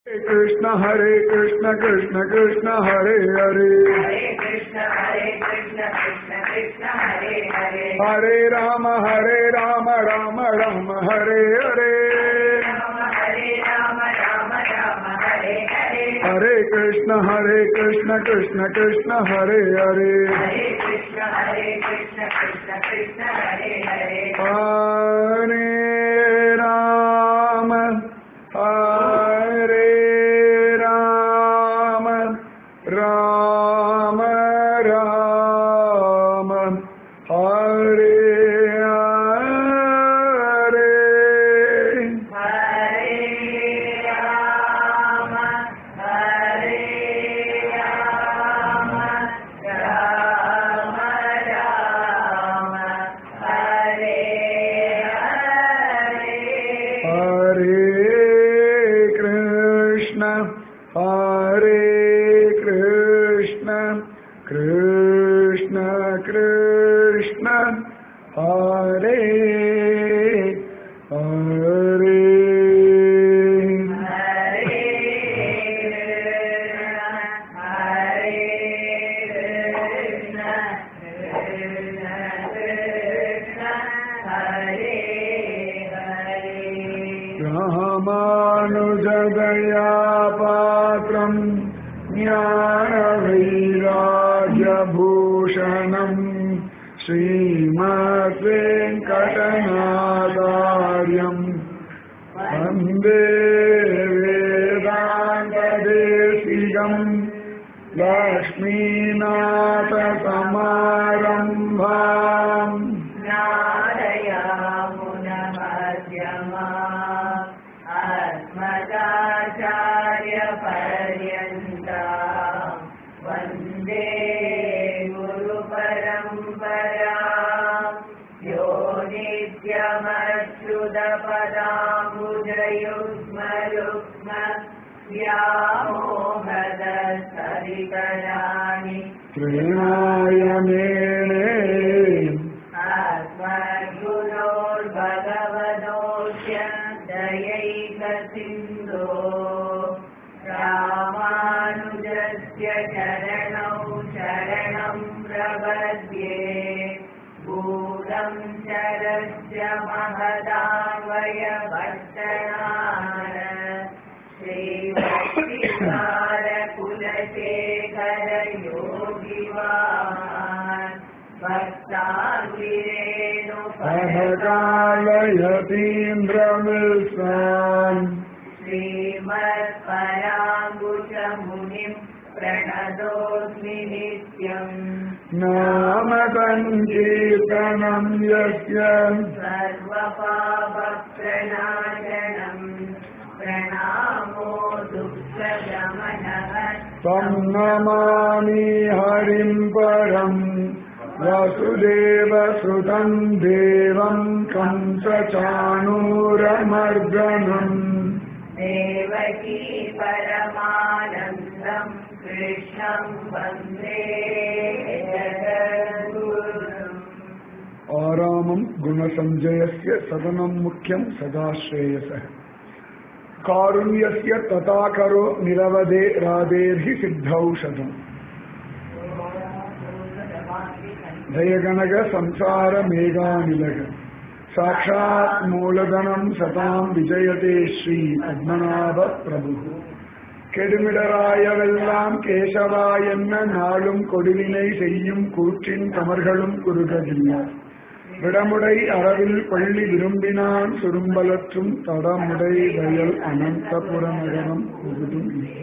कृष्ण हरे कृष्ण कृष्ण कृष्ण हरे हरे हरे कृष्ण हरे कृष्ण कृष्ण कृष्ण हरे हरे हरे राम हरे राम राम राम हरे हरे राम हरे राम राम राम हरे हरे हरे कृष्ण हरे कृष्ण कृष्ण कृष्ण हरे हरे हरे कृष्ण हरे कृष्ण कृष्ण कृष्ण हरे हरे हरे राम हरे राम राम राम हरे हरे हरे राम हरे राम राम राम हरे हरे हरे कृष्ण हरे कृष्ण कृष्ण कृष्ण हरे हरे हरे कृष्ण कृष्ण कृष्ण हरे हरे रामानुजदया पात्रम् ज्ञानवैराग्यभूषणम् श्रीमद्वेङ्कटनादार्यम् वन्दे वेदान्तदेशिकम् लक्ष्मीनाथसमारम्भाम् नादयामुनमध्यमा अस्मदाचार्यपर्यन्ता वन्दे गुरुपरम्परा यो नित्यमच्युतपदाम्बुजयुग्मयुग्म व्यामोहदसरितराणि त्रिनायमेणे अस्मद्गुरोर्भगवतोऽस्य दयैकसिन्धो रामानुजस्य चरणौ शरणं प्रपद्ये भूतं शरस्य महदावय भट्टनार श्रीभक्तिसारकुलशेखर योगिवान् भक्ताङ्गिरेणु अहकालयतीन्द्रमिश्रान् श्रीमत्पराङ्कुशमुनिम् प्रणतोऽस्मि नित्यम् नाम सङ्कीर्तनम् यस्य सर्वपापप्रणाशनम् प्रणामो दुःखशमनः तं नमामि हरिम् परम् वसुदेवसुतम् देवम् कंसचाणूरमर्दनम् देवकी परमानन्दम् कृष्णम् वन्दे जगद्गुरुम् आरामम् गुणसञ्जयस्य सदनम् मुख्यम् सदा श्रेयसः कारुण्यस्य तथा करो निरवधे राधेर्हि सिद्धौषधम् जयगणग संसार मेघानिलग साक्षात् मूलधनम् सताम् विजयते श्री பத்மநாப பிரபு கெடுமிடராயவெல்லாம் கேசவா என்ன நாளும் கொடுவினை செய்யும் கூற்றின் கமர்களும் குறுகதில்லை விடமுடை அறவில் பள்ளி விரும்பினான் சுரும்பலற்றும் தடமுடை வயல் அனந்தபுர நகரம் புகுதும் இல்லை.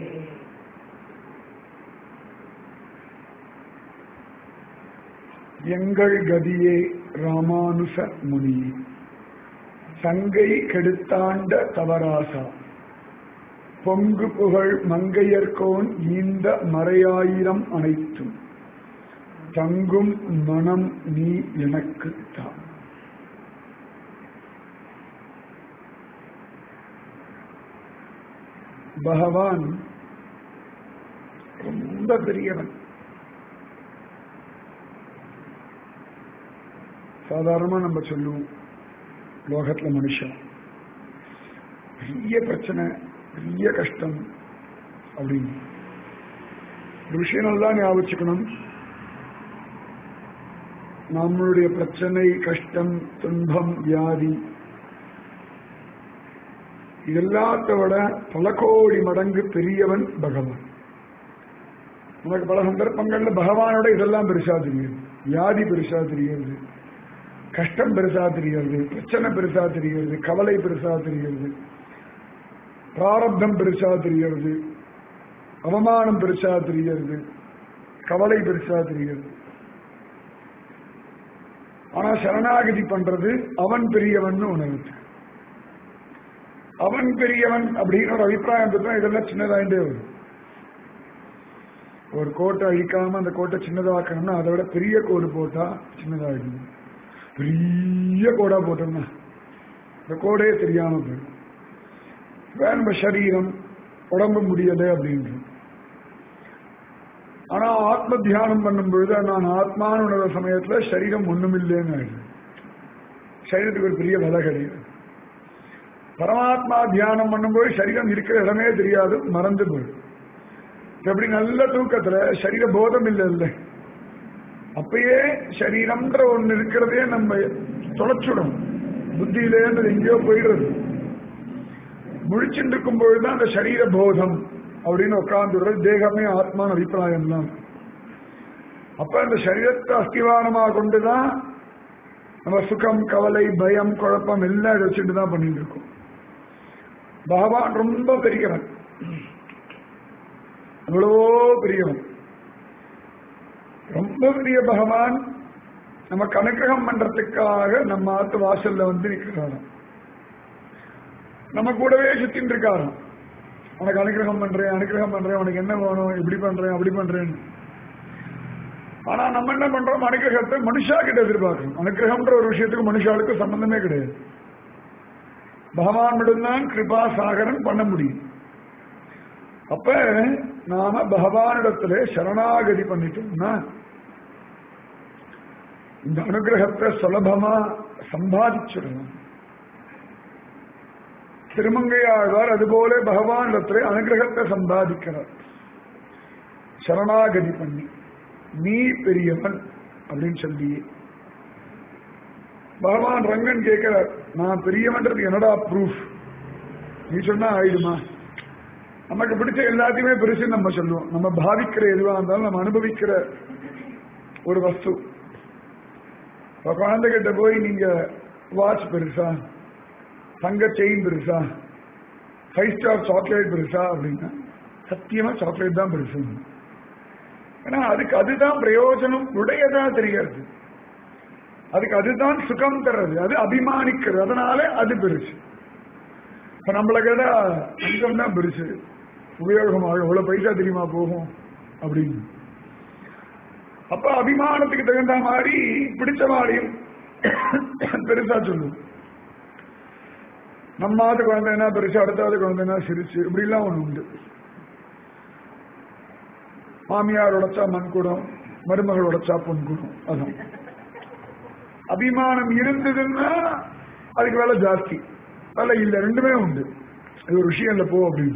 எங்கள் கதியே ராமானுச முனியே சங்கை கெடுத்தாண்ட தவராசா பொங்கு புகழ் மங்கையர்கோன் ஈந்த மறையாயிரம் அனைத்தும் தங்கும் மனம் நீ எனக்கு தான் பகவான் ரொம்ப பெரியவன் சாதாரணமா நம்ம சொல்லுவோம் லோகத்துல மனுஷன் பெரிய பிரச்சனை பெரிய கஷ்டம் அப்படின்னு ஒரு விஷயம் நல்லா ஞாபகம் வச்சுக்கணும் நம்மளுடைய பிரச்சனை கஷ்டம் துன்பம் வியாதி இதெல்லாத்த விட பல கோடி மடங்கு பெரியவன் பகவான் நமக்கு பல சந்தர்ப்பங்கள்ல பகவானோட இதெல்லாம் பெருசா தெரியுது வியாதி பெருசா தெரியுது கஷ்டம் பெருசா தெரிகிறது பிரச்சனை பெருசா தெரிகிறது கவலை பெருசா தெரிகிறது பிராரப்தம் பெருசா தெரிகிறது அவமானம் பெருசா தெரிகிறது கவலை பெருசா தெரிகிறது ஆனா சரணாகதி பண்றது அவன் பெரியவன் உணர்வு அவன் பெரியவன் அப்படின்னு ஒரு அபிப்பிராயம் பெற்றா இதெல்லாம் சின்னதாயிட்டே வரும் ஒரு கோட்டை அழிக்காம அந்த கோட்டை சின்னதாக்கணும்னா அதை விட பெரிய கோடு போட்டா சின்னதாகிடும் பெரிய கோடா போட்டோம்னா இந்த கோடே தெரியாம போயிடும் வேற நம்ம சரீரம் உடம்பு முடியலை அப்படின்றோம் ஆனா ஆத்ம தியானம் பண்ணும் பொழுது நான் ஆத்மான்னு உணர்ற சமயத்துல சரீரம் ஒண்ணுமில்லைன்னு ஆயிடுது சரீரத்துக்கு ஒரு பெரிய விலை கிடையாது பரமாத்மா தியானம் பண்ணும்போது சரீரம் இருக்கிற இடமே தெரியாது மறந்து போயிடும் எப்படி நல்ல தூக்கத்துல சரீர போதம் இல்லை இல்லை அப்பயே சரீரம்ன்ற ஒண்ணு இருக்கிறதே நம்ம தொலைச்சுடும் புத்தியிலேருந்து எங்கேயோ போயிடுறது முழிச்சுட்டு இருக்கும் பொழுதுதான் அந்த சரீர போதம் அப்படின்னு உட்கார்ந்து தேகமே ஆத்மான அபிப்பிராயம் தான் அப்ப அந்த சரீரத்தை அஸ்திவாரமா கொண்டுதான் நம்ம சுகம் கவலை பயம் குழப்பம் எல்லாம் இதை வச்சுட்டு தான் பண்ணிட்டு இருக்கோம் பகவான் ரொம்ப பெரியவன் எவ்வளவோ பெரியவன் ரொம்ப பெரிய பகவான் நமக்கு அனுகிரகம் பண்றதுக்காக நம்ம ஆத்து வாசல்ல வந்து நிற்கிறாராம் நம்ம கூடவே சுத்தின்னு இருக்காராம் உனக்கு அனுகிரகம் பண்றேன் அனுகிரகம் பண்றேன் உனக்கு என்ன வேணும் இப்படி பண்றேன் அப்படி பண்றேன்னு ஆனா நம்ம என்ன பண்றோம் அனுகிரகத்தை மனுஷா கிட்ட எதிர்பார்க்கணும் அனுகிரகம்ன்ற ஒரு விஷயத்துக்கு மனுஷாளுக்கு சம்பந்தமே கிடையாது பகவான் மட்டும்தான் கிருபா சாகரன் பண்ண முடியும் அப்ப நாம பகவானிடத்துல சரணாகதி பண்ணிட்டோம்னா இந்த அனுகிரகத்தை சுலபமா சம்பாதிச்சிடலாம் திருமங்கையாழ்வார் அதுபோல பகவானிடத்துல அனுகிரகத்தை சம்பாதிக்கிறார் சரணாகதி பண்ணி நீ பெரியவன் அப்படின்னு சொல்லி பகவான் ரங்கன் கேட்கிறார் நான் பெரியவன்றது என்னடா ப்ரூஃப் நீ சொன்னா ஆயிடுமா நமக்கு பிடிச்ச எல்லாத்தையுமே பெருசுன்னு நம்ம சொல்லுவோம் நம்ம பாவிக்கிற எதுவா இருந்தாலும் நம்ம அனுபவிக்கிற ஒரு வஸ்து இப்ப குழந்தைகிட்ட போய் நீங்க வாட்ச் பெருசா தங்க செயின் பெருசா ஃபைவ் ஸ்டார் சாக்லேட் பெருசா அப்படின்னா சத்தியமா சாக்லேட் தான் பெருசு ஏன்னா அதுக்கு அதுதான் பிரயோஜனம் உடையதா தெரியாது அதுக்கு அதுதான் சுகம் தர்றது அது அபிமானிக்கிறது அதனால அது பெருசு இப்ப நம்மள கேட்டா அங்கம் தான் பெருசு உபயோகமாக எவ்வளவு பைசா தெரியுமா போகும் அப்படின்னு அப்ப அபிமானத்துக்கு தகுந்த மாதிரி பிடிச்ச மாதிரியும் பெருசா சொல்லும் நம்மாவது குழந்தைனா பெருசு அடுத்தாவது குழந்தைனா சிரிச்சு இப்படி எல்லாம் ஒண்ணு உண்டு மாமியார் உடைச்சா மண்குடம் மருமகள் உடைச்சா பொன்குடம் அதான் அபிமானம் இருந்ததுன்னா அதுக்கு வேலை ஜாஸ்தி வேலை இல்லை ரெண்டுமே உண்டு இது ஒரு விஷயம் இல்லை போ அப்படின்னு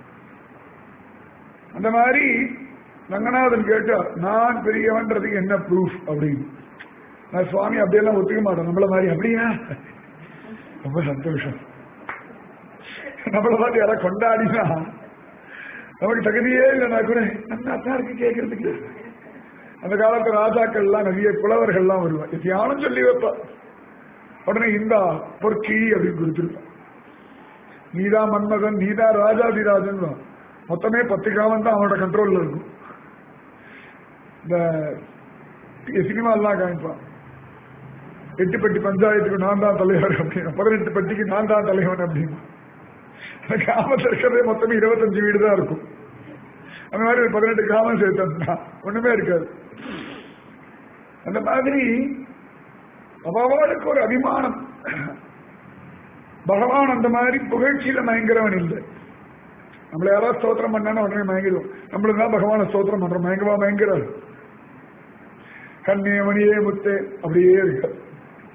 அந்த மாதிரி ரங்கநாதன் கேட்டார் நான் பெரியவன்றதுக்கு என்ன ப்ரூஃப் அப்படின்னு நான் சுவாமி அப்படியெல்லாம் ஒத்துக்க மாட்டேன் நம்மள மாதிரி அப்படியா ரொம்ப சந்தோஷம் நம்மள மாதிரி யாராவது கொண்டாடினா நமக்கு தகுதியே இல்லைனா கூட நல்லா தான் இருக்கு கேட்கறதுக்கு அந்த காலத்து ராஜாக்கள் எல்லாம் நிறைய புலவர்கள்லாம் வருவான் எத்தியானும் சொல்லி வைப்பா உடனே இந்தா பொற்கி அப்படின்னு கொடுத்துருப்பான் நீதான் மன்மதன் நீதான் ராஜாதிராஜன் தான் மொத்தமே பத்து கிராமம் தான் அவனோட கண்ட்ரோல்ல இருக்கும் இந்த சினிமாலாம் காமிப்பான் எட்டு பெட்டி பஞ்சாயத்துக்கு நான் தான் தலைவர் அப்படின்னு பதினெட்டு பெட்டிக்கு நான் தான் தலைவன் அப்படின்னு அந்த கிராமத்தில் இருக்கிறதே மொத்தமே இருபத்தஞ்சு வீடு தான் இருக்கும் அந்த மாதிரி ஒரு பதினெட்டு கிராமம் சேர்த்தா ஒண்ணுமே இருக்காது அந்த மாதிரி அவளுக்கு ஒரு அபிமானம் பகவான் அந்த மாதிரி புகழ்ச்சியில மயங்குறவன் இல்லை நம்மள யாராவது ஸ்தோத்திரம் பண்ணா உடனே மயங்கிடும் நம்மளுக்கு தான் பகவான ஸ்தோத்திரம் பண்றோம் மயங்கவா மயங்கிறார் கண்ணே மணியே முத்தே அப்படியே இருக்க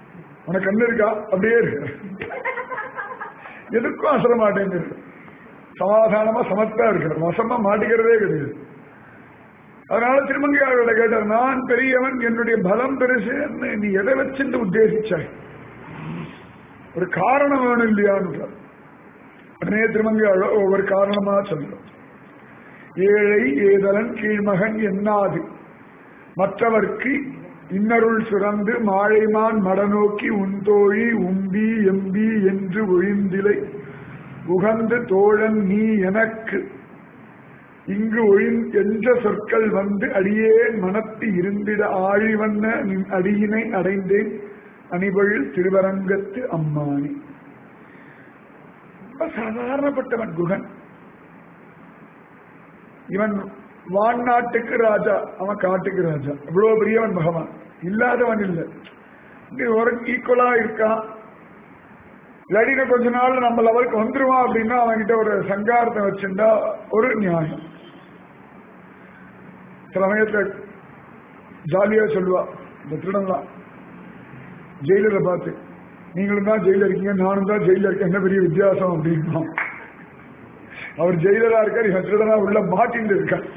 உனக்கு கண்ணு இருக்கா அப்படியே இருக்க எதுக்கும் அசர மாட்டேங்குது சமாதானமா சமத்தா இருக்கிறார் வசமா மாட்டிக்கிறதே கிடையாது அதனால திருமங்கையாளர்களை கேட்டார் நான் பெரியவன் என்னுடைய பலம் பெருசு நீ எதை வச்சுட்டு உத்தேசிச்சாய் ஒரு காரணம் வேணும் இல்லையான்னு உடனே திருமங்கையாளர் ஒவ்வொரு காரணமா சொல்றோம் ஏழை ஏதலன் கீழ்மகன் என்னாது மற்றவர்க்கு இன்னருள் சுரந்து மாழைமான் மடநோக்கி உந்தோழி உம்பி எம்பி என்று ஒழிந்திலை உகந்து தோழன் நீ எனக்கு இங்கு ஒழிந் என்ற சொற்கள் வந்து அடியேன் மனத்து இருந்திட ஆழிவண்ண நின் அடியினை அடைந்தேன் அணிபொழ் திருவரங்கத்து அம்மானி ரொம்ப சாதாரணப்பட்டவன் குகன் இவன் வான்நாட்டுக்கு ராஜா அவன் காட்டுக்கு ராஜா இவ்வளவு பெரியவன் பகவான் இல்லாதவன் இல்லை இங்க ஒரு ஈக்குவலா இருக்கான் இல்லாட்டின கொஞ்ச நாள் நம்ம லெவலுக்கு வந்துருவான் அப்படின்னா அவன்கிட்ட ஒரு சங்காரத்தை வச்சிருந்தா ஒரு நியாயம் சில சமயத்துல ஜாலியா சொல்லுவா இந்த திருடன்லாம் ஜெயிலரை பார்த்து நீங்களும் தான் ஜெயில இருக்கீங்க நானும் தான் ஜெயில இருக்கேன் என்ன பெரிய வித்தியாசம் அப்படின்னா அவர் ஜெயிலரா இருக்கார் இவன் திருடனா உள்ள மாட்டின்னு இருக்கார்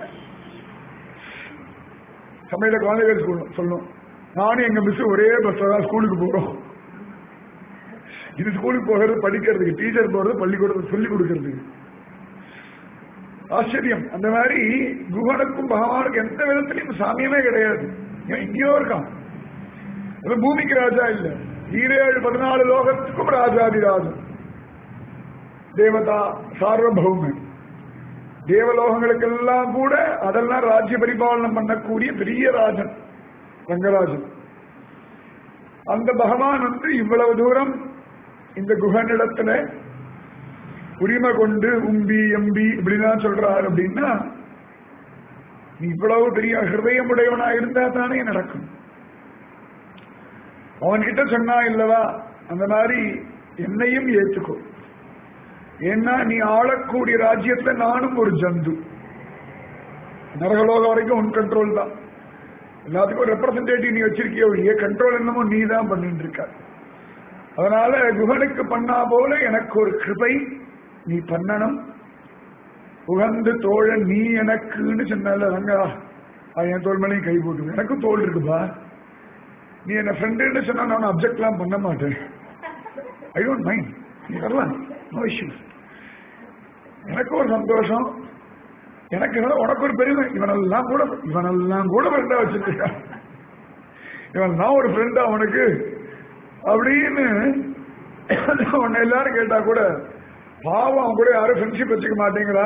சமையல குழந்தைகள் சொல்லணும் சொல்லணும் நானும் எங்க மிஸ் ஒரே பஸ்ல தான் ஸ்கூலுக்கு போறோம் இது ஸ்கூலுக்கு போகிறது படிக்கிறதுக்கு டீச்சர் போறது பள்ளிக்கூடத்துக்கு சொல்லி கொடுக்கறதுக்கு ஆச்சரியம் அந்த மாதிரி குகனுக்கும் பகவானுக்கும் எந்த விதத்திலையும் சாமியமே கிடையாது இவன் எங்கேயோ இருக்கான் அது பூமிக்கு ராஜா இல்ல ஈரேழு பதினாலு லோகத்துக்கும் ராஜாதிராஜன் தேவதா சார்வபௌமன் தேவலோகங்களுக்கெல்லாம் கூட அதெல்லாம் ராஜ்ய பரிபாலனம் பண்ணக்கூடிய பெரிய ராஜன் ரங்கராஜன் அந்த பகவான் வந்து இவ்வளவு தூரம் இந்த குகனிடத்துல உரிமை கொண்டு உம்பி எம்பி இப்படிதான் சொல்றாரு அப்படின்னா நீ இவ்வளவு பெரிய ஹிருதயம் உடையவனா இருந்தா தானே நடக்கும் அவன்கிட்ட சொன்னா இல்லவா அந்த மாதிரி என்னையும் ஏத்துக்கோ ஏன்னா நீ ஆளக்கூடிய ராஜ்யத்துல நானும் ஒரு ஜந்து நரகலோகம் வரைக்கும் உன் கண்ட்ரோல் தான் எல்லாத்துக்கும் ரெப்ரசன்டேட்டிவ் நீ வச்சிருக்கிய ஒழிய கண்ட்ரோல் என்னமோ நீ தான் பண்ணிட்டு இருக்க அதனால குகனுக்கு பண்ணா போல எனக்கு ஒரு கிருபை நீ பண்ணணும் உகந்து தோழன் நீ எனக்குன்னு சொன்னால ரங்கா அது என் தோல் மேலையும் கை போட்டு எனக்கும் தோல் இருக்குப்பா நீ என்ன ஃப்ரெண்டுன்னு சொன்னா நான் அப்செக்ட்லாம் பண்ண மாட்டேன் ஐ டோன்ட் மைண்ட் நீ வரலாம் நோ இஷ்யூஸ் எனக்கு ஒரு சந்தோஷம் எனக்கு என்ன, உனக்கு ஒரு பெருமை இவனெல்லாம் கூட இவனெல்லாம் கூட ஃப்ரெண்டா வச்சிருக்கான் இவன் தான் ஒரு ஃப்ரெண்டா அவனுக்கு அப்படின்னு உன்னை எல்லாரும் கேட்டா கூட பாவம் அவன் கூட யாரும் ஃப்ரெண்ட்ஷிப் வச்சுக்க மாட்டேங்கிறா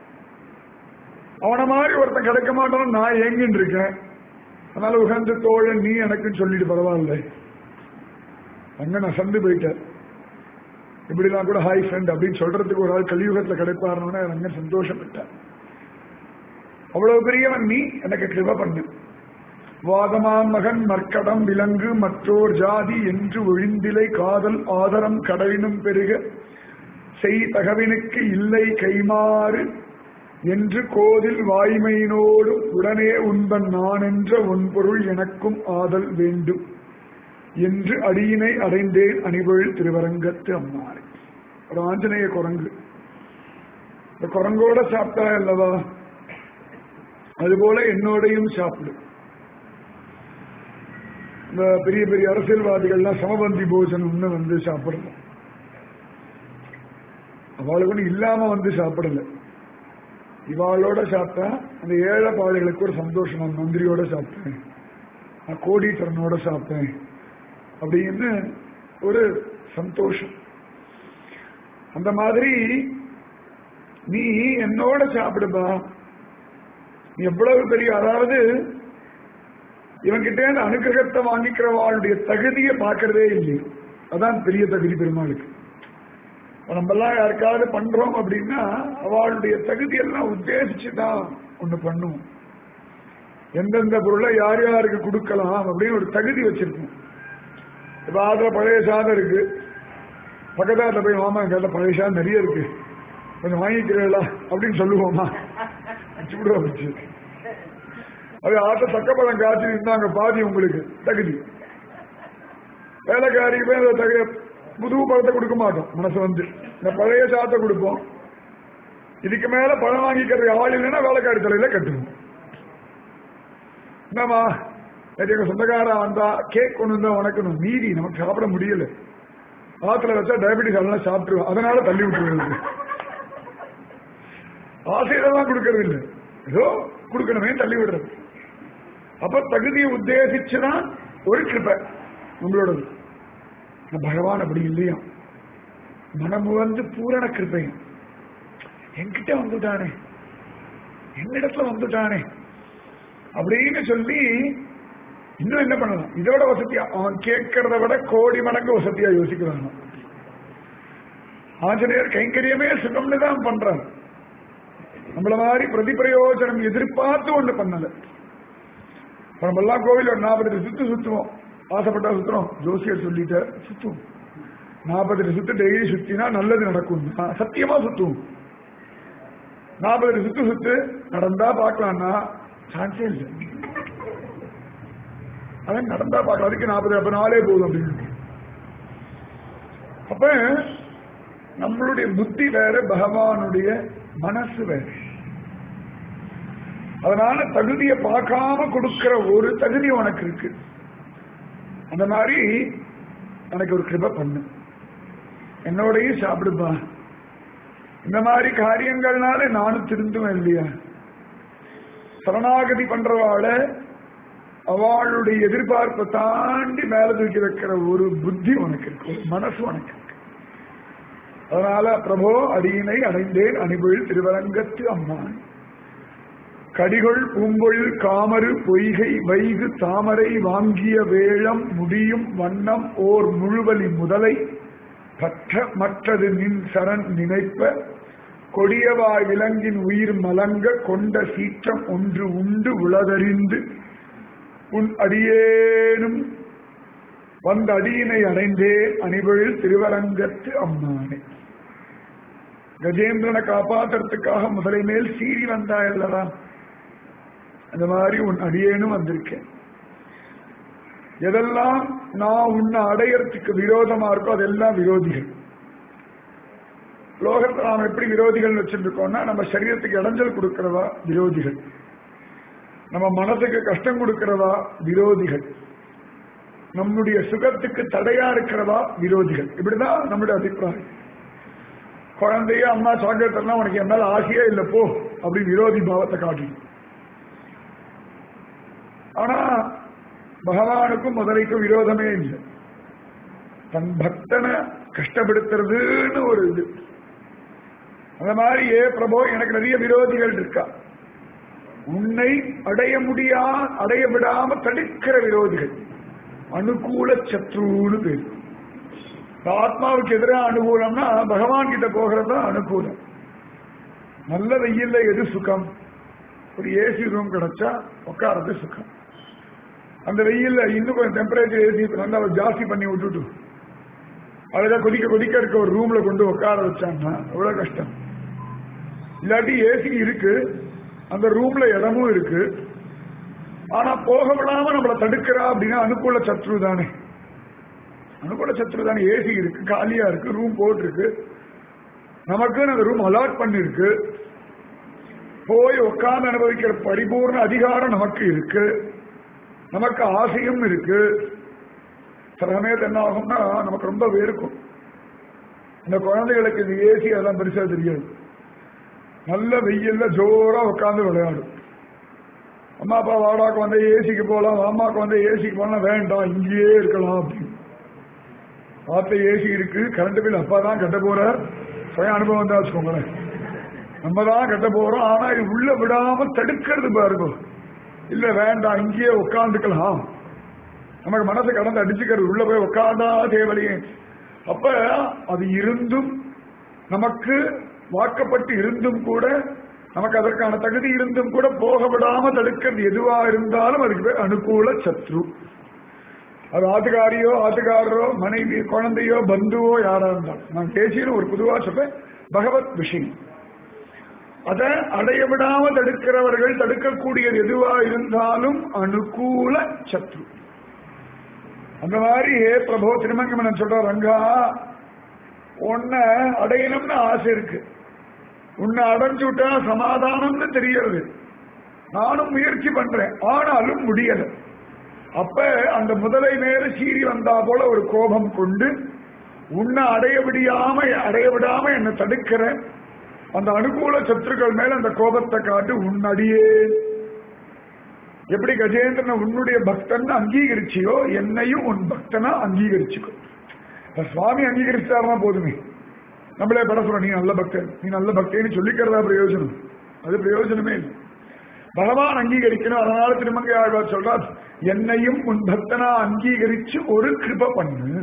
அவனை மாதிரி ஒருத்தன் கிடைக்க மாட்டான்னு நான் ஏங்கின்னு இருக்கேன் அதனால உகந்த தோழன் நீ எனக்குன்னு சொல்லிட்டு பரவாயில்ல அங்க நான் சந்து போயிட்டேன் இப்படிலாம் கூட ஹாய் ஃப்ரெண்ட் அப்படின்னு சொல்றதுக்கு ஒரு ஆள் கலியுகத்துல கிடைப்பாருன்னு ரங்க சந்தோஷப்பட்டேன் அவ்வளவு பெரியவன் நீ எனக்கு கிருப பண்ணு வாதமான் மகன் மர்க்கடம் விலங்கு மற்றோர் ஜாதி என்று ஒழிந்திலை காதல் ஆதரம் கடலினும் பெருக செய் தகவினுக்கு இல்லை கைமாறு என்று கோதில் வாய்மையினோடும் உடனே உண்பன் நான் என்ற ஒன்பொருள் எனக்கும் ஆதல் வேண்டும் என்று அடியினை அடைந்தேன் அணிபொழில் திருவரங்கத்து அம்மாறு ஒரு ஆஞ்சநேய குரங்கு இந்த குரங்கோட சாப்பிட்டா அல்லவா அதுபோல என்னோடையும் சாப்பிடு இந்த பெரிய பெரிய அரசியல்வாதிகள்லாம் சமபந்தி போஜனம்னு வந்து சாப்பிடலாம் அவளுக்கு ஒன்றும் இல்லாம வந்து சாப்பிடல இவாளோட சாப்பிட்டா அந்த ஏழை பாதைகளுக்கு ஒரு சந்தோஷம் நான் மந்திரியோட சாப்பிட்டேன் நான் கோடீஸ்வரனோட சாப்பிட்டேன் அப்படின்னு ஒரு சந்தோஷம் அந்த மாதிரி நீ என்னோட சாப்பிடுப்பா நீ எவ்வளவு பெரிய அதாவது இவன்கிட்ட இருந்து அனுகிரகத்தை வாங்கிக்கிறவாளுடைய தகுதியை பார்க்கறதே இல்லை அதான் பெரிய தகுதி பெருமாளுக்கு இப்ப நம்ம எல்லாம் யாருக்காவது பண்றோம் அப்படின்னா அவளுடைய தகுதியெல்லாம் உத்தேசிச்சு தான் ஒண்ணு பண்ணுவோம் எந்தெந்த பொருளை யார் யாருக்கு கொடுக்கலாம் அப்படின்னு ஒரு தகுதி வச்சிருக்கோம் இப்ப அதுல பழைய சாதம் இருக்கு பக்கத்தாத்துல போய் மாமா கேட்ட பழைய சாதம் நிறைய இருக்கு கொஞ்சம் வாங்கிக்கிறீங்களா அப்படின்னு சொல்லுவோமா சூட வச்சு அது ஆட்ட தக்கப்பழம் காய்ச்சி இருந்தாங்க பாதி உங்களுக்கு தகுதி வேலைக்காரிக்கு போய் அந்த தகுதி புது பழத்தை கொடுக்க மாட்டோம் மனசு வந்து இந்த பழைய சாத்தை கொடுப்போம் இதுக்கு மேல பழம் வாங்கிக்கிறது ஆள் இல்லைன்னா வேலைக்காரி தலையில கட்டுவோம் என்னம்மா நேற்று எங்க சொந்தக்காரன் வந்தா கேக் கொண்டு வந்தா உனக்கணும் மீதி நமக்கு சாப்பிட முடியல ஆத்துல வச்சா டயபெட்டிஸ் எல்லாம் சாப்பிட்டுருவோம் அதனால தள்ளி விட்டுருவது ஆசையில கொடுக்கறது இல்லை ஏதோ கொடுக்கணுமே தள்ளி விடுறது அப்ப தகுதியை உத்தேசிச்சுதான் ஒரு கிருப்பை உங்களோடது பகவான் அப்படி இல்லையா மனம் வந்து பூரண கிருப்பை என்கிட்ட வந்துட்டானே என்னிடத்துல வந்துட்டானே அப்படின்னு சொல்லி இன்னும் என்ன பண்ணலாம் இதோட வசதியா அவன் கேட்கறத விட கோடி மடங்கு வசதியா யோசிக்கிறான் ஆஞ்சநேயர் கைங்கரியமே சுகம்னு தான் பண்றான் நம்மள மாதிரி பிரதிபிரயோஜனம் எதிர்பார்த்து ஒண்ணு பண்ணல இப்ப நம்ம எல்லாம் கோவில் ஒரு நாற்பது சுத்து சுத்துவோம் ஆசைப்பட்டா சுத்துறோம் ஜோசியர் சொல்லிட்டு சுத்துவோம் நாற்பது சுத்து டெய்லி சுத்தினா நல்லது நடக்கும் சத்தியமா சுத்துவோம் நாற்பது சுத்து சுத்து நடந்தா பார்க்கலாம்னா சான்ஸே இல்லை அதான் நடந்தா பார்க்கலாம் அதுக்கு நாற்பது அப்ப நாளே போதும் அப்படின்னு அப்ப நம்மளுடைய புத்தி வேற பகவானுடைய மனசு வேற அதனால தகுதியை பார்க்காம கொடுக்கிற ஒரு தகுதி உனக்கு இருக்கு அந்த மாதிரி எனக்கு ஒரு கிருப பண்ணு என்னோடய சாப்பிடுப்பா இந்த மாதிரி காரியங்கள்னால நானும் திருந்துவேன் இல்லையா சரணாகதி பண்றவாள அவளுடைய எதிர்பார்ப்பை தாண்டி மேல தூக்கி வைக்கிற ஒரு புத்தி உனக்கு இருக்கு ஒரு மனசு உனக்கு இருக்கு அதனால பிரபோ அடியினை அடைந்தேன் அணிபொழில் திருவரங்கத்து அம்மான் கடிகொள் பூம்பொழில் காமரு பொய்கை வைகு தாமரை வாங்கிய வேளம் முடியும் வண்ணம் ஓர் முழுவலி முதலை பற்ற மற்றது நின் சரண் நினைப்ப கொடியவாய் விலங்கின் உயிர் மலங்க கொண்ட சீற்றம் ஒன்று உண்டு உளதறிந்து உன் அடியேனும் வந்த அடியினை அடைந்தே அணிபொழில் திருவரங்கத்து அம்மானே கஜேந்திரனை காப்பாத்துறதுக்காக முதலை மேல் சீறி வந்தா இல்லடா அந்த மாதிரி உன் அடியேனும் வந்திருக்கேன் எதெல்லாம் நான் உன்னை அடையறதுக்கு விரோதமா இருக்கோ அதெல்லாம் விரோதிகள் லோகத்தை நாம் எப்படி விரோதிகள் வச்சிருக்கோம்னா நம்ம சரீரத்துக்கு இடைஞ்சல் கொடுக்கிறதா விரோதிகள் நம்ம மனசுக்கு கஷ்டம் கொடுக்கிறதா விரோதிகள் நம்முடைய சுகத்துக்கு தடையா இருக்கிறதா விரோதிகள் இப்படிதான் நம்முடைய அபிப்பிராயம் குழந்தைய அம்மா சாக்லேட் எல்லாம் உனக்கு என் மேல ஆசையே இல்லை போ அப்படி விரோதி பாவத்தை காட்டி ஆனா பகவானுக்கும் முதலைக்கும் விரோதமே இல்லை தன் பக்தனை கஷ்டப்படுத்துறதுன்னு ஒரு இது அந்த மாதிரி ஏ பிரபோ எனக்கு நிறைய விரோதிகள் இருக்கா உன்னை அடைய முடியா அடைய விடாம தடுக்கிற விரோதிகள் அனுகூல சத்ருன்னு பேர் ஆத்மாவுக்கு எதிராக அனுகூலம்னா பகவான் கிட்ட போகிறது தான் அனுகூலம் நல்ல வெயில்ல எது சுகம் ஒரு ஏசி ரூம் கிடைச்சா உட்காரது சுகம் அந்த வெயில்ல இன்னும் கொஞ்சம் டெம்பரேச்சர் ஏசி நல்லா ஜாஸ்தி பண்ணி விட்டுட்டு அழகா கொதிக்க கொதிக்க இருக்க ஒரு ரூம்ல கொண்டு உட்கார வச்சாங்கன்னா எவ்வளவு கஷ்டம் இல்லாட்டி ஏசி இருக்கு அந்த ரூம்ல இடமும் இருக்கு ஆனா போக விடாம நம்மளை தடுக்கிறா அப்படின்னா அனுகூல சத்ரு தானே அனுகூல சத்ரு தானே ஏசி இருக்கு காலியா இருக்கு ரூம் போட்டிருக்கு நமக்குன்னு அந்த ரூம் அலாட் பண்ணிருக்கு போய் உட்கார்ந்து அனுபவிக்கிற பரிபூர்ண அதிகாரம் நமக்கு இருக்கு நமக்கு ஆசையும் இருக்கு சில சமயத்து என்ன ஆகும்னா நமக்கு ரொம்ப வேர்க்கும் இந்த குழந்தைகளுக்கு இந்த ஏசி அதெல்லாம் பெருசா தெரியாது நல்ல வெயில்ல ஜோரா உட்காந்து விளையாடும் அம்மா அப்பா வாடாக்கு வந்த ஏசிக்கு போகலாம் அம்மாக்கு வந்த ஏசிக்கு போகலாம் வேண்டாம் இங்கேயே இருக்கலாம் அப்படின்னு பார்த்த ஏசி இருக்கு கரண்ட் பில் அப்பா தான் கட்ட போறார் சுய அனுபவம் தான் வச்சுக்கோங்களேன் நம்ம தான் கட்ட போறோம் ஆனா இது உள்ள விடாம தடுக்கிறது பாருங்க இல்ல வேண்டாம் இங்கேயே உட்காந்துக்கலாம் நமக்கு மனசை கடந்து அடிச்சுக்கிறது உள்ள போய் உட்காந்தா தேவலையே அப்ப அது இருந்தும் நமக்கு வாக்கப்பட்டு இருந்தும் கூட நமக்கு அதற்கான தகுதி இருந்தும் கூட போக விடாம தடுக்கிறது எதுவா இருந்தாலும் அதுக்கு பேர் அனுகூல சத்ரு அது ஆத்துக்காரியோ ஆத்துக்காரரோ மனைவி குழந்தையோ பந்துவோ யாரா இருந்தாலும் நான் பேசின ஒரு பொதுவா சொல்றேன் பகவத் விஷயம் அதை அடைய விடாம தடுக்கிறவர்கள் தடுக்கக்கூடியது எதுவா இருந்தாலும் அனுகூல சத்ரு அந்த மாதிரி ஏ பிரபோ திருமங்கமன் சொல்ற ரங்கா உன்னை அடையணும்னு ஆசை இருக்கு உன்னை அடைஞ்சு விட்டா சமாதானம்னு தெரியறது நானும் முயற்சி பண்றேன் ஆனாலும் முடியல அப்ப அந்த முதலை மேல சீறி வந்தா போல ஒரு கோபம் கொண்டு உன்னை அடைய விடாம அடைய விடாம என்னை தடுக்கிற அந்த அனுகூல சத்துருக்கள் மேல அந்த கோபத்தை காட்டு உன்னடியே எப்படி கஜேந்திரன் உன்னுடைய பக்தன் அங்கீகரிச்சியோ என்னையும் உன் பக்தனா அங்கீகரிச்சுக்கோ இப்ப சுவாமி அங்கீகரிச்சாருன்னா போதுமே நம்மளே பட சொல்றோம் நீ நல்ல பக்தன் நீ நல்ல பக்தன்னு சொல்லிக்கிறதா பிரயோஜனம் அது பிரயோஜனமே இல்லை பகவான் அங்கீகரிக்கணும் அதனால திருமங்கை ஆழ்வார் சொல்றார் என்னையும் உன் பக்தனா அங்கீகரிச்சு ஒரு கிருப பண்ணு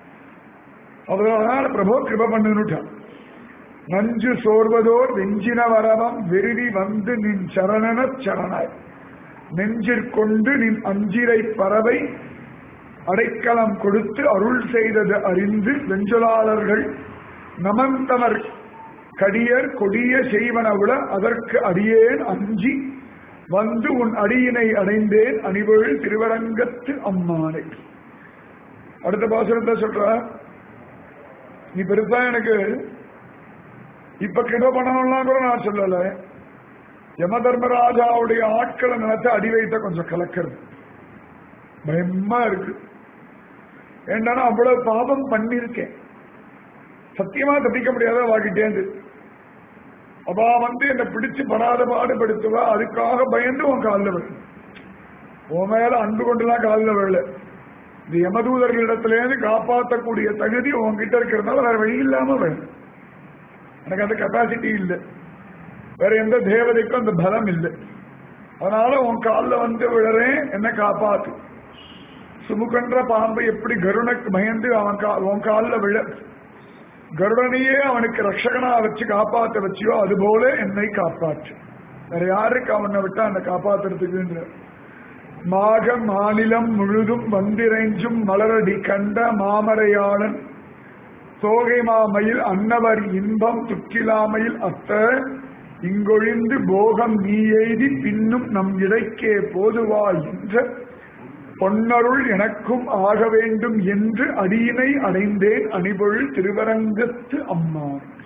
அதனால பிரபு கிருப பண்ணுட்டான் நஞ்சு சோர்வதோர் வெஞ்சின வரவம் வெறுவி வந்து நின் சரணன சரணாய் நெஞ்சிற்கொண்டு நின் அஞ்சிரை பறவை அடைக்கலம் கொடுத்து அருள் செய்தது அறிந்து வெஞ்சொலாளர்கள் நமந்தவர் கடியர் கொடிய செய்வனவுட அதற்கு அடியேன் அஞ்சி வந்து உன் அடியினை அடைந்தேன் அணிவழ் திருவரங்கத்து அம்மானை அடுத்த பாசுரத்தை சொல்ற நீ பெருசா எனக்கு இப்ப கிருப பண்ணணும்லாம் கூட நான் சொல்லல யம தர்மராஜாவுடைய ஆட்களை நினைச்சு அடி வைத்த கொஞ்சம் கலக்கிறது பயமா இருக்கு ஏன்னா அவ்வளவு பாவம் பண்ணிருக்கேன் சத்தியமா தப்பிக்க முடியாத வாங்கிட்டேன் அவ வந்து என்னை பிடிச்சு படாத பாடுபடுத்துவா அதுக்காக பயந்து உன் காலில் விழு உன் மேல அன்பு கொண்டுலாம் காலில் விழல இந்த யமதூதர்களிடத்திலேருந்து காப்பாற்றக்கூடிய தகுதி உன்கிட்ட இருக்கிறதுனால வேற வழி இல்லாம வேணும் எனக்கு அந்த கெப்பாசிட்டி இல்லை வேற எந்த தேவதைக்கும் அந்த பலம் இல்லை அதனால உன் காலில் வந்து விழறேன் என்ன காப்பாத்து சுமுகன்ற பாம்பை எப்படி கருணக்கு பயந்து அவன் கா உன் காலில் விழ கருடனையே அவனுக்கு ரட்சகனா வச்சு காப்பாத்த வச்சியோ அதுபோல என்னை காப்பாற்று வேற யாருக்கு அவனை விட்டா அந்த காப்பாத்துறதுக்குன்ற மாக மாநிலம் முழுதும் வந்திரைஞ்சும் மலரடி கண்ட மாமரையாளன் தோகை மாமையில் அன்னவர் இன்பம் துக்கிலாமையில் அத்த இங்கொழிந்து போகம் நீ எய்தி பின்னும் நம் இடைக்கே போதுவா என்ற பொன்னருள் எனக்கும் ஆக வேண்டும் என்று அடியினை அடைந்தேன் அணிபொழு திருவரங்கத்து அம்மா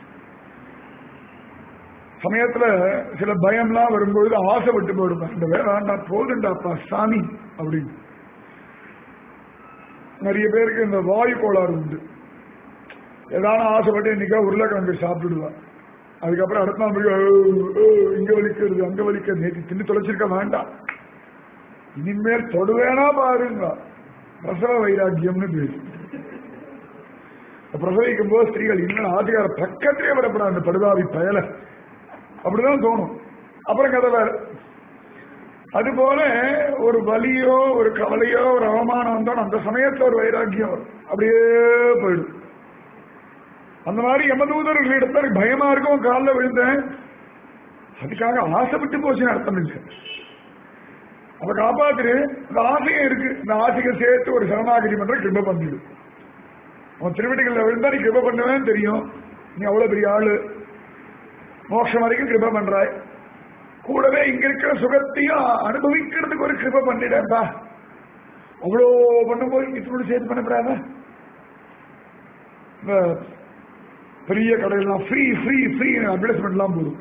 சமயத்துல சில பயம்லாம் வரும்பொழுது ஆசை விட்டு போயிடுவேன் இந்த வேலை வேண்டாம் போதுண்டாப்பா சாமி அப்படின்னு நிறைய பேருக்கு இந்த வாயு கோளாறு உண்டு ஏதான ஆசைப்பட்டு இன்னைக்கா உருளைக்கிழங்கு சாப்பிடுவா அதுக்கப்புறம் அடுத்த நாள் போய், "ஓ, ஓ, இங்க வலிக்கிறது அங்க வலிக்கிறது நேற்று தின்னு தொலைச்சிருக்க வேண்டாம் இனிமேல் தொடுவேனா பாருங்க பிரசவ வைராக்கியம்னு பேரு பிரசவிக்கும் போது ஸ்திரீகள் இன்னும் ஆதிகார பக்கத்திலே வரப்படாது அந்த படுதாவி பயல அப்படிதான் தோணும் அப்புறம் கதை வேற அதுபோல ஒரு வலியோ ஒரு கவலையோ ஒரு அவமானம் வந்தாலும் அந்த சமயத்துல ஒரு வைராக்கியம் வரும் அப்படியே போயிடும் அந்த மாதிரி யமதூதர்கள் இடத்துல பயமா இருக்கும் காலில் விழுந்தேன் அதுக்காக ஆசைப்பட்டு போச்சுன்னு அர்த்தம் இல்லை அதை காப்பாத்துரு இந்த ஆசையும் இருக்கு இந்த ஆசையை சேர்த்து ஒரு சரணாகதி பண்ற கிருப பண்ணிடு உன் திருவடிகளில் விழுந்தா நீ கிருப பண்ணுவேன்னு தெரியும் நீ அவ்வளவு பெரிய ஆளு மோட்சம் வரைக்கும் கிருப பண்றாய் கூடவே இங்க இருக்கிற சுகத்தையும் அனுபவிக்கிறதுக்கு ஒரு கிருப பண்ணிடப்பா அவ்வளோ பண்ணும்போது இதோடு சேர்த்து பண்ணப்படாத இந்த பெரிய கடையெல்லாம் ஃப்ரீ ஃப்ரீ ஃப்ரீ அட்வர்டைஸ்மெண்ட்லாம் போதும்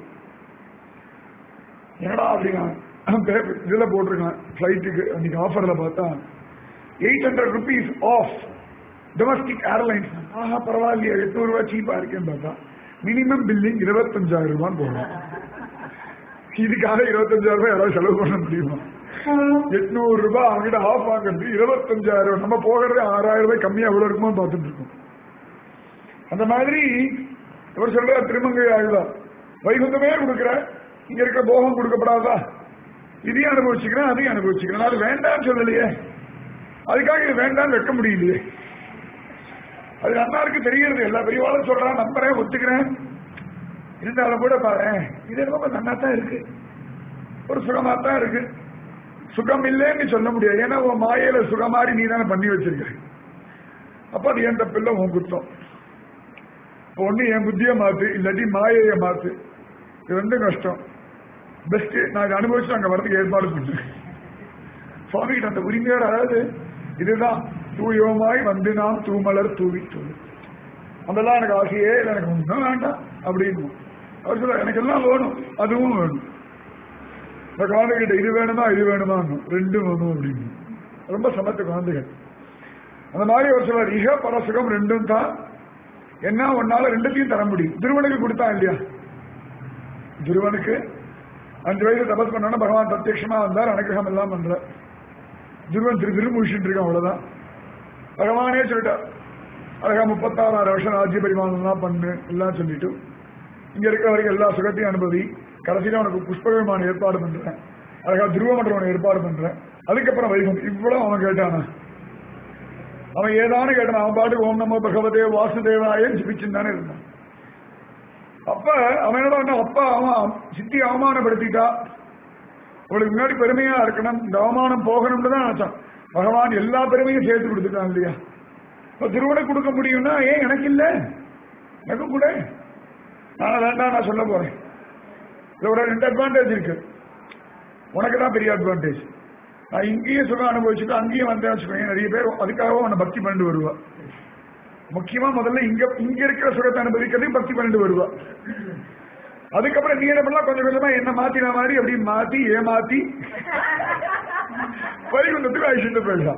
என்னடா அப்படின்னா இதில் போட்டிருக்கான் ஃப்ளைட்டுக்கு அன்னைக்கு ஆஃபரில் பார்த்தா eight hundred rupees off domestic airlines ஆஹா பரவாயில்லையா எட்நூறு ரூபாய் சீப்பா இருக்கேன்னு பார்த்தா மினிமம் பில்லிங் இருபத்தஞ்சாயிரம் ரூபான்னு போடுறோம் இதுக்காக இருபத்தஞ்சாயிரம் ரூபாய் யாராவது செலவு பண்ண முடியுமா எட்நூறு ரூபாய் அவங்ககிட்ட ஆஃப் வாங்குறது இருபத்தஞ்சாயிரம் நம்ம போகிறது ஆறாயிரம் ரூபாய் கம்மியா எவ்வளவு இருக்குமோ பார்த்துட்டு இருக்கோம் அந்த மாதிரி இவர் சொல்ற திருமங்கை ஆழ்வார் வைகுந்தமே கொடுக்கிற இங்க இருக்க போகம் கொடுக்கப்படாதா இதையும் அனுபவிச்சுக்கிறேன் அதையும் அனுபவிச்சுக்கிறேன் அது வேண்டாம்னு சொல்லலையே அதுக்காக இது வேண்டாம்னு வைக்க முடியலையே அது அண்ணாருக்கு தெரியறது எல்லா பெரியவாளும் சொல்றான் நம்புறேன் ஒத்துக்கிறேன் இருந்தாலும் கூட பாரு இது ரொம்ப நன்னா தான் இருக்கு ஒரு சுகமா தான் இருக்கு சுகம் இல்லைன்னு சொல்ல முடியாது ஏன்னா உன் மாயையில சுகமாரி நீ தானே பண்ணி வச்சிருக்க அப்ப அது என் தப்பில்லை உன் குத்தம் இப்போ ஒண்ணு என் புத்தியை மாத்து இல்லாட்டி மாயையை மாத்து இது ரெண்டும் கஷ்டம் பெஸ்ட் நான் இதை அனுபவிச்சு அங்க வரதுக்கு ஏற்பாடு பண்ணேன் சுவாமி கிட்ட அந்த உரிமையோட அதாவது இதுதான் தூயோமாய் வந்து நாம் தூமலர் தூவி தூவி அதெல்லாம் எனக்கு ஆசையே இல்லை எனக்கு ஒன்றும் வேண்டாம் அப்படின்னு அவர் சொல்ல எனக்கு எல்லாம் வேணும் அதுவும் வேணும் இந்த குழந்தைகிட்ட இது வேணுமா இது வேணுமா ரெண்டும் வேணும் அப்படின்னு ரொம்ப சமத்து குழந்தைகள் அந்த மாதிரி அவர் சொல்றார் இக பரசுகம் ரெண்டும் தான் என்ன ஒன்னால ரெண்டுத்தையும் தர முடியும் திருவனுக்கு கொடுத்தா இல்லையா துருவனுக்கு அஞ்சு வயசு தபஸ் பண்ணோன்னா பகவான் பிரத்யட்சமா வந்தார் அனுகிரகம் எல்லாம் பண்ற துருவன் திரு திரு முழிச்சுட்டு இருக்கான் அவ்வளவுதான் பகவானே சொல்லிட்டார் அழகா முப்பத்தாறாறு வருஷம் ராஜ்ய பரிமாணம் பண்ணு எல்லாம் சொல்லிட்டு இங்க இருக்கிற வரைக்கும் எல்லா சுகத்தையும் அனுபவி கடைசியில உனக்கு புஷ்ப விமானம் ஏற்பாடு பண்றேன் அழகா துருவ மன்றம் ஏற்பாடு பண்றேன் அதுக்கப்புறம் வைகும் இவ்வளவு அவன் கேட்டானா அவன் ஏதானு கேட்டான் அவன் பாட்டுக்கு ஓம் நமோ பகவதே வாசுதேவாயே ஜிபிச்சுன்னு இருந்தான் அப்ப அவன் என்ன பண்ணான்? அப்பா அவன் சித்தி அவமானப்படுத்திட்டா அவளுக்கு முன்னாடி பெருமையா இருக்கணும் இந்த அவமானம் போகணும்னு தான் நினைச்சான் பகவான் எல்லா பெருமையும் சேர்த்து கொடுத்துட்டான் இல்லையா இப்ப திருவனை கொடுக்க முடியும்னா ஏன் எனக்கு இல்ல எனக்கு கூட நான் வேண்டாம் நான் சொல்ல போறேன் இதோட ரெண்டு அட்வான்டேஜ் இருக்கு உனக்கு தான் பெரிய அட்வான்டேஜ் நான் இங்கேயும் சுகம் அனுபவிச்சுட்டு அங்கேயும் வந்தேன் வச்சுக்கோங்க நிறைய பேர் அதுக்காக உன்னை பக்தி பண்ணிட்டு வருவா முக்கியமா முதல்ல இங்க இங்க இருக்கிற சுகத்தை அனுபவிக்கிறதையும் பக்தி பண்ணிட்டு வருவா அதுக்கப்புறம் நீ என்ன பண்ணலாம் கொஞ்சம் கொஞ்சமா என்ன மாத்தின மாதிரி அப்படி மாத்தி ஏமாத்தி வைகுண்டத்துக்கு அழிச்சுட்டு போயிடலாம்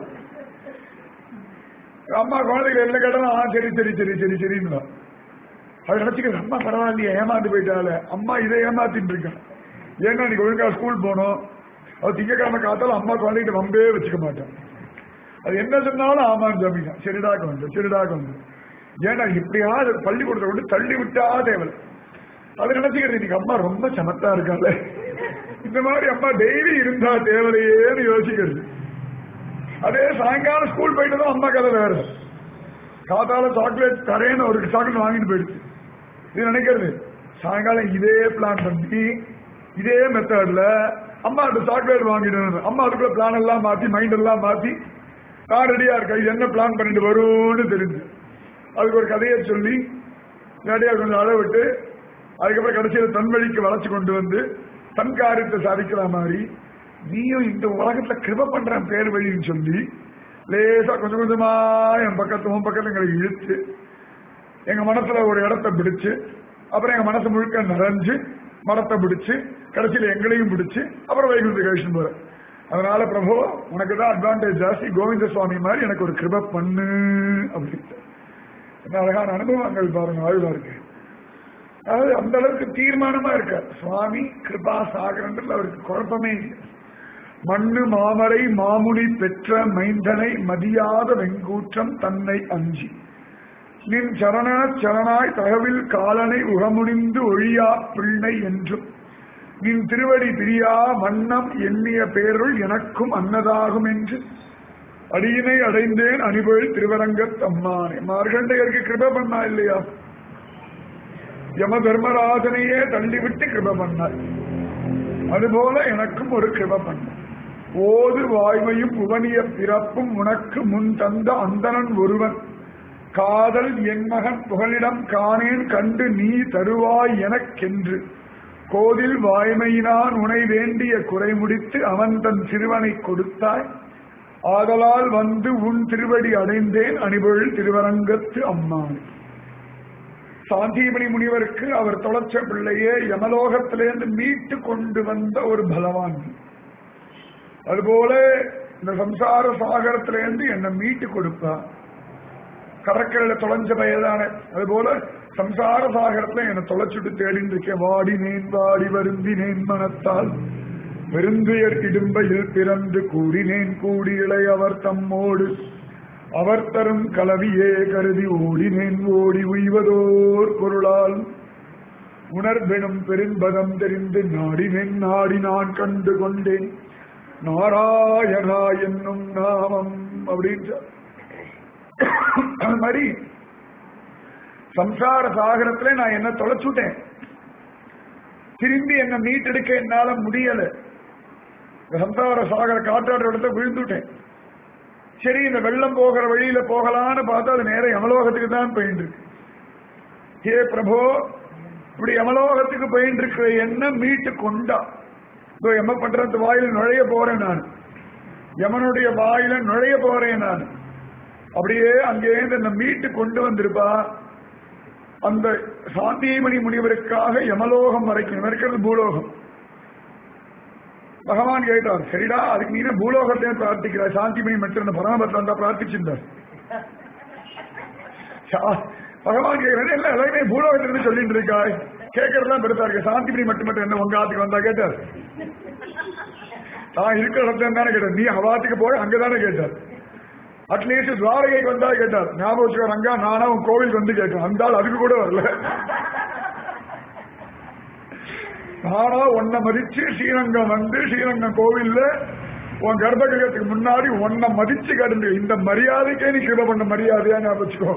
அம்மா குழந்தைகள் என்ன கேட்டாலும் ஆ சரி சரி சரி சரி சரின்னு அது நினைச்சுக்கிறது அம்மா பரவாயில்லையே ஏமாந்து போயிட்டால அம்மா இதை ஏமாத்திட்டு இருக்கான் ஏன்னா நீ ஒழுங்கா ஸ்கூல் போனோம் அது திங்கக்கிழமை காத்தாலும் அம்மா குழந்தைகிட்ட வம்பே வச்சுக்க மாட்டான் அது என்ன சொன்னாலும் ஆமான்னு ஜமிதான் சரிடாக்க வந்து சரிடாக்க வந்து ஏன்னா இப்படியாவது பள்ளிக்கூடத்தை கொண்டு தள்ளி விட்டா தேவை அது நினைச்சுக்கிறது இன்னைக்கு அம்மா ரொம்ப சமத்தா இருக்கால இந்த மாதிரி அம்மா டெய்லி இருந்தா தேவையில்லையேன்னு யோசிக்கிறது அதே சாயங்காலம் ஸ்கூல் போயிட்டு தான் அம்மா கதை வேற காத்தால சாக்லேட் தரேன்னு ஒரு சாக்லேட் வாங்கிட்டு போயிடுச்சு இது நினைக்கிறது சாயங்காலம் இதே பிளான் பண்ணி இதே மெத்தட்ல அம்மா அந்த சாக்லேட் வாங்கிடணும் அம்மா அதுக்குள்ள பிளான் எல்லாம் மாத்தி மைண்ட் எல்லாம் மாத்தி நான் ரெடியா இருக்கேன் இது என்ன பிளான் பண்ணிட்டு வரும்னு தெரிஞ்சு அதுக்கு ஒரு கதையை சொல்லி நேரடியா கொஞ்சம் அள விட்டு அதுக்கப்புறம் கடைசியில் தன் வழிக்கு வளைச்சு கொண்டு வந்து தன் காரியத்தை சாதிக்கிற மாதிரி நீயும் இந்த உலகத்துல கிருப பண்ற பேர் வழின்னு சொல்லி லேசா கொஞ்சம் கொஞ்சமா என் பக்கத்து உன் பக்கத்துல எங்களை இழுத்து எங்க மனசுல ஒரு இடத்த பிடிச்சு அப்புறம் எங்க மனசு முழுக்க நிறைஞ்சு மரத்தை பிடிச்சு கடைசியில எங்களையும் பிடிச்சு அப்புறம் வைகுண்ட கழிச்சு போற அதனால பிரபு உனக்கு தான் அட்வான்டேஜ் ஜாஸ்தி கோவிந்த சுவாமி மாதிரி எனக்கு ஒரு கிருப பண்ணு அப்படின்ட்டு என்ன அழகான அனுபவங்கள் பாருங்க ஆய்வா இருக்கு அதாவது அந்த அளவுக்கு தீர்மானமா இருக்கார் சுவாமி கிருபா சாகரன்றது அவருக்கு குழப்பமே இல்லை மண்ணு மாமரை மாமுனி பெற்ற மைந்தனை மதியாத வெங்கூற்றம் தன்னை அஞ்சி நின் சரண சரணாய் தகவில் காலனை உகமுனிந்து ஒழியா பிள்ளை என்றும் நின் திருவடி பிரியா வண்ணம் எண்ணிய பேருள் எனக்கும் அன்னதாகும் என்று அடியினை அடைந்தேன் அணிபொழில் திருவரங்கத் அம்மானே மார்கண்டையருக்கு கிருப பண்ணா இல்லையா யம தர்மராஜனையே தள்ளிவிட்டு கிருப பண்ணார் அதுபோல எனக்கும் ஒரு கிருப பண்ண ஓது வாய்மையும் உவனிய பிறப்பும் உனக்கு முன் தந்த அந்தணன் ஒருவன் காதல் என் மகன் புகலிடம் காணேன் கண்டு நீ தருவாய் எனக்கென்று கோதில் வாய்மையினான் உனை வேண்டிய குறை முடித்து அவன் தன் சிறுவனை கொடுத்தாய் ஆதலால் வந்து உன் திருவடி அடைந்தேன் அணிபொழில் திருவரங்கத்து அம்மான் சாந்தீமணி முனிவருக்கு அவர் தொலைச்ச பிள்ளையே யமலோகத்திலேருந்து மீட்டு கொண்டு வந்த ஒரு பலவான் அதுபோல இந்த சம்சார சாகரத்திலேருந்து என்னை மீட்டு கொடுப்பார் கடற்கரையில தொலைஞ்ச பயதானே அதுபோல சம்சார சாகரத்துல என்னை தொலைச்சுட்டு தேடின்னு இருக்கேன் வாடினேன் வாடி வருந்தினேன் மனத்தால் பெருந்துயர் இடும்பையில் பிறந்து கூறினேன் கூடி இளையவர் தம்மோடு அவர் தரும் கலவியே கருதி ஓடினேன் ஓடி உய்வதோர் பொருளால் உணர்வெனும் பெரும்பதம் தெரிந்து நாடினேன் நாடி நான் கண்டு கொண்டேன் நாராயணா என்னும் நாமம் அப்படின்னு அது மாதிரி சம்சார சாகரத்துல நான் என்ன தொலைச்சுட்டேன் திரும்பி என்ன மீட்டெடுக்க என்னால முடியல இந்த சம்சார சாகர காற்றாற்ற இடத்த விழுந்துட்டேன் சரி இந்த வெள்ளம் போகிற வழியில போகலான்னு பார்த்தா அது நேரம் யமலோகத்துக்கு தான் போயிட்டு இருக்கு ஹே பிரபோ இப்படி யமலோகத்துக்கு போயிட்டு இருக்கிற என்ன மீட்டு கொண்டா இதோ யம பண்றது வாயில நுழைய போறேன் நான் யமனுடைய வாயில நுழைய போறேன் நான் அப்படியே அங்கேருந்து என்ன மீட்டு கொண்டு வந்திருப்பா அந்த சாந்திமணி முனிவருக்காக யமலோகம் வரைக்கும் இருக்கிறது பூலோகம் பகவான் கேட்டார் சரிடா அதுக்கு நீ என்ன பூலோகத்தையே பிரார்த்திக்கிறாய் சாந்திமணி மட்டும் பரமபத்தில் வந்தா பிரார்த்திச்சிருந்தார் சா- பகவான் கேட்கிறேன் இல்ல எல்லாருமே பூலோகத்திலிருந்து சொல்லிட்டு இருக்காய் கேட்கறதுலாம் பெருசா இருக்கு சாந்திமணி மட்டும் மட்டும் என்ன உங்க ஆத்துக்கு வந்தா கேட்டார் நான் இருக்கிற இடத்துல தானே கேட்டார் நீ அவாத்துக்கு போய் அங்கதானே கேட்டார் அட்லீஸ்ட் துவாரகைக்கு வந்தா கேட்டார் ஞாபகம் வச்சுக்கோ ரங்கா நானா உன் கோவிலுக்கு வந்து கேட்டேன் அந்த ஆள் அதுக்கு கூட வரல நானா உன்னை மதிச்சு ஸ்ரீரங்கம் வந்து ஸ்ரீரங்கம் கோவில்ல உன் கர்ப்பகிரகத்துக்கு முன்னாடி உன்னை மதிச்சு கிடந்து இந்த மரியாதைக்கே நீ கிருப பண்ண மரியாதையா ஞாபகம் வச்சுக்கோ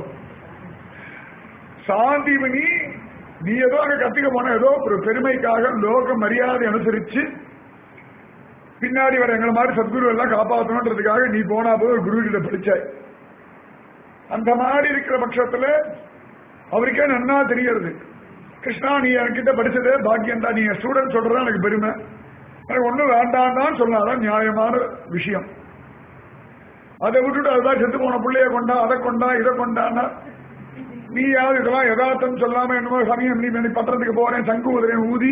சாந்திமணி நீ ஏதோ அங்க கத்துக்க போன ஏதோ ஒரு பெருமைக்காக லோக மரியாதை அனுசரிச்சு பின்னாடி வர எங்களை மாதிரி சத்குரு எல்லாம் காப்பாற்றணுன்றதுக்காக நீ போனா போய் ஒரு குரு கிட்ட படிச்சாய் அந்த மாதிரி இருக்கிற பட்சத்துல அவருக்கே நன்னா தெரியறது கிருஷ்ணா நீ என்கிட்ட படிச்சதே பாக்கியம் தான் நீ ஸ்டூடெண்ட் சொல்றதா எனக்கு பெருமை எனக்கு ஒண்ணும் வேண்டாம்தான் சொன்னாதான் நியாயமான விஷயம் அதை விட்டுட்டு அதுதான் செத்து போன பிள்ளைய கொண்டா அதை கொண்டா இதை கொண்டான்னா நீ யாவது இதெல்லாம் யதார்த்தம் சொல்லாம என்னமோ சமயம் நீ நீ பத்திரத்துக்கு போறேன் சங்கு உதறேன் ஊதி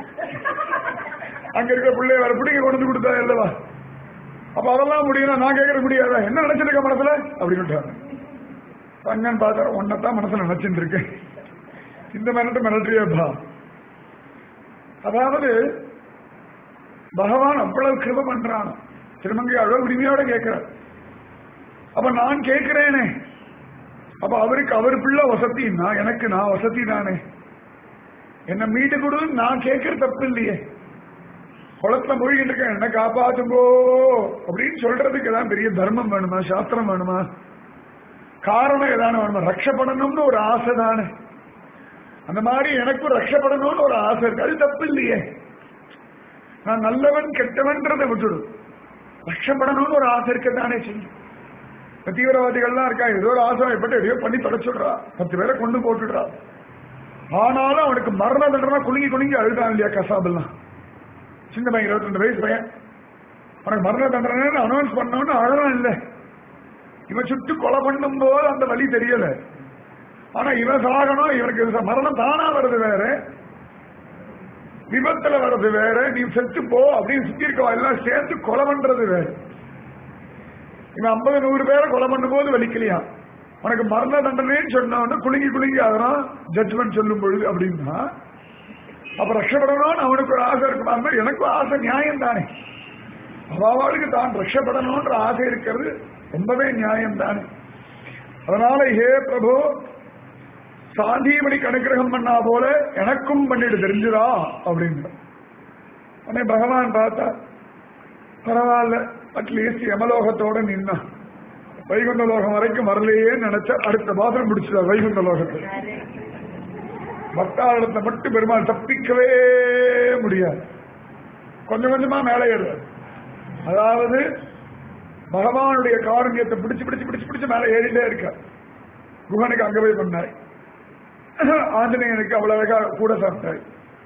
அங்க இருக்கிற பிள்ளைய வேற பிடிக்க கொண்டு வந்து கொடுத்தா இல்லவா அப்ப அதெல்லாம் முடியும் நான் கேட்கற முடியாதா என்ன நினைச்சிருக்க மனசுல அப்படின்னு ரங்கன் பார்த்தா உன்னைத்தான் மனசுல நினைச்சிட்டு இருக்கேன் இந்த மிரட்டு மிரட்டியப்பா அதாவது பகவான் அவ்வளவு கிருப பண்றான் திருமங்கை அவ்வளவு உரிமையோட கேட்கிறார் அப்ப நான் கேட்கிறேனே அப்ப அவருக்கு அவர் பிள்ளை வசதின்னா எனக்கு நான் வசதி தானே என்ன மீட்டு கொடு நான் கேட்கிற தப்பு இல்லையே குளத்துல மூழ்கிட்டு இருக்கேன் என்ன காப்பாத்துங்கோ அப்படின்னு சொல்றதுக்கு ஏதாவது பெரிய தர்மம் வேணுமா சாஸ்திரம் வேணுமா காரணம் ஏதான வேணுமா ரட்சப்படணும்னு ஒரு ஆசை தானே அந்த மாதிரி எனக்கும் ரட்சப்படணும்னு ஒரு ஆசை இருக்கு அது தப்பு இல்லையே நான் நல்லவன் கெட்டவன்றதை விட்டுடு ரட்சப்படணும்னு ஒரு ஆசை இருக்கத்தானே செய்யும் இந்த தீவிரவாதிகள்லாம் இருக்கா ஏதோ ஒரு ஆசை எப்பட்டு எதையோ பண்ணி தொலைச்சுடுறா பத்து பேரை கொண்டு போட்டுடுறா ஆனாலும் அவனுக்கு மரண தண்டனை குலுங்கி குலுங்கி அழுதான் இல்லையா கசாபெல்லாம் சின்ன பையன் இருபத்தி ரெண்டு வயசு பையன் அவனுக்கு மரண தண்டனை அனௌன்ஸ் பண்ணோன்னு அழகான் இல்லை இவன் சுட்டு கொலை பண்ணும் போது அந்த வழி தெரியல ஆனா இவன் சாகணும் இவனுக்கு இது மரணம் தானா வருது வேற விபத்துல வர்றது வேற நீ செத்து போ அப்படின்னு சுத்தி இருக்கவா எல்லாம் சேர்ந்து கொலை பண்றது வேற இவன் ஐம்பது நூறு பேரை கொலை பண்ணும் போது வலிக்கலையா உனக்கு மரண தண்டனைன்னு சொன்னவன குலுங்கி குலுங்கி அதெல்லாம் ஜட்ஜ்மெண்ட் சொல்லும் பொழுது அப்படின்னா அப்ப ரட்சப்படணும்னு அவனுக்கு ஒரு ஆசை இருக்கும் அந்த மாதிரி எனக்கும் ஆசை நியாயம் தானே அவாவாளுக்கு தான் ரட்சப்படணும்ன்ற ஆசை இருக்கிறது ரொம்பவே நியாயம் தானே அதனால ஹே பிரபு சாந்திமணி அனுகிரகம் பண்ணா போல எனக்கும் பண்ணிட்டு தெரிஞ்சுதா அப்படின்னு உடனே பகவான் பார்த்தா பரவாயில்ல அட்லீஸ்ட் யமலோகத்தோட நின்னா வைகுண்ட லோகம் வரைக்கும் வரலையே நினைச்சா அடுத்த பாசனம் பிடிச்சதா வைகுண்ட லோகத்தை பக்தாளத்தை மட்டும் பெருமாள் தப்பிக்கவே முடியாது கொஞ்சம் கொஞ்சமா மேலே ஏறுறாரு அதாவது பகவானுடைய காரண்யத்தை பிடிச்சு பிடிச்சு பிடிச்சு பிடிச்சு மேலே ஏறிட்டே இருக்கார் குகனுக்கு அங்க போய் பண்ணாய் ஆஞ்சநேயனுக்கு அவ்வளவு அழகா கூட சாப்பிட்டாய்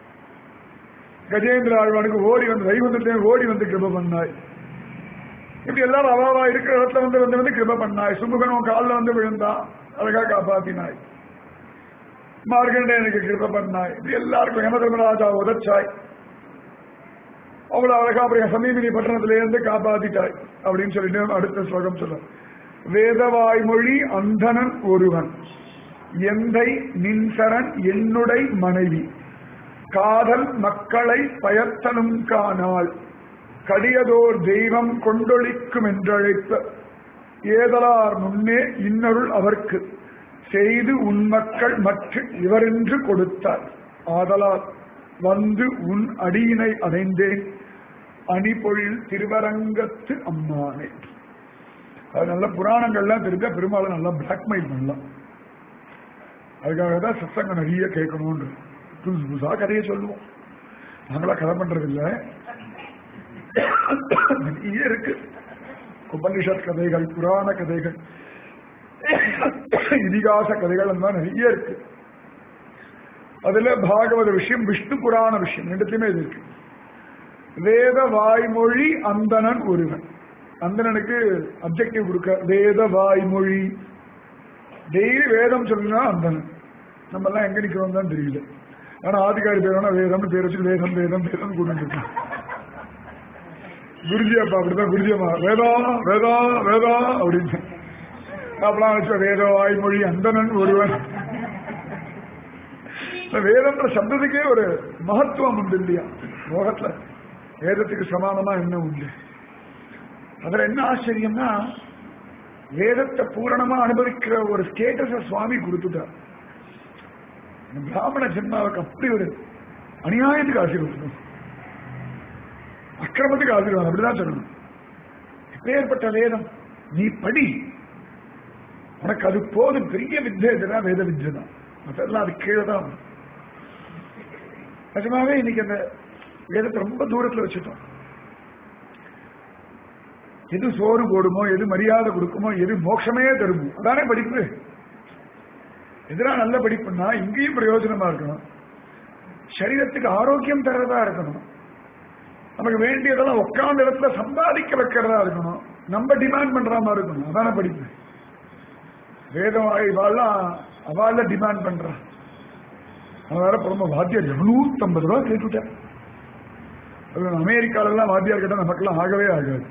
கஜேந்திர ஆழ்வானுக்கு ஓடி வந்து வைகுந்தத்தையும் ஓடி வந்து கிருப பண்ணாய் இப்படி எல்லாரும் அவாவா இருக்கிற இடத்துல வந்து வந்து வந்து கிருப பண்ணாய் சுமுகனும் காலில் வந்து விழுந்தான் அழகா காப்பாத்தினாய் மார்கண்டேயனுக்கு கிருப பண்ணாய் இப்படி எல்லாருக்கும் யமதர்மராஜா உதச்சாய் அவ்வளவு அழகா அப்புறம் சமீபினி பட்டணத்தில இருந்து காப்பாத்திட்டாய் அப்படின்னு சொல்லிட்டு அடுத்த ஸ்லோகம் சொல்ல வேதவாய்மொழி அந்தணன் ஒருவன் எந்தை நின்சரன் என்னுடை மனைவி காதல் மக்களை பயத்தனும் காணாள் கடியதோர் தெய்வம் கொண்டொழிக்கும் என்றழைப்ப ஏதலார் முன்னே இன்னருள் அவர்க்கு செய்து உன் மக்கள் மற்ற இவரென்று கொடுத்தார் ஆதலால் வந்து உன் அடியினை அடைந்தேன் அணிபொழில் திருவரங்கத்து அம்மானே அது நல்ல புராணங்கள்லாம் தெரிஞ்சா பெரும்பாலும் நல்லா பிளாக்மெயில் பண்ணலாம் அதுக்காக தான் சத்சங்கம் நிறைய கேட்கணும்னு புதுசு புதுசா கதையை சொல்லுவோம் நாங்களா கதை பண்றது இல்ல நிறைய இருக்கு உபனிஷத் கதைகள் புராண கதைகள் இதிகாச கதைகள் அந்த மாதிரி நிறைய இருக்கு அதுல பாகவத விஷயம் விஷ்ணு புராண விஷயம் ரெண்டுத்தையுமே இது இருக்கு வேத வாய்மொழி அந்தணன் ஒருவன் அந்தணனுக்கு அப்ஜெக்டிவ் கொடுக்க வேத வாய்மொழி டெய்லி வேதம் சொல்லுனா அந்தணன் நம்ம எல்லாம் எங்க நிக்கிறோம் தான் தெரியல ஆனா ஆதிகாரி பேர் வேணா வேதம்னு பேர் வச்சு வேதம் வேதம் வேதம் கூட்டு இருக்கோம் குருஜி அப்பா அப்படிதான் குருஜி அம்மா வேதா வேதா வேதா அப்படின்னு அப்பெல்லாம் வச்ச வேத வாய்மொழி அந்தனன் ஒருவன் இந்த வேதம்ன்ற சப்தத்துக்கே ஒரு மகத்துவம் உண்டு இல்லையா லோகத்துல வேதத்துக்கு சமானமா என்ன உண்டு அதுல என்ன ஆச்சரியம்னா வேதத்தை பூரணமா அனுபவிக்கிற ஒரு ஸ்டேட்டஸ சுவாமி கொடுத்துட்டார் இந்த பிராமண ஜென்மாவுக்கு அப்படி ஒரு அநியாயத்துக்கு ஆசீர்வாதம் அக்கிரமத்துக்கு ஆசீர்வாதம் அப்படிதான் சொல்லணும் எப்பேற்பட்ட வேதம் நீ படி உனக்கு அது போதும் பெரிய வித்தை இதுதான் வேத வித்தை தான் அதெல்லாம் அது கீழே தான் வரும். நிஜமாவே இன்னைக்கு அந்த வேதத்தை ரொம்ப தூரத்துல வச்சுட்டோம் எது சோறு போடுமோ எது மரியாதை கொடுக்குமோ எது மோட்சமே தருமோ அதானே படிப்பு எதிரா நல்ல படிப்புன்னா இங்கேயும் பிரயோஜனமா இருக்கணும் சரீரத்துக்கு ஆரோக்கியம் தர்றதா இருக்கணும் நமக்கு வேண்டியதெல்லாம் உட்கார்ந்த இடத்துல சம்பாதிக்க வைக்கிறதா இருக்கணும் நம்ம டிமாண்ட் பண்ற மாதிரி இருக்கணும் அதான படிப்பு வேதம் இவாள்லாம் அவால டிமாண்ட் பண்றான் அவன் வேற புறம்ப வாத்தியார் இருநூத்தம்பது ரூபா கேட்டுட்டேன் அது அமெரிக்கால எல்லாம் வாத்தியார் கிட்ட நமக்கெல்லாம் ஆகவே ஆகாது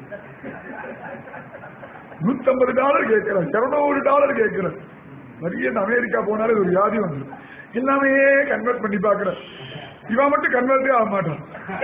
நூத்தம்பது டாலர் கேட்கிறேன் இருநூறு டாலர் கேட்கிறேன் நிறைய இந்த அமெரிக்கா போனாலே ஒரு வியாதி வந்துடும் எல்லாமே கன்வெர்ட் பண்ணி பாக்குறேன் இவன் மட்டும் கன்வெர்ட்டே ஆக மாட்டான்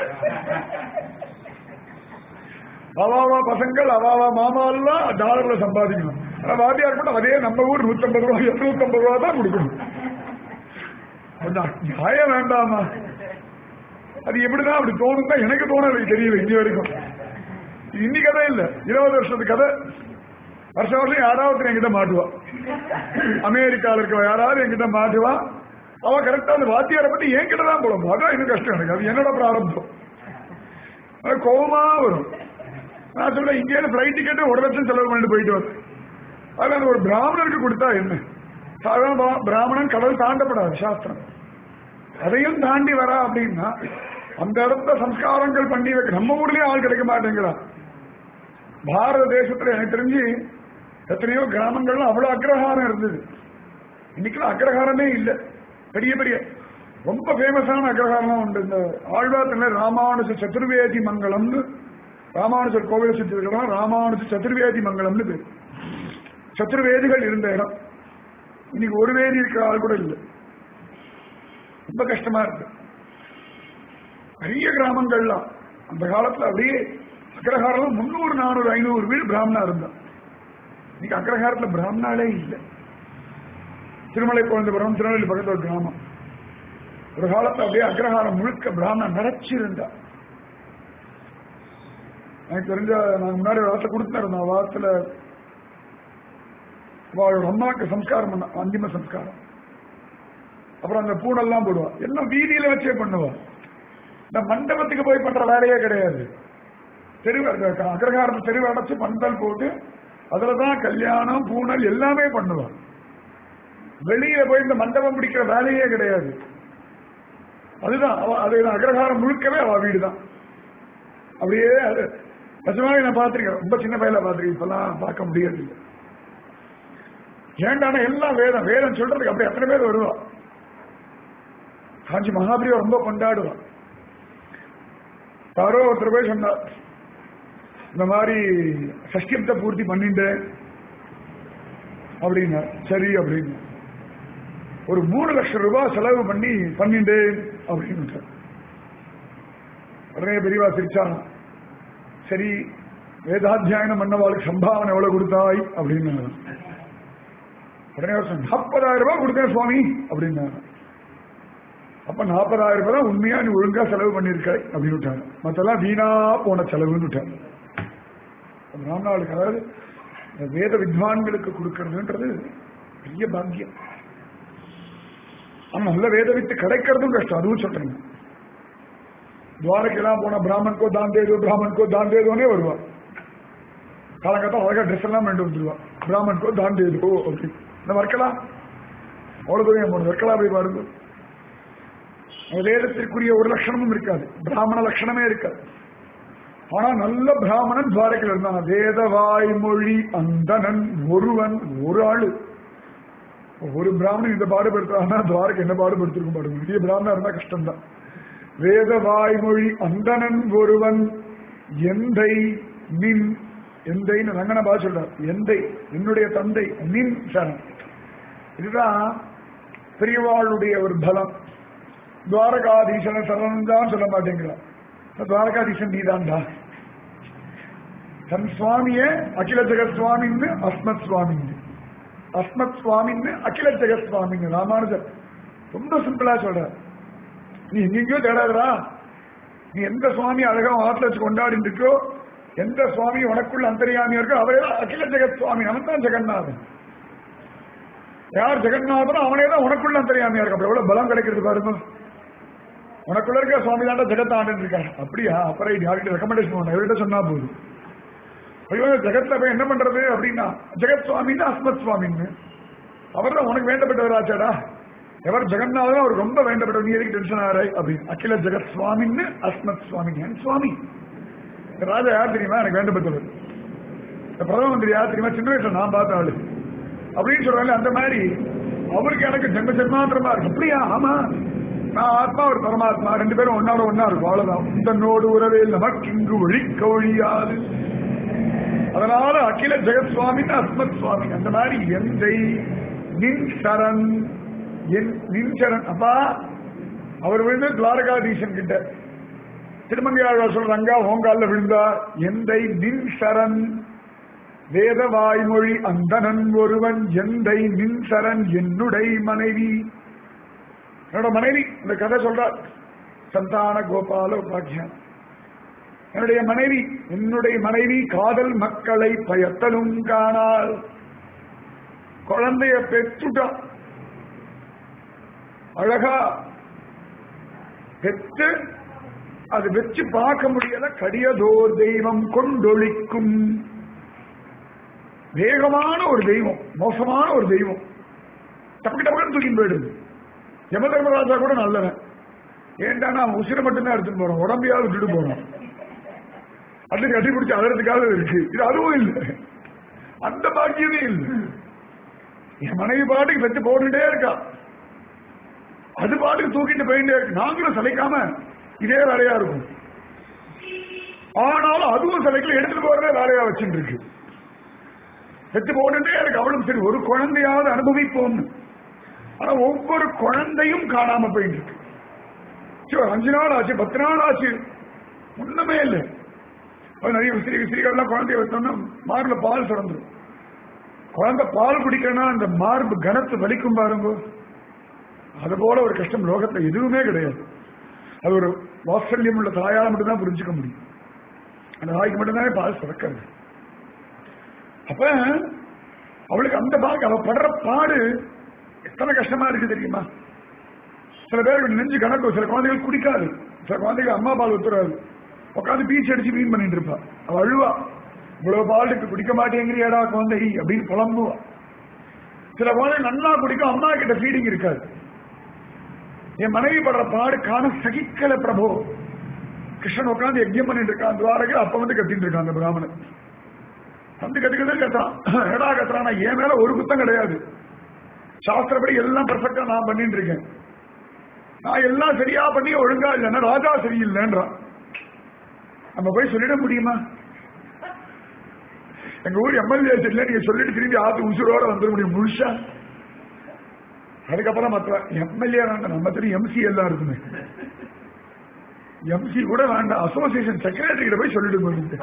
அவாவா பசங்கள் அவாவா மாமா எல்லாம் டாலர்ல சம்பாதிக்கணும் ஆனா வாத்தியார் மட்டும் அதே நம்ம ஊர் நூத்தம்பது ரூபாய் இருநூத்தம்பது ரூபா தான் கொடுக்கணும் கொஞ்சம் நியாயம் வேண்டாமா அது எப்படிதான் அப்படி தோணும் தான் எனக்கு தோணல தெரியல இன்னி வரைக்கும் இது இன்னி கதை இல்ல இருபது வருஷத்து கதை வருஷம் வருஷம் யாராவது என்கிட்ட மாட்டுவா அமெரிக்கால இருக்க யாராவது என்கிட்ட மாட்டுவா அவ கரெக்டா அந்த வாத்தியாரை பத்தி என்கிட்ட தான் போடும் அதான் இன்னும் கஷ்டம் எனக்கு அது என்னோட பிராரம்பம் அது கோபமா வரும் நான் சொல்றேன் இங்கே பிளைட் டிக்கெட்டு ஒரு லட்சம் செலவு பண்ணிட்டு போயிட்டு வரும் அதுல அந்த ஒரு பிராமணனுக்கு கொடுத்தா என்ன சாதாரண பா- பிராமணன் கடல் தாண்டப்படாது சாஸ்திரம் அதையும் தாண்டி வரா அப்படின்னா அந்த இடத்துல சம்ஸ்காரங்கள் பண்ணி வைக்க நம்ம ஊர்லயும் ஆள் கிடைக்க மாட்டேங்கிறான் பாரத தேசத்துல எனக்கு தெரிஞ்சு எத்தனையோ கிராமங்கள்ல அவ்வளவு அக்ரஹாரம் இருந்தது இன்னைக்கு அக்ரஹாரமே இல்ல பெரிய பெரிய ரொம்ப ஃபேமஸான அக்ரஹாரம் உண்டு இந்த ஆழ்வார்த்தன ராமானுஜ சதுர்வேதி மங்கலம்னு ராமானுஜர் கோவிலை சுற்றி இருக்கிறோம் ராமானுஜ சதுர்வேதி மங்கலம்னு பேர் சதுர்வேதிகள் இருந்த இடம் இன்னைக்கு ஒரு வேதி இருக்கிற ஆள் கூட இல்லை ரொம்ப கஷ்டமா இருக்கு பெரிய கிராமங்கள்லாம் அந்த காலத்துல அப்படியே அக்ரஹாரம் முன்னூறு நானூறு ஐநூறு வீடு பிராமணா இருந்தான் இன்னைக்கு அக்ரஹாரத்துல பிராமணாலே இல்லை திருமலை குழந்தைபுரம் திருநெல்வேலி பக்கத்துல ஒரு கிராமம் ஒரு காலத்துல அப்படியே அக்ரஹாரம் முழுக்க பிராமணன் நிறைச்சிருந்தா எனக்கு தெரிஞ்ச நான் முன்னாடி ஒரு வாரத்தை கொடுத்துருந்தேன் வாரத்துல அவளோட அம்மாவுக்கு சம்ஸ்காரம் பண்ண அந்திம சம்ஸ்காரம் அப்புறம் அந்த பூனெல்லாம் போடுவா எல்லாம் வீதியில வச்சே பண்ணுவா இந்த மண்டபத்துக்கு போய் பண்ற வேலையே கிடையாது தெருவு அந்த அக்ரஹாரத்தை தெருவு அடைச்சு பந்தல் போட்டு அதுலதான் கல்யாணம் பூனல் எல்லாமே பண்ணுவா வெளியில போய் இந்த மண்டபம் பிடிக்கிற வேலையே கிடையாது அதுதான் அவ அது அக்ரஹாரம் முழுக்கவே அவ வீடுதான் அப்படியே அது நிஜமாவே நான் பார்த்திருக்கேன் ரொம்ப சின்ன பையல பார்த்திருக்கேன் இப்பெல்லாம் பார்க்க முடியாது இல்லை ஏண்டானா எல்லாம் வேதம் வேதம் சொல்றதுக்கு அப்படி எத்தனை பேர் வருவா காஞ்சி மகாபிரியா ரொம்ப கொண்டாடுவா யாரோ ஒருத்தர் போய் சொன்னார் இந்த மாதிரி சஷ்டியத்தை பூர்த்தி பண்ணிட்டேன் அப்படின்னா சரி அப்படின்னு ஒரு மூணு லட்சம் ரூபாய் செலவு பண்ணி பண்ணிட்டேன் அப்படின்னு உடனே பெரியவா சிரிச்சாங்க சரி வேதாத்தியாயனம் பண்ணவாளுக்கு சம்பாவனை எவ்வளவு கொடுத்தாய் அப்படின்னு உடனே அவர் சொன்னார், நாற்பதாயிரம் ரூபாய் கொடுத்தேன் சுவாமி அப்படின்னாரு அப்ப நாற்பதாயிரம் ரூபாய் தான் உண்மையா நீ ஒழுங்கா செலவு பண்ணிருக்க அப்படின்னு விட்டாங்க மத்தெல்லாம் வீணா போன செலவுன்னு விட்டாங்க ராம்நாளுக்கு அதாவது இந்த வேத வித்வான்களுக்கு கொடுக்கறதுன்றது பெரிய பாக்கியம் ஆனா நல்ல வேத வித்து கிடைக்கிறதும் கஷ்டம் அதுவும் சொல்றேன் துவாரக்கெல்லாம் போன பிராமன்கோ தான் தேதோ பிராமன்கோ தான் தேதோனே வருவா காலங்கத்தான் அழகா ட்ரெஸ் எல்லாம் பண்ணிட்டு வந்துருவா பிராமன்கோ தான் தேதோ அப்படி இந்த வர்க்கலாம் அவ்வளவு தூரம் போன வர்க்கலா போய் பாருங்க அந்த வேதத்திற்குரிய ஒரு லட்சணமும் இருக்காது பிராமண லட்சணமே இருக்காது ஆனா நல்ல பிராமணன் துவாரகையில் இருந்தான் வேத வாய்மொழி அந்தணன் ஒருவன் ஒரு ஆளு ஒரு பிராமணன் இந்த பாடுபடுத்தானா துவாரக்கு என்ன பாடுபடுத்திருக்கும் பாருங்க பெரிய பிராமணா இருந்தா கஷ்டம்தான் வேத வாய்மொழி அந்தணன் ஒருவன் எந்தை நின் எந்தைன்னு ரங்கனபா சொல்றார் எந்தை என்னுடைய தந்தை நின் சரண் இதுதான் பெரியவாளுடைய ஒரு பலம் துவாரகாதீசன சரணம் தான் சொல்ல மாட்டேங்கிறான் துவாரகாதீசன் நீதான்டா தன் சுவாமிய அகில ஜெகத் சுவாமின்னு அஸ்மத் சுவாமின்னு அஸ்மத் சுவாமின்னு அகில ஜெகத் சுவாமின்னு ராமானுஜர் ரொம்ப சிம்பிளா சொல்ற நீ எங்கெங்கயோ தேடாதடா நீ எந்த சுவாமி அழகா ஆத்துல வச்சு கொண்டாடிட்டு இருக்கோ எந்த சுவாமி உனக்குள்ள அந்தரியாமியா இருக்கோ அவரே தான் அகில ஜெகத் சுவாமி அவன் தான் ஜெகநாதன் யார் ஜெகநாதனோ அவனே தான் உனக்குள்ள அந்தரியாமியா இருக்கு அப்ப எவ்வளவு பலம் கிடைக்கிறது பாருங்க உனக்குள்ள இருக்க சுவாமி தாண்டா ஜெகத் ஆண்டு இருக்காரு அப்படியா அப்புறம் யார்கிட்ட ரெக்கமெண்டேஷன் பண்ண இவர்கிட்ட சொன்னா போதும் ஐயோ ஜெகத்ல போய் என்ன பண்றது அப்படின்னா ஜெகத் சுவாமின்னு அஸ்மத் சுவாமின்னு அவர் தான் உனக்கு வேண்டப்பட்டவராச்சாடா எவர் ஜெகநாதன் அவர் ரொம்ப வேண்டப்பட்டவர் நீ எதுக்கு டென்ஷன் ஆறாய் அப்படின்னு அகில ஜெகத் சுவாமின்னு அஸ்மத் சுவாமி என் சுவாமி இந்த ராஜா யார் தெரியுமா எனக்கு வேண்டப்பட்டவர் இந்த பிரதம மந்திரி யார் தெரியுமா சின்ன வயசுல நான் பார்த்த ஆளு அப்படின்னு சொல்றாங்க அந்த மாதிரி அவருக்கு எனக்கு ஜென்ம ஜென்மாந்திரமா இருக்கு அப்படியா ஆமா நான் ஆத்மா ஒரு பரமாத்மா ரெண்டு பேரும் ஒன்னாட ஒன்னா இருக்கும் அவ்வளவுதான் உந்தன்னோடு உறவே நமக்கு இங்கு ஒழிக்க ஒழியாது அதனால அகில ஜெகத் சுவாமின்னு அஸ்மத் சுவாமி அந்த மாதிரி எந்தை நின் சரண் என் நின் சரண் அப்பா அவர் விழுந்து துவாரகாதீசன் கிட்ட திருமங்கையாழ்வார் சொல்ற ரங்கா ஓங்கால விழுந்தா எந்தை நின் சரண் வேத வாய்மொழி அந்தணன் ஒருவன் எந்தை நின் சரண் என்னுடைய மனைவி என்னோட மனைவி இந்த கதை சொல்றார் சந்தான கோபால உபாக்கியம் என்னுடைய மனைவி என்னுடைய மனைவி காதல் மக்களை பயத்தலும் காணால் குழந்தைய பெற்றுட்டா அழகா பெற்று அது வச்சு பார்க்க முடியல கடியதோர் தெய்வம் கொண்டொழிக்கும் வேகமான ஒரு தெய்வம் மோசமான ஒரு தெய்வம் டப்பு டப்புன்னு தூக்கிட்டு போயிடுது யம தர்மராஜா கூட நல்லவன் ஏன்டா நான் உசிரை மட்டும்தான் எடுத்துட்டு போறோம் உடம்பையாவது விட்டுட்டு போறோம் அது கட்டி பிடிச்சி அழறதுக்காக இருக்கு இது அதுவும் இல்லை அந்த பாக்கியமே இல்லை என் மனைவி பாட்டுக்கு வச்சு போட்டுட்டே இருக்கா அது பாட்டுக்கு தூக்கிட்டு போயிட்டே இருக்கு நாங்களும் சளைக்காம இதே வேலையா இருக்கும் ஆனாலும் அதுவும் சிலைக்குள்ள எடுத்துட்டு போறதே வேலையா வச்சுட்டு இருக்கு செத்து போட்டுட்டே இருக்கு அவளும் சரி ஒரு குழந்தையாவது அனுபவிப்போம்னு ஆனா ஒவ்வொரு குழந்தையும் காணாம போயிட்டு இருக்கு சரி, ஒரு அஞ்சு நாள் ஆச்சு பத்து நாள் ஆச்சு ஒண்ணுமே இல்லை அது நிறைய விசிறி விசிறிகள்லாம் குழந்தைய வச்சோம்னா மார்பில் பால் சுரந்துரும் குழந்தை பால் குடிக்கணும்னா அந்த மார்பு கனத்து வலிக்கும் பாருங்க அது போல ஒரு கஷ்டம் லோகத்துல எதுவுமே கிடையாது அது ஒரு வாத்சல்யம் உள்ள தாயால மட்டும்தான் புரிஞ்சுக்க முடியும் அந்த தாய்க்கு மட்டும்தானே பால் சுரக்கிறது அப்ப அவளுக்கு அந்த பாக்கு அவ படுற பாடு எத்தனை கஷ்டமா இருக்கு தெரியுமா சில பேருக்கு நெஞ்சு கணக்கு சில குழந்தைகள் குடிக்காது சில குழந்தைகள் அம்மா பால் ஒத்துறாது உட்காந்து பீச் அடிச்சு மீன் பண்ணிட்டு இருப்பா அவ அழுவா இவ்வளவு பால் இருக்கு குடிக்க மாட்டேங்கிறியாடா குழந்தை அப்படின்னு புலம்புவா சில குழந்தை நல்லா குடிக்கும் அம்மா கிட்ட ஃபீடிங் இருக்காது என் மனைவி படுற பாடு காண சகிக்கல பிரபு கிருஷ்ணன் உட்காந்து யஜ்யம் பண்ணிட்டு இருக்கான் துவாரகை அப்ப வந்து கத்திட்டு இருக்கான் அந்த பிராமணன் வந்து கத்துக்கிறது கத்துறான் எடா கத்துறான் என் மேல ஒரு குத்தம் கிடையாது சாஸ்திரப்படி எல்லாம் பர்ஃபெக்டா நான் பண்ணிட்டு இருக்கேன் நான் எல்லாம் சரியா பண்ணி ஒழுங்கா இல்லைன்னா ராஜா சரியில்லைன்றான் நம்ம போய் சொல்லிட முடியுமா எங்க ஊர் எம்எல்ஏ இல்ல நீங்க சொல்லிட்டு திரும்பி ஆத்து உசுரோட வந்துட முடியும் முழுசா அதுக்கப்புறம் மற்ற எம்எல்ஏ வேண்டாம் நம்ம தெரியும் எம்சி எல்லாம் இருக்குமே எம்சி கூட வேண்டாம் அசோசியேஷன் செக்ரட்டரி கிட்ட போய் சொல்லிட்டு போயிட்டு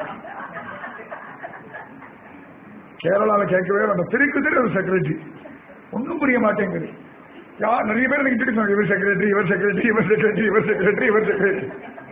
கேரளால கேட்கவே வேண்டாம் திருக்கு திரு ஒரு செக்ரட்டரி ஒன்றும் புரிய மாட்டேங்குது யார் நிறைய பேர் எனக்கு இன்ட்ரடியூஸ் இவர் செக்ரட்டரி இவர் செக்ரட்டரி இவர் செக்ரட்டரி இவர் செக்ரட்டரி இவர் செக்ரட்டரி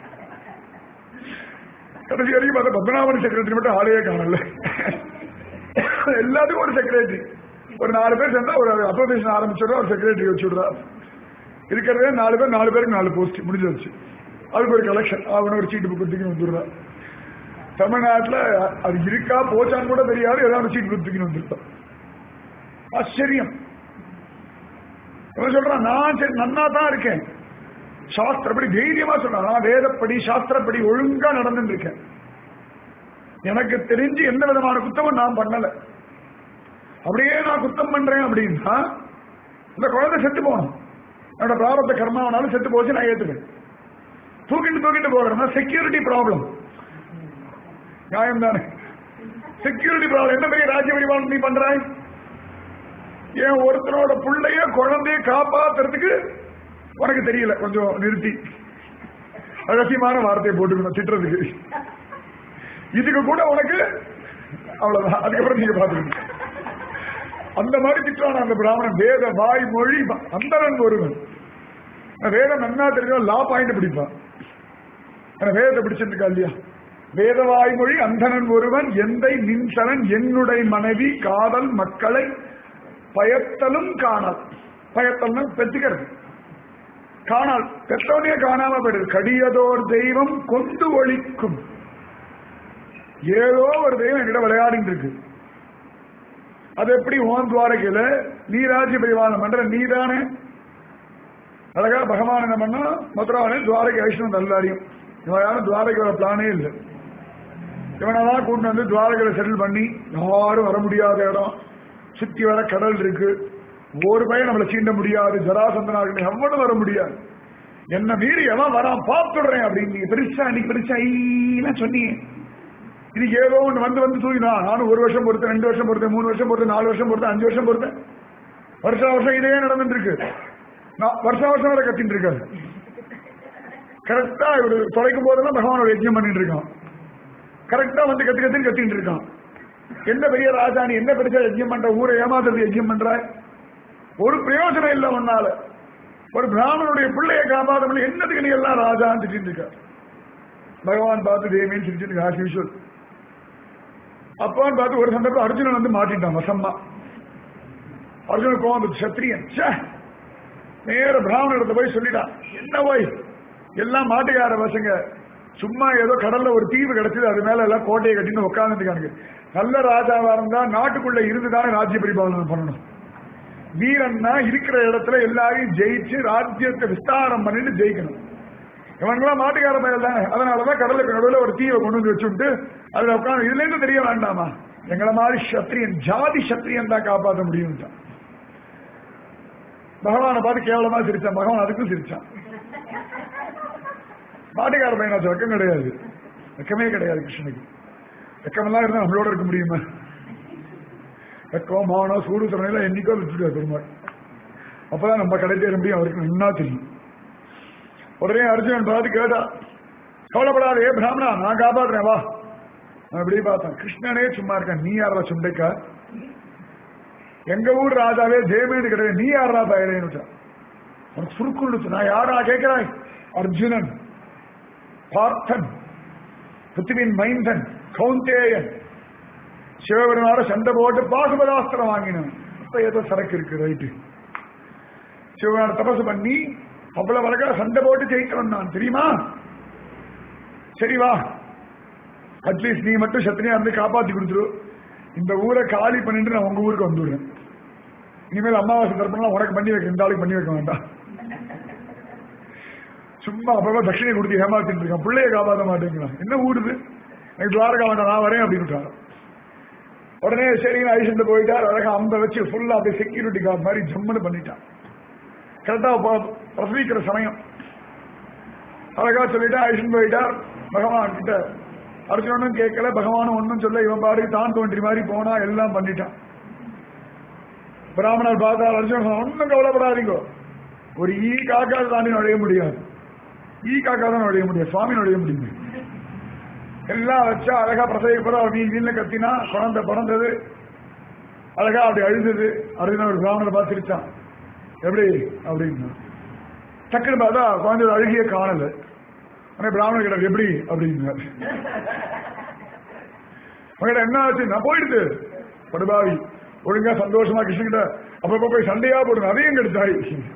கடைசி வரைக்கும் பார்த்தா பத்மநாபன் செக்ரட்டரி மட்டும் ஆளையே காணல எல்லாத்துக்கும் ஒரு செக்ரட்டரி ஒரு நாலு பேர் சேர்ந்தா ஒரு அசோசியேஷன் ஆரம்பிச்சிடுறா ஒரு செக்ரட்டரி வச்சுடுறா இருக்கிறதே நாலு பேர் நாலு பேருக்கு நாலு போஸ்ட் முடிஞ்சிருச்சு அதுக்கு ஒரு கலெக்ஷன் அவனை ஒரு சீட்டு கொடுத்துக்கின்னு வந்துடுறா தமிழ்நாட்டுல அது இருக்கா போச்சான்னு கூட தெரியாது ஏதாவது சீட்டு கொடுத்துக்கின்னு வந்துருப்பான் ஆச்சரியம் இவன் சொல்றான் நான் சரி நன்னா தான் இருக்கேன் சாஸ்திரப்படி தைரியமா சொல்றான் நான் வேதப்படி சாஸ்திரப்படி ஒழுங்கா நடந்துட்டு இருக்கேன் எனக்கு தெரிஞ்சு எந்த விதமான குத்தமும் நான் பண்ணல அப்படியே நான் குத்தம் பண்றேன் அப்படின்னா இந்த குழந்தை செத்து போகணும் என்னோட பிராரத்த கர்மாவனாலும் செத்து போச்சு நான் ஏத்துக்கிறேன் தூக்கிட்டு தூக்கிட்டு போகிறேன்னா செக்யூரிட்டி ப்ராப்ளம் நியாயம் தானே செக்யூரிட்டி ப்ராப்ளம் என்ன பெரிய ராஜ்ய பரிபாலனம் நீ பண்றாய் ஏன் ஒருத்தரோட புள்ளைய குழந்தைய காப்பாத்துறதுக்கு உனக்கு தெரியல கொஞ்சம் நிறுத்தி ரகசியமான வார்த்தையை போட்டுக்கணும் திட்டுறதுக்கு இதுக்கு கூட உனக்கு அவ்வளவுதான் அதுக்கப்புறம் நீங்க பாத்துக்கணும் அந்த மாதிரி திட்டுவான அந்த பிராமணன் வேத வாய் மொழி அந்தரன் ஒருவன் வேதம் நன்னா தெரியும் லா பாயிண்ட் பிடிப்பான் ஆனா வேதத்தை பிடிச்சிருக்கா இல்லையா வேத வாய்மொழி அந்தணன் ஒருவன் எந்தை நின்சலன் என்னுடைய மனைவி காதல் மக்களை பயத்தலும் காணல் பயத்தல்னா பெற்றுக்கிறது காணால் பெற்றோனே காணாம போயிடுது கடியதோர் தெய்வம் கொண்டு ஒழிக்கும் ஏதோ ஒரு தெய்வம் என்கிட்ட விளையாடிட்டு இருக்கு அது எப்படி ஓன் துவாரகையில நீ ராஜ்ய பரிவாரம் பண்ற நீதானே அழகா பகவான் என்ன பண்ணா மதுராவனே துவாரகை வைஷ்ணவன் தள்ளாடியும் இவன் யாரும் துவாரகை வர பிளானே இல்லை இவனதான் கூட்டு வந்து துவாரகையில செட்டில் பண்ணி யாரும் வர முடியாத இடம் சுத்தி வர கடல் இருக்கு ஒரு பையன் நம்மளை சீண்ட முடியாது ஜராசந்தனாக எவனும் வர முடியாது என்ன மீறி எவன் வரான் பார்த்துடுறேன் அப்படின்னு நீங்க பெருசா இன்னைக்கு பெருசா ஐயெல்லாம் சொன்னீங்க இது ஏதோ ஒன்று வந்து வந்து தூங்கினா நானும் ஒரு வருஷம் பொறுத்தேன் ரெண்டு வருஷம் பொறுத்தேன் மூணு வருஷம் பொறுத்தேன் நாலு வருஷம் பொறுத்தேன் அஞ்சு வருஷம் பொறுத்தேன் வருஷா வருஷம் இதே நடந்துட்டு இருக்கு நான் வருஷா வருஷம் வரை கத்திட்டு இருக்காரு கரெக்டா இவர் தொலைக்கும் போதெல்லாம் பகவானோட யஜ்யம் பண்ணிட்டு இருக்கான் கரெக்டா வந்து கத்து கத்துன்னு கத்திட்டு இருக்கான் என்ன பெரிய ராஜாணி என்ன பெருசா யஜ்யம் பண்ற ஊரை ஏமாத்துறது யஜ்யம் பண்ற ஒரு பிரயோஜனம் இல்லை ஒன்னால ஒரு பிராமணனுடைய பிள்ளையை காப்பாற்ற முடியும் என்னதுக்கு நீ எல்லாம் ராஜான்னு திட்டிட்டு இருக்க பகவான் பார்த்து தேவின்னு சிரிச்சுட்டு ஆஸ் யூஷுவல் அப்பான்னு பார்த்து ஒரு சந்தர்ப்பம் அர்ஜுனன் வந்து மாட்டிட்டான் வசம்மா அர்ஜுனன் கோவம் சத்திரியன் ச்சே நேர பிராமணத்தை போய் சொல்லிட்டான் என்ன போய் எல்லாம் மாட்டுக்கார பசங்க சும்மா ஏதோ கடல்ல ஒரு தீவு கிடைச்சது அது மேல எல்லாம் கோட்டையை கட்டின்னு உட்காந்துருக்கானுங்க நல்ல ராஜாவா இருந்தா நாட்டுக்குள்ள இருந்துதானே ராஜ்ய பரிபாலனம் பண்ணணும் வீரன்னா இருக்கிற இடத்துல எல்லாரையும் ஜெயிச்சு ராஜ்யத்தை விஸ்தாரம் பண்ணிட்டு ஜெயிக்கணும் இவங்கெல்லாம் மாட்டுக்கார பயல் தானே அதனாலதான் கடலுக்கு நடுவில் ஒரு தீவை கொண்டு வந்து வச்சுட்டு அதுல உட்காந்து இதுல இருந்து தெரிய வேண்டாமா எங்களை மாதிரி சத்திரியன் ஜாதி சத்திரியன் தான் காப்பாற்ற முடியும் பகவானை பார்த்து கேவலமா சிரிச்சான் பகவான் அதுக்கும் சிரிச்சான் மாட்டுக்கார பையனாச்சு வெக்கம் கிடையாது வெக்கமே கிடையாது கிருஷ்ணனுக்கு வெக்கமெல்லாம் இருந்தா நம்மளோட இருக்க முடியுமா வெக்கம் மானம் சூடு திறமையில என்னைக்கோ விட்டுட்டு பெருமாள் அப்பதான் நம்ம கடை தேர முடியும் அவருக்கு நன்னா தெரியும் உடனே அர்ஜுனன் பார்த்து கேட்டா கவலைப்படாத ஏ பிராமணா நான் காப்பாத்துறேன் வா நான் இப்படி பார்த்தேன் கிருஷ்ணனே சும்மா இருக்கான் நீ யாரா சுண்டைக்கா எங்க ஊர் ராஜாவே தேவேன்னு கிடையாது நீ யாரா பயலேன்னு உனக்கு சுருக்குள்ளுச்சு நான் யாரா கேட்கிறாய் அர்ஜுனன் பார்த்தன் பிருத்திவின் மைந்தன் கௌந்தேயன் சிவபெருமாட சண்டை போட்டு பாசுபதாஸ்திரம் வாங்கினவன் இப்ப ஏதோ சரக்கு இருக்கு ரைட்டு சிவபெருமான தபசு பண்ணி அவ்வளவு அழகா சண்டை போட்டு ஜெயிக்கிறோம் நான் தெரியுமா சரி வா அட்லீஸ்ட் நீ மட்டும் சத்திரியா இருந்து காப்பாத்தி கொடுத்துரு இந்த ஊரை காலி பண்ணிட்டு நான் உங்க ஊருக்கு வந்துடுறேன் இனிமேல் அமாவாசை தர்ப்பணம் உனக்கு பண்ணி வைக்க இந்த ஆளுக்கு பண்ணி வைக்க வேண்டாம் சும்மா அப்பப்ப தட்சிணை கொடுத்து ஏமாத்திட்டு இருக்கான் பிள்ளைய காப்பாற்ற மாட்டேங்கிறான் என்ன ஊடுது எனக்கு துவாரகா வேண்டாம் நான் வரேன் அப்படின்னு உடனே சரின்னு ஐசந்த போயிட்டார் அழகா அம்ப வச்சு ஃபுல்லா அப்படியே செக்யூரிட்டி கார்டு மாதிரி ஜம்முன்னு பண்ணிட்டான் கரெக்டா பிரசவிக்கிற சமயம் அழகா சொல்லிட்டு ஐசன் போயிட்டார் பகவான் கிட்ட அர்ஜுனனும் கேட்கல பகவானும் ஒன்னும் சொல்ல இவன் பாரு தான் தோன்றி மாதிரி போனா எல்லாம் பண்ணிட்டான் பிராமணர் பார்த்தா அர்ஜுனன் ஒன்னும் கவலைப்படாதீங்க ஒரு ஈ காக்கா தாண்டி நுழைய முடியாது ஈ காக்கா தான் நுழைய முடியாது சுவாமி நுழைய முடியும் எல்லாம் வச்சா அழகா பிரசவிப்பதா நீ வீட்டுல கத்தினா குழந்தை பிறந்தது அழகா அப்படி அழுந்தது அர்ஜுனன் ஒரு பிராமணரை பார்த்து சிரிச்சான் எப்படி அப்படின்னு டக்குன்னு பார்த்தா குழந்தை அழுகிய காணல உடனே பிராமணர் கிட்ட எப்படி அப்படின்னாரு உங்ககிட்ட என்ன ஆச்சு நான் போயிடுது படுபாவி ஒழுங்கா சந்தோஷமா கிருஷ்ணகிட்ட அப்பப்ப போய் சண்டையா போடுங்க அதையும் கெடுத்தாய்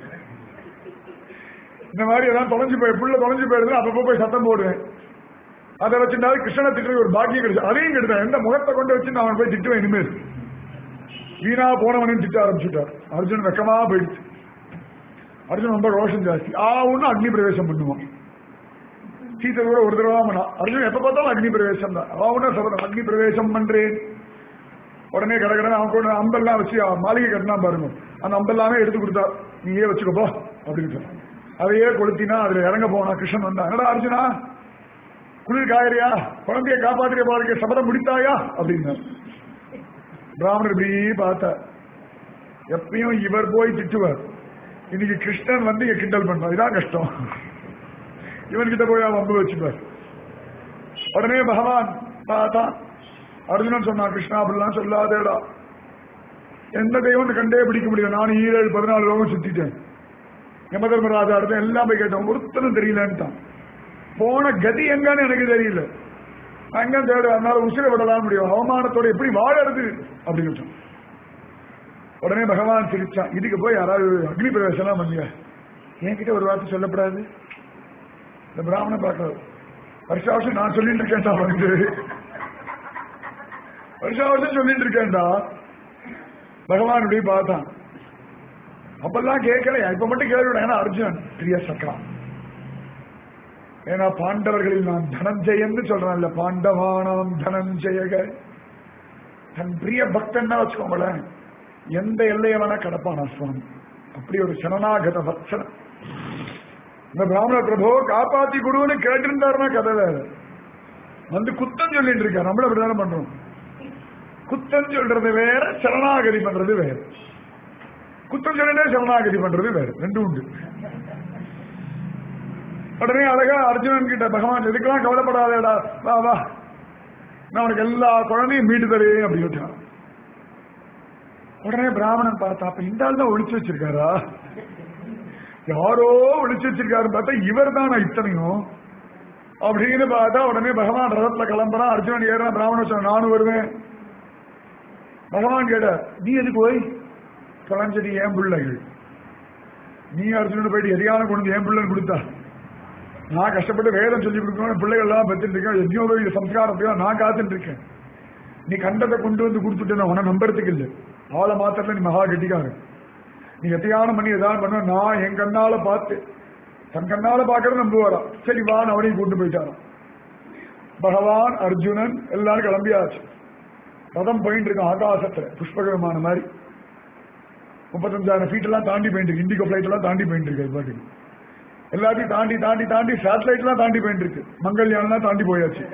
இந்த மாதிரி எல்லாம் தொலைஞ்சு போய் புள்ள தொலைஞ்சு போயிடுது அப்பப்ப போய் சத்தம் போடுவேன் அதை வச்சுட்டாலும் கிருஷ்ணனை திட்டு ஒரு பாக்கியம் கிடைச்சு அதையும் கெடுத்தேன் எந்த முகத்தை கொண்டு வச்சு நான் அவன் போய் திட்டுவேன் இனிமேல் வீணா போனவனையும் திட்ட ஆரம்பிச்சுட்டார் அர்ஜுன் வெக்கமா போயிடுச்சு அர்ஜுன் ரொம்ப ரோஷம் ஜாஸ்தி ஆ ஒண்ணு அக்னி பிரவேசம் பண்ணுவான் சீதை கூட ஒரு தடவை பண்ணா அர்ஜுன் எப்ப பார்த்தாலும் அக்னி பிரவேசம் தான் அவனா சபதம் அக்னி பிரவேசம் பண்றேன் உடனே கடற்கடன் அவன் கொண்டு அம்பெல்லாம் வச்சு அவன் மாளிகை கட்டினா பாருங்க அந்த அம்பெல்லாமே எடுத்து கொடுத்தா நீயே வச்சுக்கப்போ அப்படின்னு சொன்னான் அதையே கொளுத்தினா அதுல இறங்க போனா கிருஷ்ணன் வந்தா என்னடா அர்ஜுனா குளிர் காயறியா குழந்தைய காப்பாற்றிய பாருங்க சபதம் முடித்தாயா அப்படின்னு பிராமணர் இப்படி பார்த்தா எப்பயும் இவர் போய் திட்டுவார் இன்னைக்கு கிருஷ்ணன் வந்து இங்க கிண்டல் பண்றான் இதான் கஷ்டம் இவன்கிட்ட போய் அவன் வம்பு வச்சுப்பார் உடனே பகவான் பார்த்தா அர்ஜுனன் சொன்னான் கிருஷ்ணா அப்படிலாம் சொல்லாதேடா எந்த தெய்வம் கண்டே பிடிக்க முடியும் நான் ஈரேழு பதினாலு லோகம் சுத்திட்டேன் யம தர்மராஜா அடுத்த எல்லாம் போய் கேட்டேன் ஒருத்தனும் தெரியலன்ட்டான் போன கதி எங்கன்னு எனக்கு தெரியல நான் எங்க தேடு அதனால உசிர விடலாம் முடியும் அவமானத்தோட எப்படி வாழறது அப்படின்னு சொன்னான். உடனே பகவான் சிரிச்சான் இதுக்கு போய் யாராவது அக்னி பிரவேசம் எல்லாம் பண்ணியா என்கிட்ட ஒரு வார்த்தை சொல்லப்படாது இந்த பிராமண பார்க்கறது வருஷ வருஷம் நான் சொல்லிட்டு இருக்கேன்டா வந்து வருஷ வருஷம் சொல்லிட்டு இருக்கேன்டா பகவான் இப்படி பார்த்தான் அப்பெல்லாம் கேட்கலையா இப்ப மட்டும் கேள்வி ஏன்னா அர்ஜுனன் பிரிய சக்கரம் ஏன்னா பாண்டவர்களில் நான் தனஞ்சயன்னு சொல்றேன்ல பாண்டவானாம் தனஞ்சயக தன் பிரிய பக்தன்னா வச்சுக்கோங்களேன் எந்த எல்லையை வேணா கடப்பானா சுவாமி அப்படி ஒரு சரணாகத பக்தன் இந்த பிராமண பிரபு காப்பாத்தி கொடுன்னு கேட்டிருந்தாருன்னா கதை வேற வந்து குத்தம் சொல்லிட்டு இருக்காரு நம்மள அப்படிதானே பண்றோம் குத்தம் சொல்றது வேற சரணாகதி பண்றது வேற குத்தம் சொல்லிட்டே சரணாகதி பண்றது வேற ரெண்டு உண்டு உடனே அழகா அர்ஜுனன் கிட்ட பகவான் இதுக்கெல்லாம் கவலைப்படாதேடா வா வா நான் உனக்கு எல்லா குழந்தையும் மீட்டு தரேன் அப்படின்னு விட்டான் உடனே பிராமணன் பார்த்தா அப்ப இந்த ஆள் தான் ஒழிச்சு வச்சிருக்காரா யாரோ ஒழிச்சு வச்சிருக்காரு பார்த்தா இவர் தானா இத்தனையும் அப்படின்னு பார்த்தா உடனே பகவான் ரதத்துல கிளம்புறான் அர்ஜுனன் ஏறான் பிராமணன் சொன்ன நானும் வருவேன் பகவான் கேட்ட நீ எதுக்கு போய் தொலைஞ்சது ஏன் பிள்ளைகள் நீ அர்ஜுனன் போயிட்டு எரியான கொண்டு வந்து ஏன் பிள்ளைன்னு கொடுத்தா நான் கஷ்டப்பட்டு வேதம் சொல்லி கொடுக்கணும் பிள்ளைகள் எல்லாம் பெற்றுட்டு இருக்கேன் யஜ்னோபவி சம்ஸ்காரத்துக்கு நான் காத்துட்டு இருக்கேன் நீ கண்டதை கொண்டு வந்து கொடுத்துட்டு நான் உன நம்புறதுக்கு இல்லை ஆளை மாத்திரல நீ மகா கெட்டிக்காரு நீ எத்தையானம் பண்ணி எதாவது பண்ண நான் என் கண்ணால பார்த்து தன் கண்ணால பார்க்கறது நம்புவாரா சரி வா அவனையும் கூட்டு போயிட்டாராம் பகவான் அர்ஜுனன் எல்லாரும் கிளம்பியாச்சு ரதம் போயிட்டு இருக்கான் ஆகாசத்துல புஷ்பக விமானம் மாதிரி முப்பத்தஞ்சாயிரம் ஃபீட் எல்லாம் தாண்டி போயிட்டு இருக்கு இண்டிகோ ஃபிளைட் எல்லாம் தாண்டி போயிட்டு இருக்கு அது பாட்டுக்கு எல்லாத்தையும் தாண்டி தாண்டி தாண்டி சேட்டலைட் எல்லாம் தாண்டி போயிட்டு இருக்கு மங்கள்யானம் தாண்டி போயாச்சு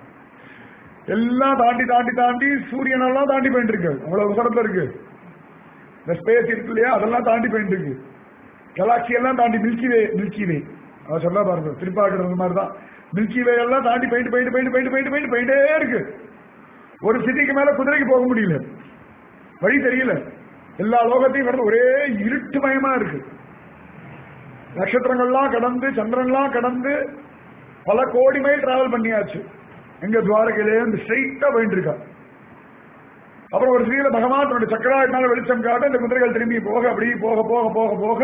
எல்லாம் தாண்டி தாண்டி தாண்டி சூரியன் எல்லாம் தாண்டி போயிட்டு இருக்கு அவ்வளவு உசரத்துல இருக்கு இந்த ஸ்பேஸ் இருக்கு இல்லையா அதெல்லாம் தாண்டி போயிட்டு இருக்கு கலாக்சி எல்லாம் தாண்டி மில்கி வே மில்கி வே அவ சொல்ல பாருங்க திருப்பாக்குறது மாதிரி தான் மில்கி வே எல்லாம் தாண்டி போயிட்டு போயிட்டு போயிட்டு போயிட்டு போயிட்டு போயிட்டு போயிட்டே இருக்கு ஒரு சிட்டிக்கு மேல குதிரைக்கு போக முடியல வழி தெரியல எல்லா லோகத்தையும் கடந்து ஒரே இருட்டுமயமா இருக்கு நட்சத்திரங்கள்லாம் கடந்து சந்திரன்லாம் கடந்து பல கோடி மைல் டிராவல் பண்ணியாச்சு எங்க துவாரகையிலே இருந்து ஸ்ட்ரைட்டா போயிட்டு இருக்கா அப்புறம் ஒரு ஸ்ரீல பகவான் தன்னுடைய சக்கராயத்தினால வெளிச்சம் காட்ட இந்த குதிரைகள் திரும்பி போக அப்படி போக போக போக போக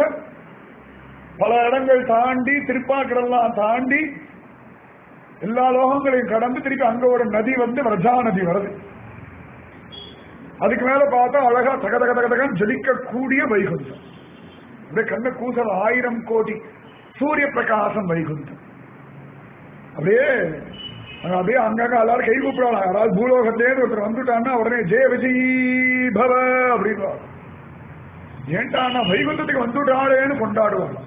பல இடங்கள் தாண்டி திருப்பாக்கடெல்லாம் தாண்டி எல்லா லோகங்களையும் கடந்து திருப்பி அங்க ஒரு நதி வந்து பிரஜா நதி வருது அதுக்கு மேல பார்த்தா அழகா தக தக தக தகன்னு ஜொலிக்கக்கூடிய வைகுண்டம் அப்படியே கண்ண கூசல் ஆயிரம் கோடி சூரிய பிரகாசம் வைகுண்டம் அப்படியே அங்க அப்படியே அங்கங்க எல்லாரும் கை கூப்பிடலாம் யாராவது பூலோகத்திலேருந்து ஒருத்தர் வந்துட்டான்னா உடனே ஜெய விஜய் பவ அப்படின்னு ஏன்டான்னா வைகுண்டத்துக்கு வந்துட்டாளேன்னு கொண்டாடுவாங்க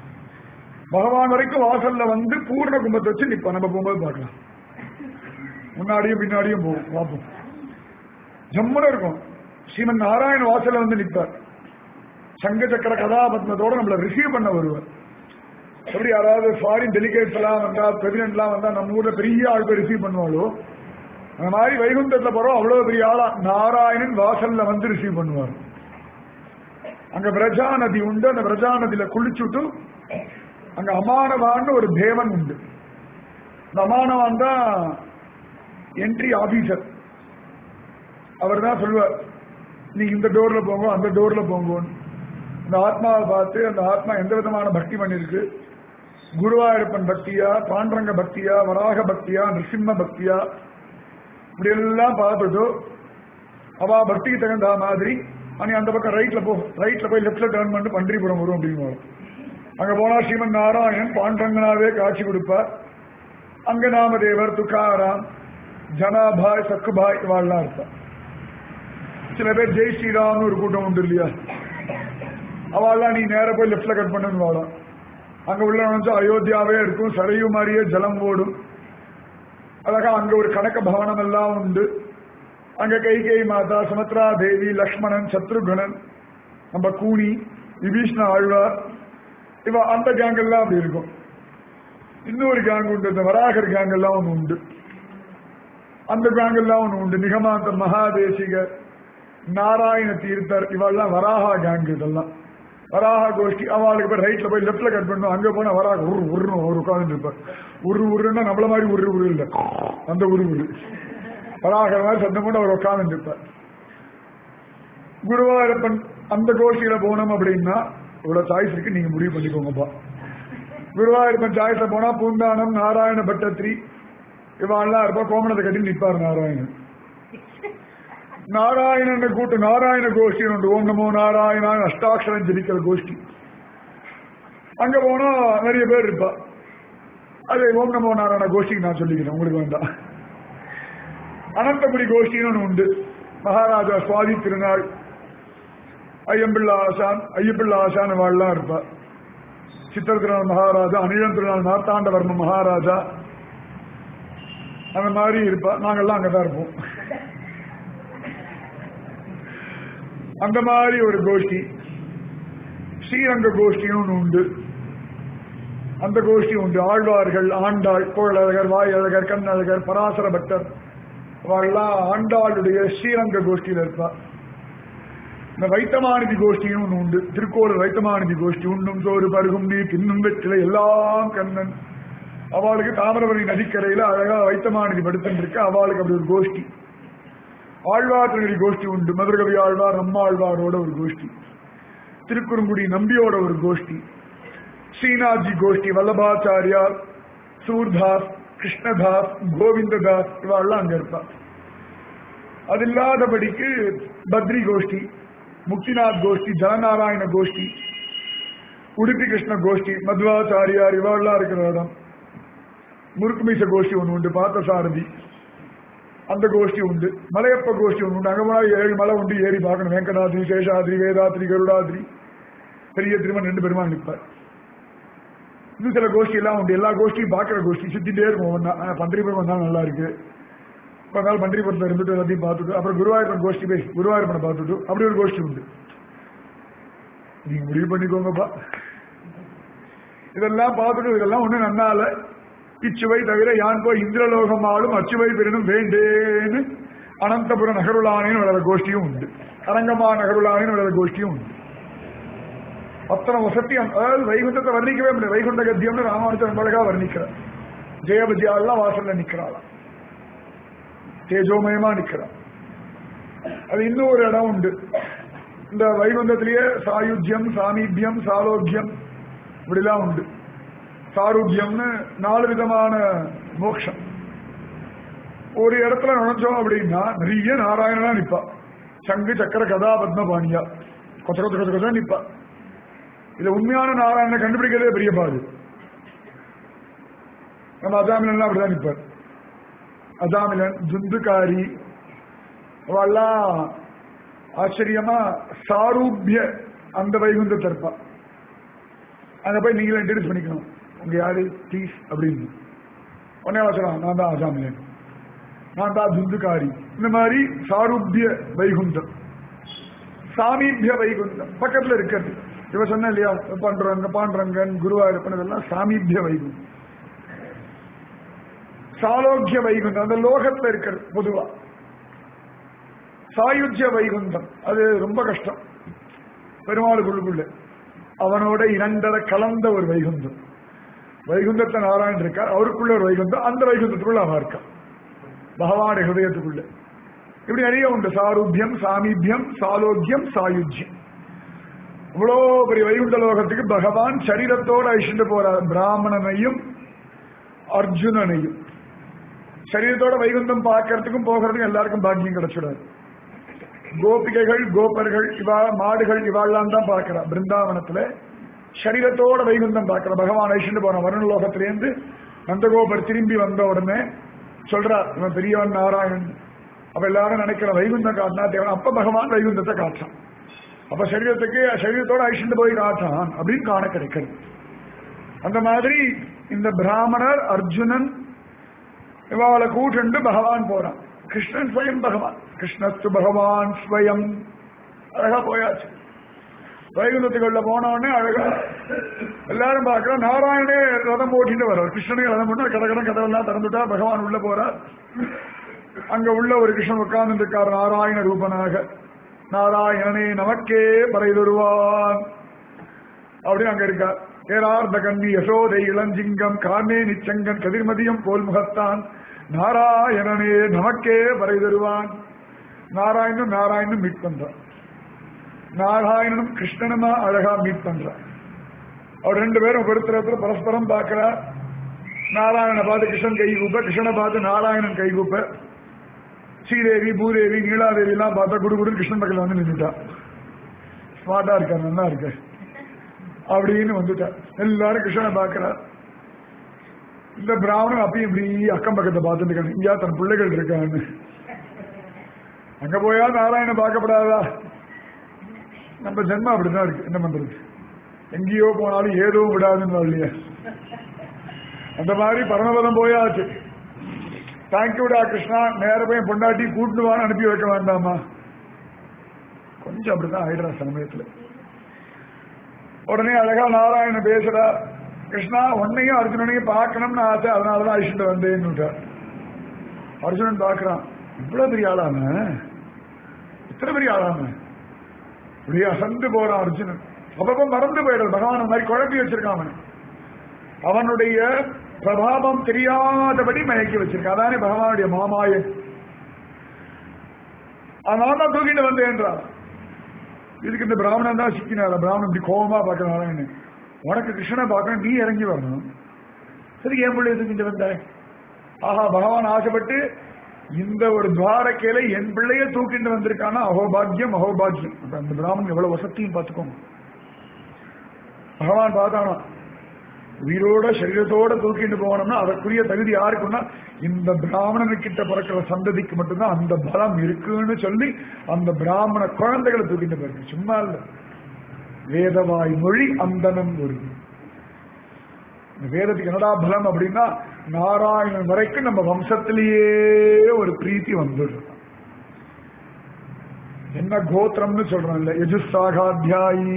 பகவான் வரைக்கும் வாசல்ல வந்து பூர்ண கும்பத்தை வச்சு நிப்போம் நம்ம போகும்போது பார்க்கலாம் முன்னாடியும் பின்னாடியும் போவோம் பார்ப்போம் ஜம்முன்னு இருக்கும் ஸ்ரீமன் நாராயண வாசல்ல வந்து நிற்பார் சங்க சக்கர கதாபத்மத்தோட நம்மள ரிசீவ் பண்ண வருவார் எப்படி யாராவது ஃபாரின் டெலிகேட்ஸ் எல்லாம் வந்தா பிரசிடென்ட் எல்லாம் வந்தா நம்ம ஊர்ல பெரிய ஆள் போய் ரிசீவ் பண்ணுவாளோ அந்த மாதிரி வைகுண்டத்துல போறோம் அவ்வளவு பெரிய ஆளா நாராயணன் வாசல்ல வந்து ரிசீவ் பண்ணுவார் அங்க பிரஜா நதி உண்டு அந்த பிரஜா நதியில குளிச்சுட்டு அங்க அமானவான்னு ஒரு தேவன் உண்டு இந்த அமானவான் தான் என்ட்ரி ஆபீசர் அவர் தான் சொல்லுவார் நீங்க இந்த டோர்ல போங்க அந்த டோர்ல போங்கன்னு இந்த ஆத்மாவை பார்த்து அந்த ஆத்மா எந்த விதமான பக்தி பண்ணிருக்கு குருவாயூரப்பன் பக்தியா பாண்டரங்க பக்தியா வராக பக்தியா நிருசிம்ம பக்தியா இப்படி எல்லாம் பார்த்துட்டு அவ பக்திக்கு தகுந்த மாதிரி நீ அந்த பக்கம் ரைட்ல போ ரைட்ல போய் லெப்ட்ல டர்ன் பண்ணிட்டு பன்றிபுரம் வரும் அப்படின்னு அங்க போனா ஸ்ரீமன் நாராயணன் பாண்டரங்கனாவே காட்சி கொடுப்பார் அங்க நாமதேவர் துக்காராம் ஜனாபாய் சக்குபாய் இவாள்லாம் இருப்பார் சில பேர் ஜெய் ஸ்ரீராம்னு ஒரு கூட்டம் உண்டு இல்லையா அவெல்லாம் நீ நேரா போய் லெஃப்ட்ல கட் பண்ணுன்னு வாழும் அங்க உள்ள நினைச்சா அயோத்தியாவே இருக்கும் சரையு மாதிரியே ஜலம் ஓடும் அழகா அங்க ஒரு கணக்க பவனம் எல்லாம் உண்டு அங்க கைகை மாதா சுமத்ரா தேவி லக்ஷ்மணன் சத்ருகணன் நம்ம கூனி விபீஷ்ண ஆழ்வார் இவ அந்த கேங் எல்லாம் அப்படி இருக்கும் இன்னொரு கேங் உண்டு இந்த வராகர் கேங் எல்லாம் ஒன்று உண்டு அந்த கேங் எல்லாம் ஒன்று உண்டு நிகமாந்த மகாதேசிகர் நாராயண தீர்த்தர் இவெல்லாம் வராகா கேங் இதெல்லாம் வராக கோஷ்டி அவளுக்கு போய் ரைட்ல போய் லெஃப்ட்ல கட் பண்ணணும் அங்க போனா வராக உரு உருன்னு ஒரு உட்கார்ந்து இருப்பார் உரு உருன்னா நம்மள மாதிரி உரு உரு இல்ல அந்த உரு உரு வராக மாதிரி சத்தம் போட்டு அவர் உட்கார்ந்து இருப்பார் குருவாயூரப்பன் அந்த கோஷ்டியில போனோம் அப்படின்னா இவ்வளவு சாய்ஸ் இருக்கு நீங்க முடிவு பண்ணிக்கோங்கப்பா குருவாயூரப்பன் சாய்ஸ்ல போனா பூந்தானம் நாராயண பட்டத்ரி இவாள்லாம் இருப்பா கோமணத்தை கட்டி நிற்பார் நாராயணன் நாராயணன் கூட்டு நாராயண கோஷ்டி உண்டு ஓம் நமோ நாராயணா அஷ்டாட்சரம் ஜபிக்கிற கோஷ்டி அங்க போனா நிறைய பேர் இருப்பா அது ஓம் நமோ நாராயண கோஷ்டிக்கு நான் சொல்லிக்கிறேன் உங்களுக்கு வேண்டாம் அனந்தபுரி கோஷ்டின்னு ஒன்று உண்டு மகாராஜா சுவாதி திருநாள் ஐயம்பிள்ளா ஆசான் ஐயப்பிள்ளா ஆசான் வாழலாம் இருப்பா சித்திர திருநாள் மகாராஜா அனிழம் திருநாள் மார்த்தாண்டவர்ம மகாராஜா அந்த மாதிரி இருப்பா நாங்கெல்லாம் அங்கதான் இருப்போம் அந்த மாதிரி ஒரு கோஷ்டி ஸ்ரீரங்க கோஷ்டின்னு ஒன்று உண்டு அந்த கோஷ்டி உண்டு ஆழ்வார்கள் ஆண்டாள் கோழழகர் வாயழகர் கண்ணழகர் பராசர பட்டர் அவெல்லாம் ஆண்டாளுடைய ஸ்ரீரங்க கோஷ்டியில் இருப்பா இந்த வைத்தமாநிதி கோஷ்டின்னு ஒன்று உண்டு திருக்கோளூர் வைத்தமாநிதி கோஷ்டி உண்ணும் சோறு பருகும் நீர் தின்னும் வெற்றிலை எல்லாம் கண்ணன் அவளுக்கு தாமிரபரணி நதிக்கரையில அழகா வைத்தமாநிதி படுத்துட்டு இருக்கு அவளுக்கு அப்படி ஒரு கோஷ்டி ஆழ்வார் திருநெறி கோஷ்டி உண்டு மதுரகவி ஆழ்வார் நம்மாழ்வாரோட ஒரு கோஷ்டி திருக்குறுங்குடி நம்பியோட ஒரு கோஷ்டி ஸ்ரீநாத்ஜி கோஷ்டி வல்லபாச்சாரியார் சூர்தாஸ் கிருஷ்ணதாஸ் கோவிந்ததாஸ் இவாள்லாம் அங்க இருப்பா அது இல்லாதபடிக்கு பத்ரி கோஷ்டி முக்திநாத் கோஷ்டி ஜனநாராயண கோஷ்டி உடுப்பி கிருஷ்ண கோஷ்டி மத்வாச்சாரியார் இவாள்லாம் இருக்கிற இடம் முருக்குமீச கோஷ்டி ஒன்று உண்டு பார்த்தசாரதி அந்த கோஷ்டி உண்டு மலையப்ப கோஷ்டி ஒன்று உண்டு அங்கே போனால் ஏழு மலை உண்டு ஏறி பார்க்கணும் வெங்கடாத்ரி சேஷாத்ரி வேதாத்ரி கருடாத்ரி பெரிய திருமன் ரெண்டு பெருமாள் நிற்பார் இன்னும் சில கோஷ்டி எல்லாம் உண்டு எல்லா கோஷ்டியும் பார்க்குற கோஷ்டி சுத்திட்டே இருக்கும் ஒன்றா பந்திரிபுரம் வந்தால் நல்லா இருக்கு கொஞ்ச நாள் பண்டிகைபுரத்தில் இருந்துட்டு எல்லாத்தையும் பார்த்துட்டு அப்புறம் குருவாயூரப்பன் கோஷ்டி போய் குருவாயூரப்பனை பார்த்துட்டு அப்படி ஒரு கோஷ்டி உண்டு நீங்க முடிவு பண்ணிக்கோங்கப்பா இதெல்லாம் பார்த்துட்டு இதெல்லாம் ஒண்ணு நன்னால இச்சுவை தவிர யான் போய் இந்திரலோகம் ஆளும் அச்சுவை பெரினும் வேண்டேன்னு அனந்தபுர நகருளானேன்னு வளர கோஷ்டியும் உண்டு அரங்கமா நகருளானேன்னு வளர கோஷ்டியும் உண்டு அத்தனை வசத்தியம் அதாவது வைகுண்டத்தை வர்ணிக்கவே முடியாது வைகுண்ட கத்தியம்னு ராமானுஜன் அழகா வர்ணிக்கிறார் ஜெயபதியாலாம் வாசல்ல நிக்கிறாளாம் தேஜோமயமா நிக்கிறான் அது இன்னும் ஒரு இடம் உண்டு இந்த வைகுந்தத்திலேயே சாயுஜ்யம் சாமீபியம் சாலோக்கியம் இப்படிலாம் உண்டு சாருக்கியம்னு நாலு விதமான மோட்சம் ஒரு இடத்துல நுழைஞ்சோம் அப்படின்னா நிறைய நாராயணனா நிப்பா சங்கு சக்கர கதா பத்மபாணியா கொச்ச கொச்ச கொச்ச கொச்ச நிப்பா இது உண்மையான நாராயணனை கண்டுபிடிக்கிறதே பெரிய பாடு நம்ம அஜாமிலன் அப்படிதான் நிப்பார் அஜாமிலன் ஜுந்துகாரி அவெல்லாம் ஆச்சரியமா சாரூபிய அந்த வைகுந்தத்தை இருப்பா அங்க போய் நீங்களே இன்ட்ரடியூஸ் பண்ணிக்கணும் உங்க யாரு ப்ளீஸ் அப்படின்னு உடனே வச்சலாம் நான் தான் அஜாமிலன் நான் தான் துந்துகாரி இந்த மாதிரி சாரூபிய வைகுந்தம் சாமீபிய வைகுந்தம் பக்கத்துல இருக்கிறது இவ சொன்ன இல்லையா பண்றங்க பாண்டரங்கன் குருவாயூரப்பன் இதெல்லாம் சாமீபிய வைகுந்தம் சாலோக்கிய வைகுந்தம் அந்த லோகத்துல இருக்கிறது பொதுவா சாயுஜ்ய வைகுந்தம் அது ரொம்ப கஷ்டம் பெருமாளுக்குள்ளுக்குள்ள அவனோட இரண்டரை கலந்த ஒரு வைகுந்தம் வைகுந்தத்தை நாராயணன் இருக்கார் அவருக்குள்ள ஒரு வைகுந்தம் அந்த வைகுந்தத்துக்குள்ள அவன் இருக்கான் பகவான் ஹிருதயத்துக்குள்ள இப்படி நிறைய உண்டு சாரூபியம் சாமீபியம் சாலோக்கியம் சாயுஜ்யம் இவ்வளோ பெரிய வைகுண்ட லோகத்துக்கு பகவான் சரீரத்தோட அழிச்சுட்டு போறார் பிராமணனையும் அர்ஜுனனையும் சரீரத்தோட வைகுந்தம் பார்க்கறதுக்கும் போகிறதுக்கும் எல்லாருக்கும் பாக்கியம் கிடைச்சிடாது கோபிகைகள் கோபர்கள் இவா மாடுகள் இவாள்லாம் தான் பார்க்கிறா பிருந்தாவனத்துல சரீரத்தோட வைகுந்தம் பார்க்கிற பகவான் ஐஷன்னு போன வருணலோகத்திலேருந்து நந்தகோபர் திரும்பி வந்த உடனே சொல்றார் இவன் பெரியவன் நாராயணன் அப்ப எல்லாரும் நினைக்கிற வைகுந்தம் காட்டினா தேவன் அப்ப பகவான் வைகுந்தத்தை காட்டான் அப்ப சரீரத்துக்கு சரீரத்தோட அழிச்சுட்டு போய் காட்டான் அப்படின்னு காண கிடைக்கிறது அந்த மாதிரி இந்த பிராமணர் அர்ஜுனன் இவாளை கூட்டுண்டு பகவான் போறான் கிருஷ்ணன் ஸ்வயம் பகவான் கிருஷ்ணஸ்து பகவான் ஸ்வயம் அழகா போயாச்சு வைகுந்தத்துக்குள்ள போன உடனே அழகா எல்லாரும் பார்க்கிறோம் நாராயணே ரதம் ஓட்டிட்டு வர்றார் கிருஷ்ணனே ரதம் போட்டு கடகடம் கதவெல்லாம் திறந்துட்டா பகவான் உள்ள போறார் அங்க உள்ள ஒரு கிருஷ்ணன் உட்கார்ந்து இருக்கார் நாராயண ரூபனாக நாராயணனே நமக்கே பறை தருவான் அப்படின்னு அங்க இருக்கார் ஏரார்த்த கண்ணி யசோதை இளஞ்சிங்கம் கார்மே நிச்சங்கன் கதிர்மதியம் போல் முகத்தான் நாராயணனே நமக்கே பறை தருவான் நாராயணனும் நாராயணனும் மீட் பண்றான் நாராயணனும் கிருஷ்ணனுமா அழகா மீட் பண்றான் அவர் ரெண்டு பேரும் ஒருத்தர் பரஸ்பரம் பார்க்கிறார் நாராயணனை பார்த்து கிருஷ்ணன் கை கூப்ப கிருஷ்ணனை பார்த்து நாராயணன் கை கூப்ப ஸ்ரீதேவி பூதேவி நீலாதேவி எல்லாம் பார்த்தா குடு குடு கிருஷ்ணன் பக்கத்துல வந்து நின்றுட்டா ஸ்மார்ட்டா இருக்கா நல்லா இருக்கு அப்படின்னு வந்துட்டா எல்லாரும் கிருஷ்ணனை பார்க்கிறார் இந்த பிராமணன் அப்பயும் இப்படி அக்கம் பக்கத்தை பார்த்துட்டு இருக்காங்க இங்கயா தன் பிள்ளைகள் இருக்கான்னு அங்க போயா நாராயண பார்க்கப்படாதா நம்ம ஜென்மம் அப்படிதான் இருக்கு என்ன பண்றது எங்கேயோ போனாலும் ஏதோ விடாதுன்னு இல்லையா அந்த மாதிரி பரமபதம் போயாச்சு தேங்க்யூடா கிருஷ்ணா நேர போய் பொண்டாட்டி கூட்டுவான்னு அனுப்பி வைக்க வேண்டாமா கொஞ்சம் அப்படிதான் ஆயிடுற சமயத்துல உடனே அழகா நாராயணன் பேசுறா கிருஷ்ணா உன்னையும் அர்ஜுனனையும் பார்க்கணும்னு ஆசை அதனாலதான் அழிச்சுட்டு வந்தேன்னு அர்ஜுனன் பார்க்கறான் இவ்வளவு பெரிய ஆளாம இத்தனை பெரிய ஆளாம இப்படியே அசந்து போறான் அர்ஜுனன் அப்பப்ப மறந்து போயிடுறது பகவான் அந்த மாதிரி குழப்பி வச்சிருக்கான் அவனை அவனுடைய பிரபாவம் தெரியாதபடி மயக்கி வச்சிருக்கான் அதானே பகவானுடைய மாமாயன் அதனால தான் தூக்கிட்டு வந்தேன்றான் இதுக்கு இந்த பிராமணன் தான் சிக்கினார பிராமணன் இப்படி கோபமா பார்க்கறான் உனக்கு கிருஷ்ணனை பார்க்கணும் நீ இறங்கி வரணும் சரி என் பிள்ளை தூக்கிட்டு வந்த ஆஹா பகவான் ஆசைப்பட்டு இந்த ஒரு துவாரக்கையில என் பிள்ளைய தூக்கிட்டு வந்திருக்கானா அகோபாகியம் அகோபாகியம் அப்ப அந்த பிராமணன் எவ்வளவு வசதியும் பார்த்துக்கோங்க பகவான் பார்த்தானா உயிரோட சரீரத்தோட தூக்கிட்டு போனோம்னா அதற்குரிய தகுதி யாருக்குன்னா இந்த பிராமணனுக்கிட்ட பிறக்கிற சந்ததிக்கு மட்டும்தான் அந்த பலம் இருக்குன்னு சொல்லி அந்த பிராமண குழந்தைகளை தூக்கிட்டு போயிருக்கு சும்மா இல்ல வேதவாய் மொழி அந்தனம் ஒரு இந்த வேதத்துக்கு என்னடா பலம் அப்படின்னா நாராயணன் வரைக்கும் நம்ம வம்சத்திலேயே ஒரு பிரீத்தி வந்துடும் என்ன கோத்திரம்னு சொல்றோம் இல்ல யஜுசாகாத்தியாயி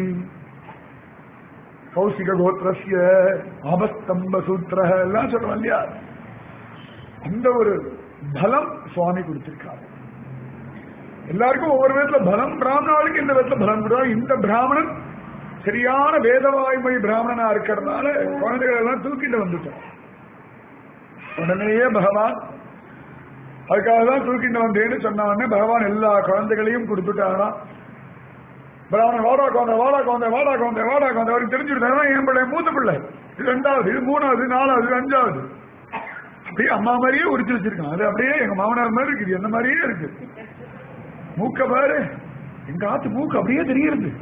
கௌசிக கோத்திரஸ்ய ஆபஸ்தம்ப சூத்திர எல்லாம் சொல்றோம் இல்லையா அந்த ஒரு பலம் சுவாமி கொடுத்திருக்காரு எல்லாருக்கும் ஒவ்வொரு விதத்துல பலம் பிராமணாளுக்கு இந்த விதத்துல பலம் கொடுத்தா இந்த பிராமணன் சரியான வேதவாய்மொழி பிராமணனா இருக்கிறதுனால குழந்தைகள் எல்லாம் தூக்கிட்டு வந்துட்டோம் உடனேயே பகவான் அதுக்காக தான் தூக்கிட்டு வந்தேன்னு சொன்னான்னு பகவான் எல்லா குழந்தைகளையும் கொடுத்துட்டாராம் பிராமணன் வாடா குழந்தை வாடா குழந்தை வாடா குழந்தை வாடா குழந்தை அவருக்கு தெரிஞ்சுட்டாங்க என் பிள்ளை மூத்த பிள்ளை இது ரெண்டாவது இது மூணாவது நாலாவது இது அஞ்சாவது அப்படியே அம்மா மாதிரியே உரிச்சு வச்சிருக்கான் அது அப்படியே எங்க மாமனார் மாதிரி இருக்குது என்ன மாதிரியே இருக்கு மூக்க பாரு எங்க ஆத்து மூக்கு அப்படியே தெரியுது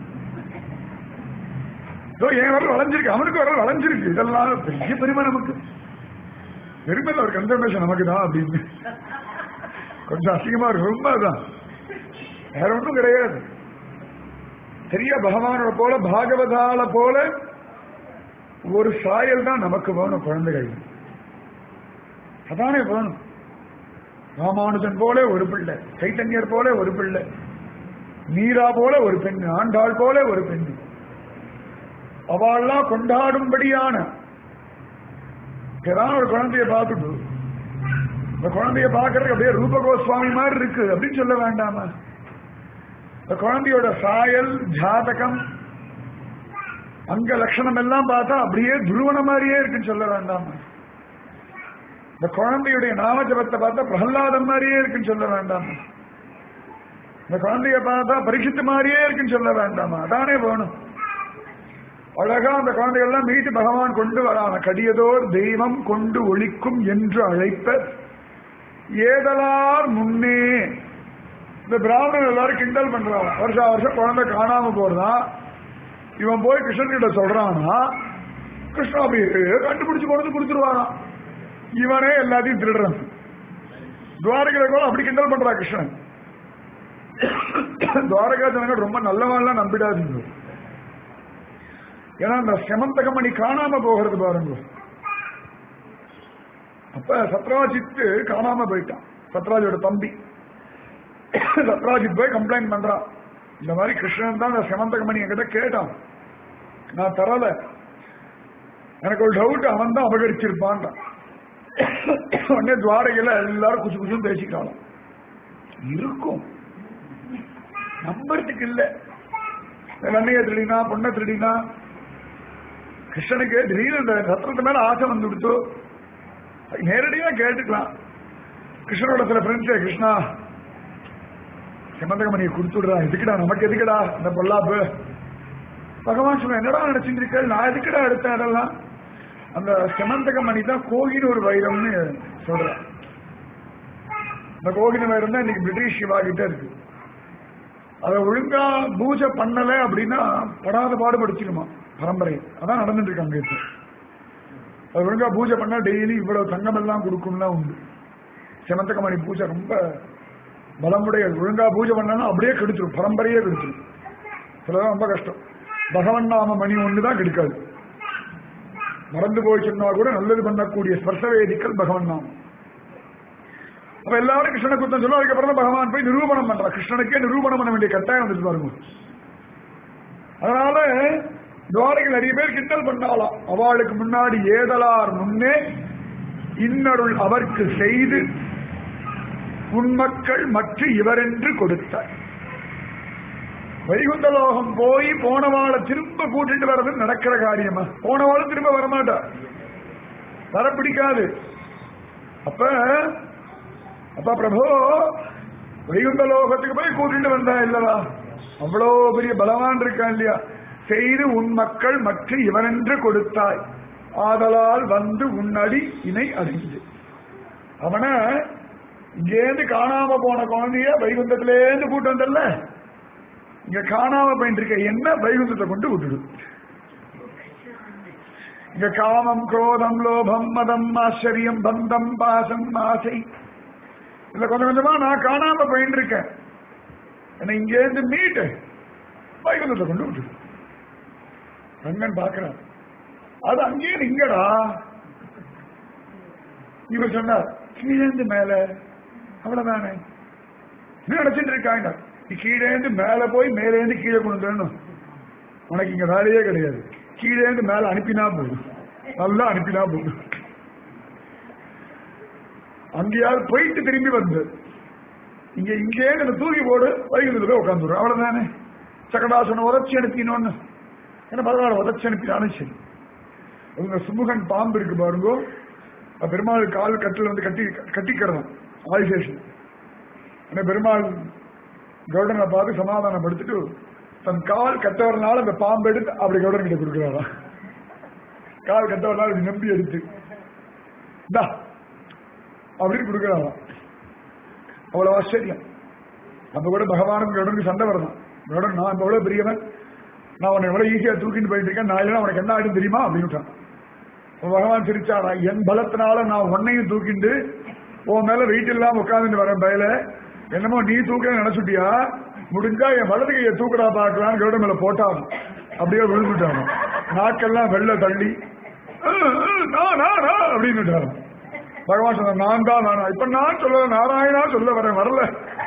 இதோ என் வரல் வளைஞ்சிருக்கு அவனுக்கு வரல் வளைஞ்சிருக்கு இதெல்லாம் பெரிய பெருமை நமக்கு பெருமை ஒரு கன்ஃபர்மேஷன் நமக்கு தான் அப்படின்னு கொஞ்சம் அசிங்கமா இருக்கு ரொம்ப அதான் வேற ஒன்றும் கிடையாது சரியா பகவானோட போல பாகவதால போல ஒரு சாயல் தான் நமக்கு வேணும் குழந்தைகள் அதானே வேணும் ராமானுஜன் போல ஒரு பிள்ளை சைத்தன்யர் போல ஒரு பிள்ளை மீரா போல ஒரு பெண் ஆண்டாள் போல ஒரு பெண் அவள்லாம் கொண்டாடும்படியான ஏதாவது ஒரு குழந்தைய பார்த்துட்டு இந்த குழந்தைய பார்க்கறதுக்கு அப்படியே ரூப கோஸ்வாமி மாதிரி இருக்கு அப்படின்னு சொல்ல வேண்டாமா இந்த குழந்தையோட சாயல் ஜாதகம் அங்க லட்சணம் எல்லாம் பார்த்தா அப்படியே துருவன மாதிரியே இருக்குன்னு சொல்ல வேண்டாமா இந்த குழந்தையுடைய நாமஜபத்தை பார்த்தா பிரகலாதம் மாதிரியே இருக்குன்னு சொல்ல வேண்டாமா இந்த குழந்தைய பார்த்தா பரிசுத்த மாதிரியே இருக்குன்னு சொல்ல வேண்டாமா அதானே வேணும் அழகா அந்த குழந்தைகள்லாம் மீட்டு பகவான் கொண்டு வரான கடியதோர் தெய்வம் கொண்டு ஒழிக்கும் என்று அழைப்ப ஏதலார் முன்னே இந்த பிராமணன் எல்லாரும் கிண்டல் பண்றான் வருஷா வருஷம் குழந்தை காணாம போறதான் இவன் போய் கிருஷ்ணன் கிட்ட சொல்றானா கிருஷ்ணா அப்படியே கண்டுபிடிச்சு கொண்டு கொடுத்துருவாராம் இவனே எல்லாத்தையும் திருடுறான் துவாரகையில கூட அப்படி கிண்டல் பண்றா கிருஷ்ணன் துவாரகா ஜனங்கள் ரொம்ப நல்லவாள்லாம் நம்பிடாதீங்க ஏன்னா அந்த செமந்தகமணி காணாம போகிறது பாருங்க அப்ப சத்ராஜித்து காணாம போயிட்டான் சத்ராஜோட தம்பி சத்ராஜித் போய் கம்ப்ளைண்ட் பண்றான் இந்த மாதிரி கிருஷ்ணன் தான் அந்த செமந்தகமணி என்கிட்ட கேட்டான் நான் தரல எனக்கு ஒரு டவுட் அவன் தான் அபகரிச்சிருப்பான் உடனே துவாரகையில எல்லாரும் குச்சு குச்சுன்னு பேசிக்கலாம் இருக்கும் நம்புறதுக்கு இல்ல அன்னைய திருடினா பொண்ணை திருடினா கிருஷ்ணனுக்கு திடீர்னு இந்த ரத்னத்து மேல ஆசை வந்து கொடுத்து நேரடியா கேட்டுக்கலாம் கிருஷ்ணனோட சில ஃப்ரெண்ட்ஸே கிருஷ்ணா செமந்தகமணியை கொடுத்துடுறா எதுக்குடா நமக்கு எதுக்குடா இந்த பொல்லாப்பு பகவான் சொன்ன என்னடா நினைச்சிருக்க நான் எதுக்குடா எடுத்தேன் அதெல்லாம் அந்த செமந்தகமணி தான் கோகின்னு ஒரு வைரம்னு சொல்றேன் இந்த கோகின வைரம் தான் இன்னைக்கு பிரிட்டிஷ் சிவா கிட்ட இருக்கு அதை ஒழுங்கா பூஜை பண்ணல அப்படின்னா படாத பாடுபடுத்திடுமா பரம்பரை அதான் நடந்துட்டு இருக்கு அங்க இப்போ அது ஒழுங்கா பூஜை பண்ணா டெய்லி இவ்வளவு தங்கம் எல்லாம் கொடுக்கும்லாம் உண்டு செமந்தகமணி பூஜை ரொம்ப பலமுடைய ஒழுங்கா பூஜை பண்ணா அப்படியே கெடுத்துரும் பரம்பரையே கெடுத்துரும் சிலதான் ரொம்ப கஷ்டம் பகவன் நாம மணி ஒன்று தான் கெடுக்காது மறந்து போய் சொன்னா கூட நல்லது பண்ணக்கூடிய ஸ்பர்சவேதிக்கல் பகவன் நாமம் அப்ப எல்லாரும் கிருஷ்ணனை குத்தம் சொல்லும் அதுக்கப்புறம் தான் பகவான் போய் நிரூபணம் பண்றான் கிருஷ்ணனுக்கே நிரூபணம் பண்ண வேண்டிய கட்டாயம் வந்துட்டு பாருங்க அதனால துவாரகையில் நிறைய பேர் கிண்டல் பண்ணாலாம் அவளுக்கு முன்னாடி ஏதலார் முன்னே இன்னருள் அவர்க்கு செய்து உன்மக்கள் மற்ற இவரென்று கொடுத்தார் வைகுந்தலோகம் போய் போனவாளை திரும்ப கூட்டிட்டு வர்றது நடக்கிற காரியமா போனவாளும் திரும்ப வரமாட்டார் வர பிடிக்காது அப்ப அப்ப பிரபு வைகுந்த லோகத்துக்கு போய் கூட்டிட்டு வந்தா இல்லவா அவ்வளோ பெரிய பலவான் இருக்கா இல்லையா செய்து உன் மக்கள் மற்ற இவனென்று கொடுத்தாய் ஆதலால் வந்து உன்னடி இணை அடைந்து அவனை இங்கேருந்து காணாம போன குழந்தைய வைகுந்தத்திலேருந்து கூட்டு வந்தல்ல இங்க காணாம போயிட்டு இருக்க என்ன வைகுந்தத்தை கொண்டு விட்டுடு இங்க காமம் குரோதம் லோபம் மதம் ஆச்சரியம் பந்தம் பாசம் ஆசை இல்ல கொஞ்சம் கொஞ்சமா நான் காணாம போயிட்டு இருக்கேன் என்ன இங்க இருந்து மீட்டு வைகுந்தத்தை கொண்டு விட்டுடு ரங்கன் பாக்குறான் அது அங்கேயே இங்கடா இவர் சொன்னார் கீழேந்து மேல அவ்வளவுதானே என்ன நினைச்சிட்டு இருக்காங்க நீ கீழேந்து மேல போய் மேலேந்து கீழே கொண்டு வரணும் உனக்கு இங்க வேலையே கிடையாது கீழேந்து மேல அனுப்பினா போதும் நல்லா அனுப்பினா போதும் அங்கேயாவது போயிட்டு திரும்பி வந்து இங்க இங்கே நம்ம தூக்கி போடு வைகுந்தத்துல போய் உட்காந்துரும் அவ்வளவுதானே சக்கடாசன உதச்சி அனுப்பினோன்னு ஏன்னா பரவாயில்ல உதச்சி அனுப்பினாலும் சரி உங்க சுமுகன் பாம்பு இருக்கு பாருங்க அது பெருமாள் கால் கட்டில் வந்து கட்டி கட்டிக்கிறதான் ஆதிசேஷன் ஆனா பெருமாள் கவுடனை பார்த்து சமாதானப்படுத்திட்டு தன் கால் கட்டவரனால அந்த பாம்பு எடுத்து அப்படி கவுடன் கிட்ட கொடுக்குறாரா கால் கட்டவரனால இப்படி நம்பி எடுத்து இந்தா அப்படின்னு கொடுக்குறாராம் அவ்வளவு ஆச்சரியம் அப்ப கூட பகவானும் கவுடனுக்கு சண்டை வரதான் கவுடன் நான் இப்ப எவ்வளவு பெரியவன் நான் உன்னை எவ்வளவு ஈஸியா தூக்கிட்டு போயிட்டு இருக்கேன் நான் இல்லைன்னா உனக்கு என்ன ஆயிடும் தெரியுமா அப்படின்னு அப்ப பகவான் சிரிச்சாரா என் பலத்தினால நான் உன்னையும் தூக்கிண்டு உன் மேல வெயிட் இல்லாம உட்காந்துட்டு வரேன் பயல என்னமோ நீ தூக்க நினைச்சுட்டியா முடிஞ்சா என் வலது கையை தூக்கடா பார்க்கலான்னு கருட மேல போட்டான் அப்படியே விழுந்துட்டாங்க நாக்கெல்லாம் வெள்ள தள்ளி "அஹ், அஹ், நான் நான் நான்" அப்படின்னு பகவான் சொன்ன நான் தான் நானா இப்ப நான் சொல்ல நாராயணா சொல்ல வரேன் வரல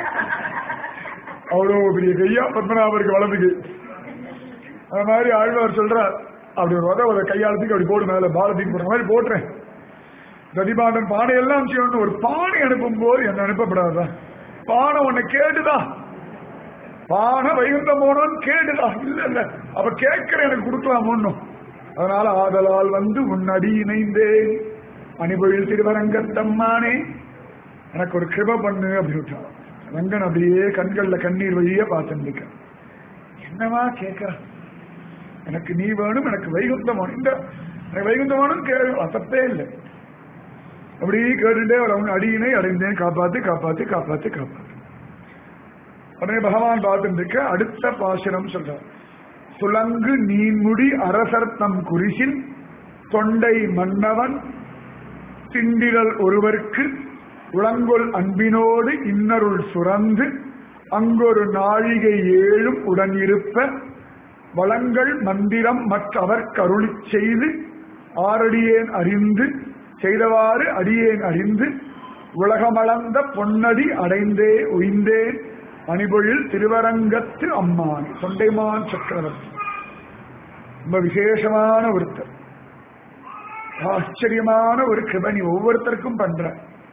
அவ்வளவு பெரிய கையா பத்மநாபருக்கு வலதுக்கு அந்த மாதிரி ஆழ்வார் சொல்றார் அப்படி ஒரு உதவ ஒரு கையாளத்துக்கு அப்படி போடு மேல பாரதிக்கு போடுற மாதிரி போட்டுறேன் ததிபாண்டன் பானை எல்லாம் செய்யணும் ஒரு பானை அனுப்பும் போது என்ன அனுப்பப்படாதா பானை உன்னை கேட்டுதா பானை வைகுந்தம் போனோன்னு கேட்டுதா இல்ல இல்ல அவ கேட்கிற எனக்கு கொடுக்கலாம் ஒண்ணும் அதனால ஆதலால் வந்து உன்னடி இணைந்தேன் அணிபொழில் திருவரங்கத்தம்மானே எனக்கு ஒரு கிருப பண்ணு அப்படின்னு ரங்கன் அப்படியே கண்கள்ல கண்ணீர் வழியே பார்த்துட்டு இருக்க என்னவா கேட்கிறான் எனக்கு நீ வேணும் எனக்கு வைகுந்தம் வேணும் இந்த எனக்கு வைகுந்தம் வேணும் கே அசத்தே இல்லை அப்படி கேட்டுட்டே வர உன் அடியினை அடைந்தேன் காப்பாத்து காப்பாத்து காப்பாத்து காப்பாத்து உடனே பகவான் பார்த்துட்டு இருக்க அடுத்த பாசனம் சொல்றார் சுலங்கு நீன்முடி அரசர்த்தம் குறிசில் தொண்டை மன்னவன் திண்டிரல் ஒருவருக்கு உளங்கொள் அன்பினோடு இன்னருள் சுரந்து அங்கொரு நாழிகை ஏழும் உடன் இருப்ப வளங்கள் மந்திரம் மற்றவர் கருளிச் செய்து ஆரடியேன் அறிந்து செய்தவாறு அடியேன் அறிந்து உலகமளந்த பொன்னடி அடைந்தே உய்ந்தேன் அணிபொழில் திருவரங்கத்து அம்மான் தொண்டைமான் சக்கரவர்த்தி ரொம்ப விசேஷமான ஒருத்தர் ஆச்சரியமான ஒரு கிருபை நீ ஒவ்வொருத்தருக்கும் பண்ற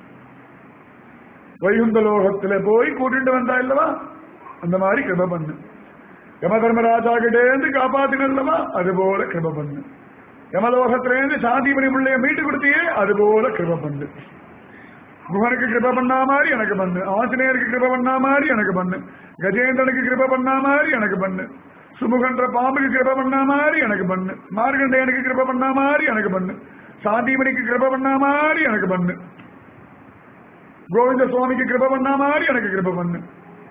வைகுந்த லோகத்துல போய் கூட்டிட்டு வந்தா இல்லவா அந்த மாதிரி கிருப பண்ணு யம தர்மராஜா கிட்டேந்து காப்பாத்தினல்லவா அது போல கிருப பண்ணு யமலோகத்திலேருந்து சாந்திமணி பிள்ளைய மீட்டு கொடுத்தியே அது போல கிருப பண்ணு குஹனுக்கு கிருப பண்ணா மாதிரி எனக்கு பண்ணு ஆஞ்சநேயருக்கு கிருப பண்ணா மாதிரி எனக்கு பண்ணு கஜேந்திரனுக்கு கிருப பண்ணா மாதிரி எனக்கு பண்ணு சுமுகன்ற பாம்புக்கு கிருப பண்ணா மாதிரி எனக்கு பண்ணு மார்கண்டேயனுக்கு கிருப பண்ணா மாதிரி எனக்கு பண்ணு சாந்திமணிக்கு கிருப பண்ணா மாதிரி எனக்கு பண்ணு கோவிந்த சுவாமிக்கு கிருப பண்ணா மாதிரி எனக்கு கிருப பண்ணு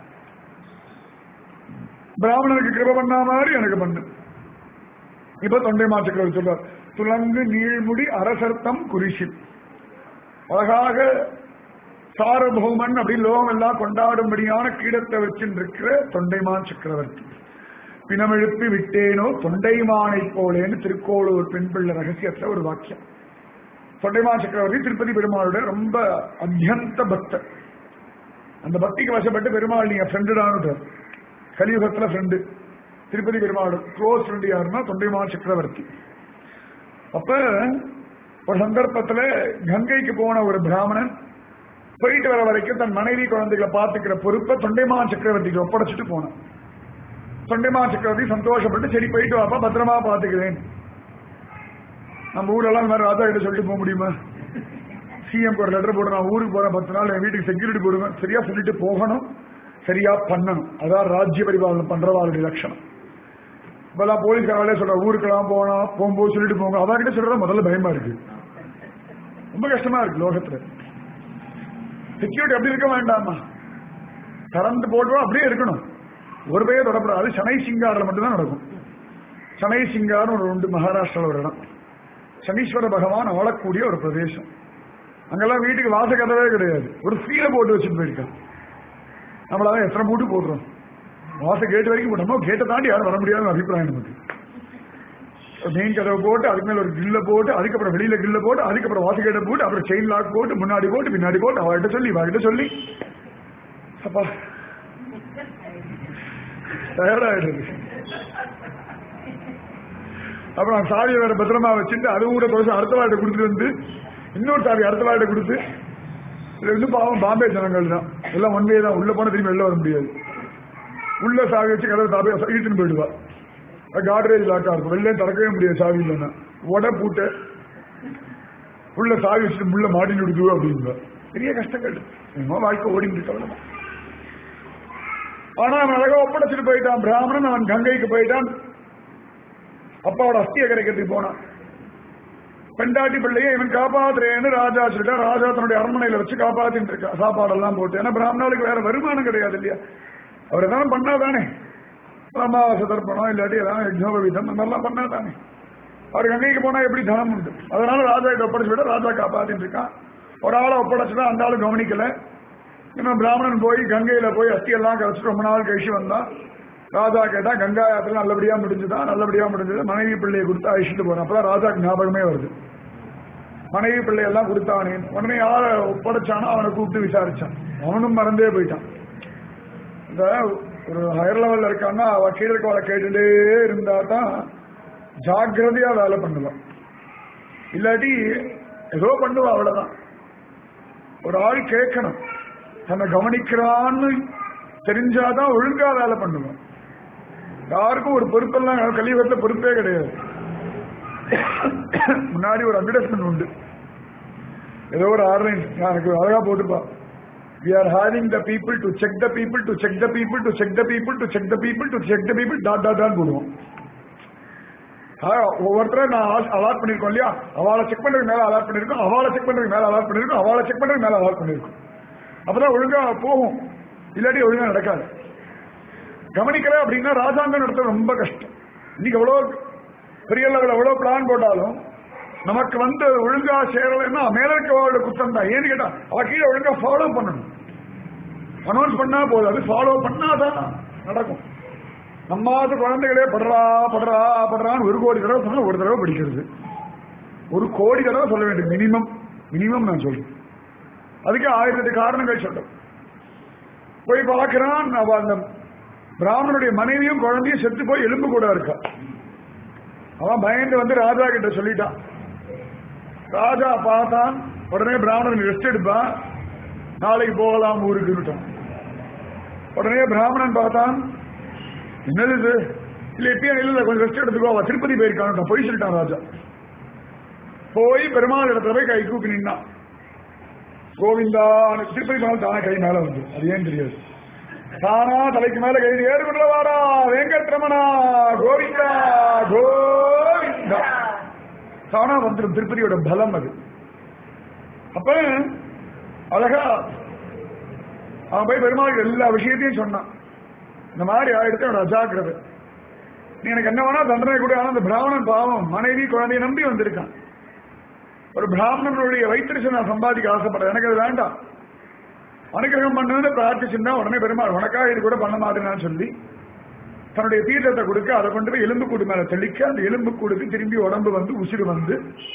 பிராமணனுக்கு கிருப பண்ணா மாதிரி எனக்கு பண்ணு இப்ப தொண்டை மாற்றுக்கிறது சொல்றார் துலங்கு நீழ்முடி அரசர்த்தம் குறிஷில் அழகாக சாரபௌமன் அப்படி லோகம் எல்லாம் கொண்டாடும்படியான கீடத்தை வச்சுருக்கிற தொண்டைமான் சக்கரவர்த்தி பிணமெழுப்பி விட்டேனோ தொண்டைமானை போலேன்னு திருக்கோளூர் பெண் பிள்ளை ரகசியத்துல ஒரு வாக்கியம் தொண்டைமான் சக்கரவர்த்தி திருப்பதி பெருமாளுடைய ரொம்ப அத்தியந்த பக்தர் அந்த பக்திக்கு வசப்பட்டு பெருமாள் நீங்க ஃப்ரெண்டு தான் கலியுகத்துல friend Tirupati Perumal close friend யாருன்னா தொண்டைமான் சக்கரவர்த்தி அப்ப ஒரு சந்தர்ப்பத்துல கங்கைக்கு போன ஒரு பிராமணன் போயிட்டு வர வரைக்கும் தன் மனைவி குழந்தைகளை பார்த்துக்கிற பொறுப்பை தொண்டைமான் சக்கரவர்த்திக்கு ஒப்படைச்சிட்டு போனான் தொண்டைமான் சக்கரவர்த்தி சந்தோஷப்பட்டு சரி போயிட்டு வாப்பா பத்திரமா பார்த்துக்கிறேன் நம்ம ஊரெல்லாம் இந்த மாதிரி ராஜா கிட்ட சொல்லிட்டு போக முடியுமா சிஎம் ஒரு லெட்டர் போட்டு நான் ஊருக்கு போறேன் பத்து நாள் என் வீட்டுக்கு செக்யூரிட்டி போடுவேன் சரியா சொல்லிட்டு போகணும் சரியா பண்ணணும் அதான் ராஜ்ய பரிபாலனம் பண்றவாளுடைய லட்சணம் இப்பெல்லாம் போலீஸ்காரங்களே சொல்ற ஊருக்கெல்லாம் போனோம் போகும்போது சொல்லிட்டு போங்க அவர்கிட்ட சொல்றதா முதல்ல பயமா இருக்கு ரொம்ப கஷ்டமா இருக்கு லோகத்துல செக்யூரிட்டி அப்படி இருக்க வேண்டாமா கறந்து போட்டுவா அப்படியே இருக்கணும் ஒரு பைய தொடப்படாது சனை சிங்காரில் மட்டும்தான் நடக்கும் சனை சிங்காரம் ஒரு உண்டு மகாராஷ்டிரால ஒரு இடம் சனீஸ்வர பகவான் ஆளக்கூடிய ஒரு பிரதேசம் அங்கெல்லாம் வீட்டுக்கு வாச கதவே கிடையாது ஒரு சீல போட்டு வச்சுட்டு போயிருக்கான் நம்மளால எத்தனை மூட்டு போடுறோம் வாச கேட்டு வரைக்கும் போட்டோம் கேட்டை தாண்டி யாரும் வர முடியாத அபிப்பிராயம் நமக்கு மெயின் கதவை போட்டு அதுக்கு மேல ஒரு கில்ல போட்டு அதுக்கப்புறம் வெளியில கில்ல போட்டு அதுக்கப்புறம் வாச கேட்டை போட்டு அப்புறம் செயின் லாக் போட்டு முன்னாடி போட்டு பின்னாடி போட்டு அவர்கிட்ட சொல்லி அவர்கிட்ட சொல்லி அப்பா தயாராகிடுது அப்புறம் சாவியை வேற பத்திரமா வச்சுட்டு அதுவும் கூட தோசை அடுத்த வாழ்க்கை கொடுத்துட்டு வந்து இன்னொரு சாவி அடுத்த வாழ்க்கை கொடுத்து இதுல வந்து பாவம் பாம்பே ஜனங்கள் தான் எல்லாம் ஒன்றே தான் உள்ள போன திரும்பி வெளில வர முடியாது உள்ள சாவி வச்சு கதவை தாப்பி இழுத்துன்னு போயிடுவா காட்ரேஜ் லாக்கா இருக்கும் வெளிலே திறக்கவே முடியாது சாவி இல்லைன்னா உட பூட்ட உள்ள சாவி வச்சுட்டு முள்ள மாட்டின்னு விடுது அப்படிங்க பெரிய கஷ்டங்கள் என்னமோ வாழ்க்கை ஓடிட்டு இருக்க ஆனா அவன் அழகா ஒப்படைச்சிட்டு போயிட்டான் பிராமணன் அவன் கங்கைக்கு போயிட்டான் அப்பாவோட அஸ்திய கரைக்கிறதுக்கு போனான் பெண்டாட்டி பிள்ளையை இவன் காப்பாத்துறேன்னு ராஜா சொல்லிட்டா ராஜா தன்னுடைய அரண்மனையில வச்சு காப்பாத்திட்டு இருக்கா சாப்பாடெல்லாம் போட்டு ஏன்னா பிராமணாளுக்கு வேற வருமானம் கிடையாது இல்லையா அவர் எதாவது பண்ணாதானே அமாவாசை தர்ப்பணம் இல்லாட்டி ஏதாவது யஜ்னோபவீதம் அந்த மாதிரிலாம் பண்ணாதானே அவர் கங்கைக்கு போனா எப்படி தனம் உண்டு அதனால ராஜா கிட்ட ஒப்படைச்சு விட ராஜா காப்பாத்திட்டு இருக்கான் ஒரு ஆளை ஒப்படைச்சுட்டா அந்த ஆளு கவனிக்கல இன்னும் பிராமணன் போய் கங்கையில போய் அஸ்தியெல்லாம் கழிச்சு ரொம்ப நாள் கழிச்சு வந்தான் ராஜா கேட்டா கங்கா யாத்திரை நல்லபடியா முடிஞ்சுதான் நல்லபடியா முடிஞ்சது மனைவி பிள்ளையை கொடுத்து அழிச்சிட்டு போறான் அப்பதான் ராஜாக்கு ஞாபகமே வருது மனைவி பிள்ளையெல்லாம் கொடுத்தானே உடனே யார ஒப்படைச்சானோ அவனை கூப்பிட்டு விசாரிச்சான் அவனும் மறந்தே போயிட்டான் இந்த ஒரு ஹையர் லெவல்ல இருக்கான்னா அவ கீழே இருக்கவளை கேட்டுட்டே இருந்தா தான் ஜாக்கிரதையா வேலை பண்ணலாம் இல்லாட்டி ஏதோ பண்ணுவா அவ்வளவுதான் ஒரு ஆள் கேட்கணும் தன்னை கவனிக்கிறான்னு தெரிஞ்சாதான் ஒழுங்கா வேலை பண்ணுவான் யாருக்கும் ஒரு பொறுப்பெல்லாம் கலியுகத்துல பொறுப்பே கிடையாது முன்னாடி ஒரு அட்வர்டைஸ்மெண்ட் உண்டு ஏதோ ஒரு ஆர்லைன் எனக்கு அழகா போட்டுப்பா we are having the people to check the people to check the people to check the people to check the people to check the people dot dot dot போடுவோம் ஒவ்வொருத்தரும் நான் அலாட் பண்ணிருக்கோம் இல்லையா அவளை செக் பண்றதுக்கு மேல அலாட் பண்ணிருக்கோம் அவளை செக் பண்றதுக்கு மேல அலாட் பண்ணிருக்கோம் அவளை செக் பண்றதுக்கு மேல அலாட் பண்ணிருக்கோம் அப்பதான் ஒழுங்கா போகும் இல்லாட்டி ஒழுங்கா நடக்காது கவனிக்கல அப்படின்னா ராஜாங்கம் நடத்த ரொம்ப கஷ்டம் இன்னைக்கு எவ்வளவு பெரிய லெவல் எவ்வளவு பிளான் போட்டாலும் நமக்கு வந்து ஒழுங்கா சேரலைன்னா மேல இருக்கவளோட குத்தம் தான் ஏன்னு கேட்டா அவ கீழே ஒழுங்கா ஃபாலோ பண்ணணும் அனௌன்ஸ் பண்ணா போதும் அது ஃபாலோ பண்ணாதான் நடக்கும் நம்மாவது குழந்தைகளே படுறா படுறா படுறான்னு ஒரு கோடி தடவை சொன்னா ஒரு தடவை படிக்கிறது ஒரு கோடி தடவை சொல்ல வேண்டும் மினிமம் மினிமம் நான் சொல்றேன் அதுக்கு ஆயிரத்தி காரணங்கள் சொல்றேன் போய் பார்க்கிறான் அவ அந்த பிராமணனுடைய மனைவியும் குழந்தையும் செத்து போய் எலும்பு கூட இருக்கா அவன் பயந்து வந்து ராஜா கிட்ட சொல்லிட்டான் ராஜா பார்த்தான் உடனே பிராமணன் ரெஸ்ட் எடுப்பான் நாளைக்கு போகலாம் ஊருக்கு உடனே பிராமணன் பார்த்தான் என்னது இது இல்ல இப்பயும் இல்ல கொஞ்சம் ரெஸ்ட் எடுத்துக்கோ அவ திருப்பதி போயிருக்கான் போய் சொல்லிட்டான் ராஜா போய் பெருமாள் இடத்துல போய் கை கூப்பி நின்னான் கோவிந்தா திருப்பதி போனால் தானே கை மேல வந்து அது ஏன் தெரியாது தானா தலைக்கு மேல கை ஏறுகுள்ள வாடா வெங்கட்ரமணா கோவிந்தா கோவிந்தா தானா வந்துடும் திருப்பதியோட பலம் அது அப்ப அழகா அவன் போய் பெருமாள் எல்லா விஷயத்தையும் சொன்னான் இந்த மாதிரி ஆயிடுத்து அவன் அஜாக்கிரதை நீ எனக்கு என்ன வேணா தண்டனை கூட ஆனா அந்த பிராமணன் பாவம் மனைவி குழந்தைய நம்பி வந்திருக்கான் ஒரு பிராமணனுடைய வயிற்றுச்சு நான் சம்பாதிக்க ஆசைப்படுறேன் எனக்கு அது வேண்டாம் அனுகிரகம் பண்ணுன்னு பிரார்த்திச்சுன்னா உடனே பெருமாள் உனக்காக இது கூட பண்ண மாட்டேன்னு சொல்லி தன்னுடைய தீர்த்தத்தை கொடுக்க அதை கொண்டு போய் எலும்புக்கூடு மேல தெளிக்க அந்த எலும்புக்கூடுக்கு திரும்பி உடம்பு வந்து உசிறு வந்து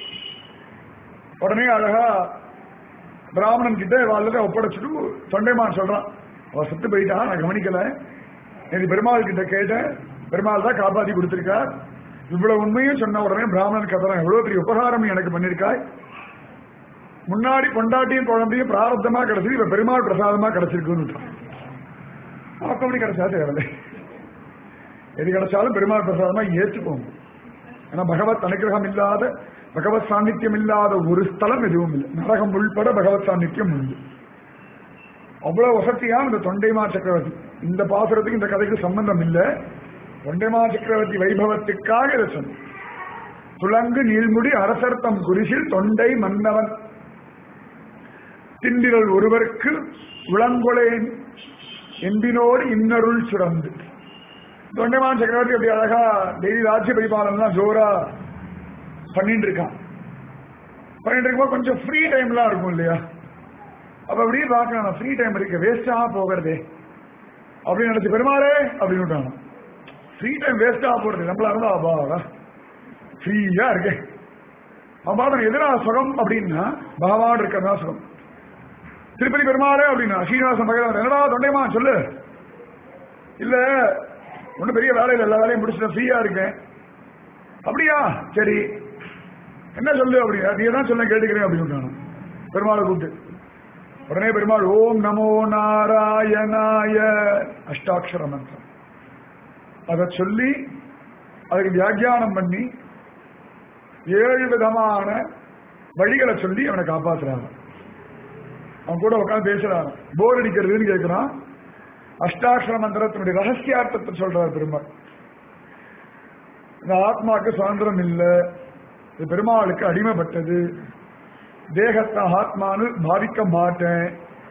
உடனே அழகா பிராமணன் கிட்ட வாழ்ல ஒப்படைச்சிட்டு தொண்டைமான் சொல்றான் அவ செத்து போயிட்டா நான் கவனிக்கல நேற்று பெருமாள் கிட்ட கேட்டேன் பெருமாள் தான் காப்பாத்தி கொடுத்திருக்கார் இவ்வளவு உண்மையும் சொன்ன உடனே பிராமணன் கதறான் எவ்வளவு பெரிய உபகாரம் எனக்கு பண்ணிருக்காய் முன்னாடி கொண்டாட்டியும் குழந்தையும் பிராரப்தமா கிடைச்சது இப்ப பெருமாள் பிரசாதமா கிடைச்சிருக்குன்னு நமக்கு அப்படி கிடைச்சா தேவையில்லை எது கிடைச்சாலும் பெருமாள் பிரசாதமா ஏற்றுக்கோங்க ஏன்னா பகவத் அனுகிரகம் இல்லாத பகவத் சாநித்தியம் இல்லாத ஒரு ஸ்தலம் எதுவும் இல்லை நரகம் உள்பட பகவத் சாநித்தியம் உண்டு அவ்வளவு வசதியா இந்த தொண்டைமா சக்கரவர்த்தி இந்த பாசுரத்துக்கு இந்த கதைக்கு சம்பந்தம் இல்லை தொண்டைமா சக்கரவர்த்தி வைபவத்துக்காக இதை சொன்ன துலங்கு நீள்முடி அரசர்த்தம் குரிசில் தொண்டை மன்னவன் திண்டிரல் ஒருவருக்கு உளங்கொலேன் என்பினோடு இன்னருள் சுரந்து தொண்டைமான் சக்கரவர்த்தி அப்படி அழகா டெய்லி ராஜ்ய பரிபாலனம் தான் ஜோரா பண்ணிட்டு இருக்கான் பண்ணிட்டு இருக்கும்போது கொஞ்சம் ஃப்ரீ டைம்லாம் இருக்கும் இல்லையா அப்ப அப்படியே பார்க்கலாம் ஃப்ரீ டைம் இருக்கு வேஸ்டா போகிறதே அப்படின்னு நினைச்சு பெருமாளே அப்படின்னு விட்டாங்க ஃப்ரீ டைம் வேஸ்டா போறது நம்மளா இருந்தா அபாடா ஃப்ரீயா இருக்கே அபாடம் எதிரா சுகம் அப்படின்னா பகவான் இருக்கிறதா சுகம் திருப்பதி பெருமாளே அப்படின்னா ஸ்ரீனிவாசன் பகவான் என்னடா தொண்டைமா சொல்லு இல்ல ஒன்றும் பெரிய வேலையில் எல்லா வேலையும் முடிச்சுட்டு ஃப்ரீயா இருக்கேன் அப்படியா சரி என்ன சொல்லு அப்படின்னா நீ தான் சொல்ல கேட்டுக்கிறேன் அப்படின்னு பெருமாளை கூப்பிட்டு உடனே பெருமாள் ஓம் நமோ நாராயணாய அஷ்டாட்சர மந்திரம் அதை சொல்லி அதுக்கு வியாக்கியானம் பண்ணி ஏழு விதமான வழிகளை சொல்லி அவனை காப்பாத்துறாங்க அவன் கூட உட்காந்து பேசுறான் போர் அடிக்கிறதுன்னு கேட்கிறான் அஷ்டாட்சர மந்திரத்தினுடைய ரகசியார்த்தத்தை சொல்றார் பெருமாள் இந்த ஆத்மாக்கு சுதந்திரம் இல்லை இது பெருமாளுக்கு அடிமைப்பட்டது தேகத்தை ஆத்மானு பாதிக்க மாட்டேன்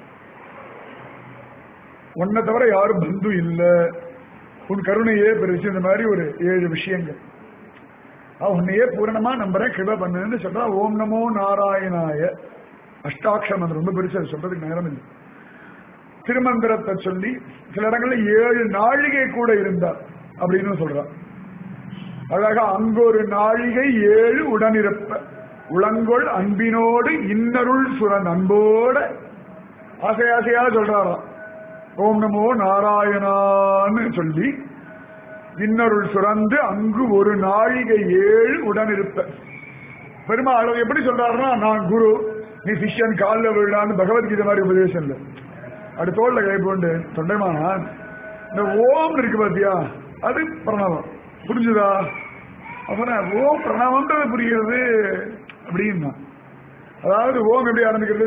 உன்னை தவிர யாரும் பந்து இல்ல உன் கருணையே பெருசு இந்த மாதிரி ஒரு ஏழு விஷயங்கள் அவன் உன்னையே பூரணமா நம்புறேன் கிருப பண்ணுன்னு சொல்றா ஓம் நமோ நாராயணாய அஷ்டாட்சர மந்திரம் ரொம்ப பெருசு அது சொல்றதுக்கு நேரம் இல்லை திருமந்திரத்தை சொல்லி சில இடங்கள்ல ஏழு நாழிகை கூட இருந்தார் அப்படின்னு சொல்றான் அழகா அங்கொரு நாழிகை ஏழு உடனிருப்ப உளங்கொள் அன்பினோடு இன்னருள் சுரன் அன்போட ஆசை ஆசையா சொல்றாராம் ஓம் நமோ நாராயணான்னு சொல்லி இன்னருள் சுரந்து அங்கு ஒரு நாழிகை ஏழு உடனிருப்ப பெருமாள் எப்படி சொல்றாருன்னா நான் குரு நீ சிஷ்யன் காலில் விழான்னு பகவத்கீதை மாதிரி உபதேசம் இல்லை அப்படி தோல்ல கைப்போண்டு தொண்டைமானான் இந்த ஓம் இருக்கு பாத்தியா அது பிரணவம் புரிஞ்சுதா அப்புறம் ஓம் பிரணவம்ன்றது புரிகிறது அப்படின்னா அதாவது ஓம் எப்படி ஆரம்பிக்கிறது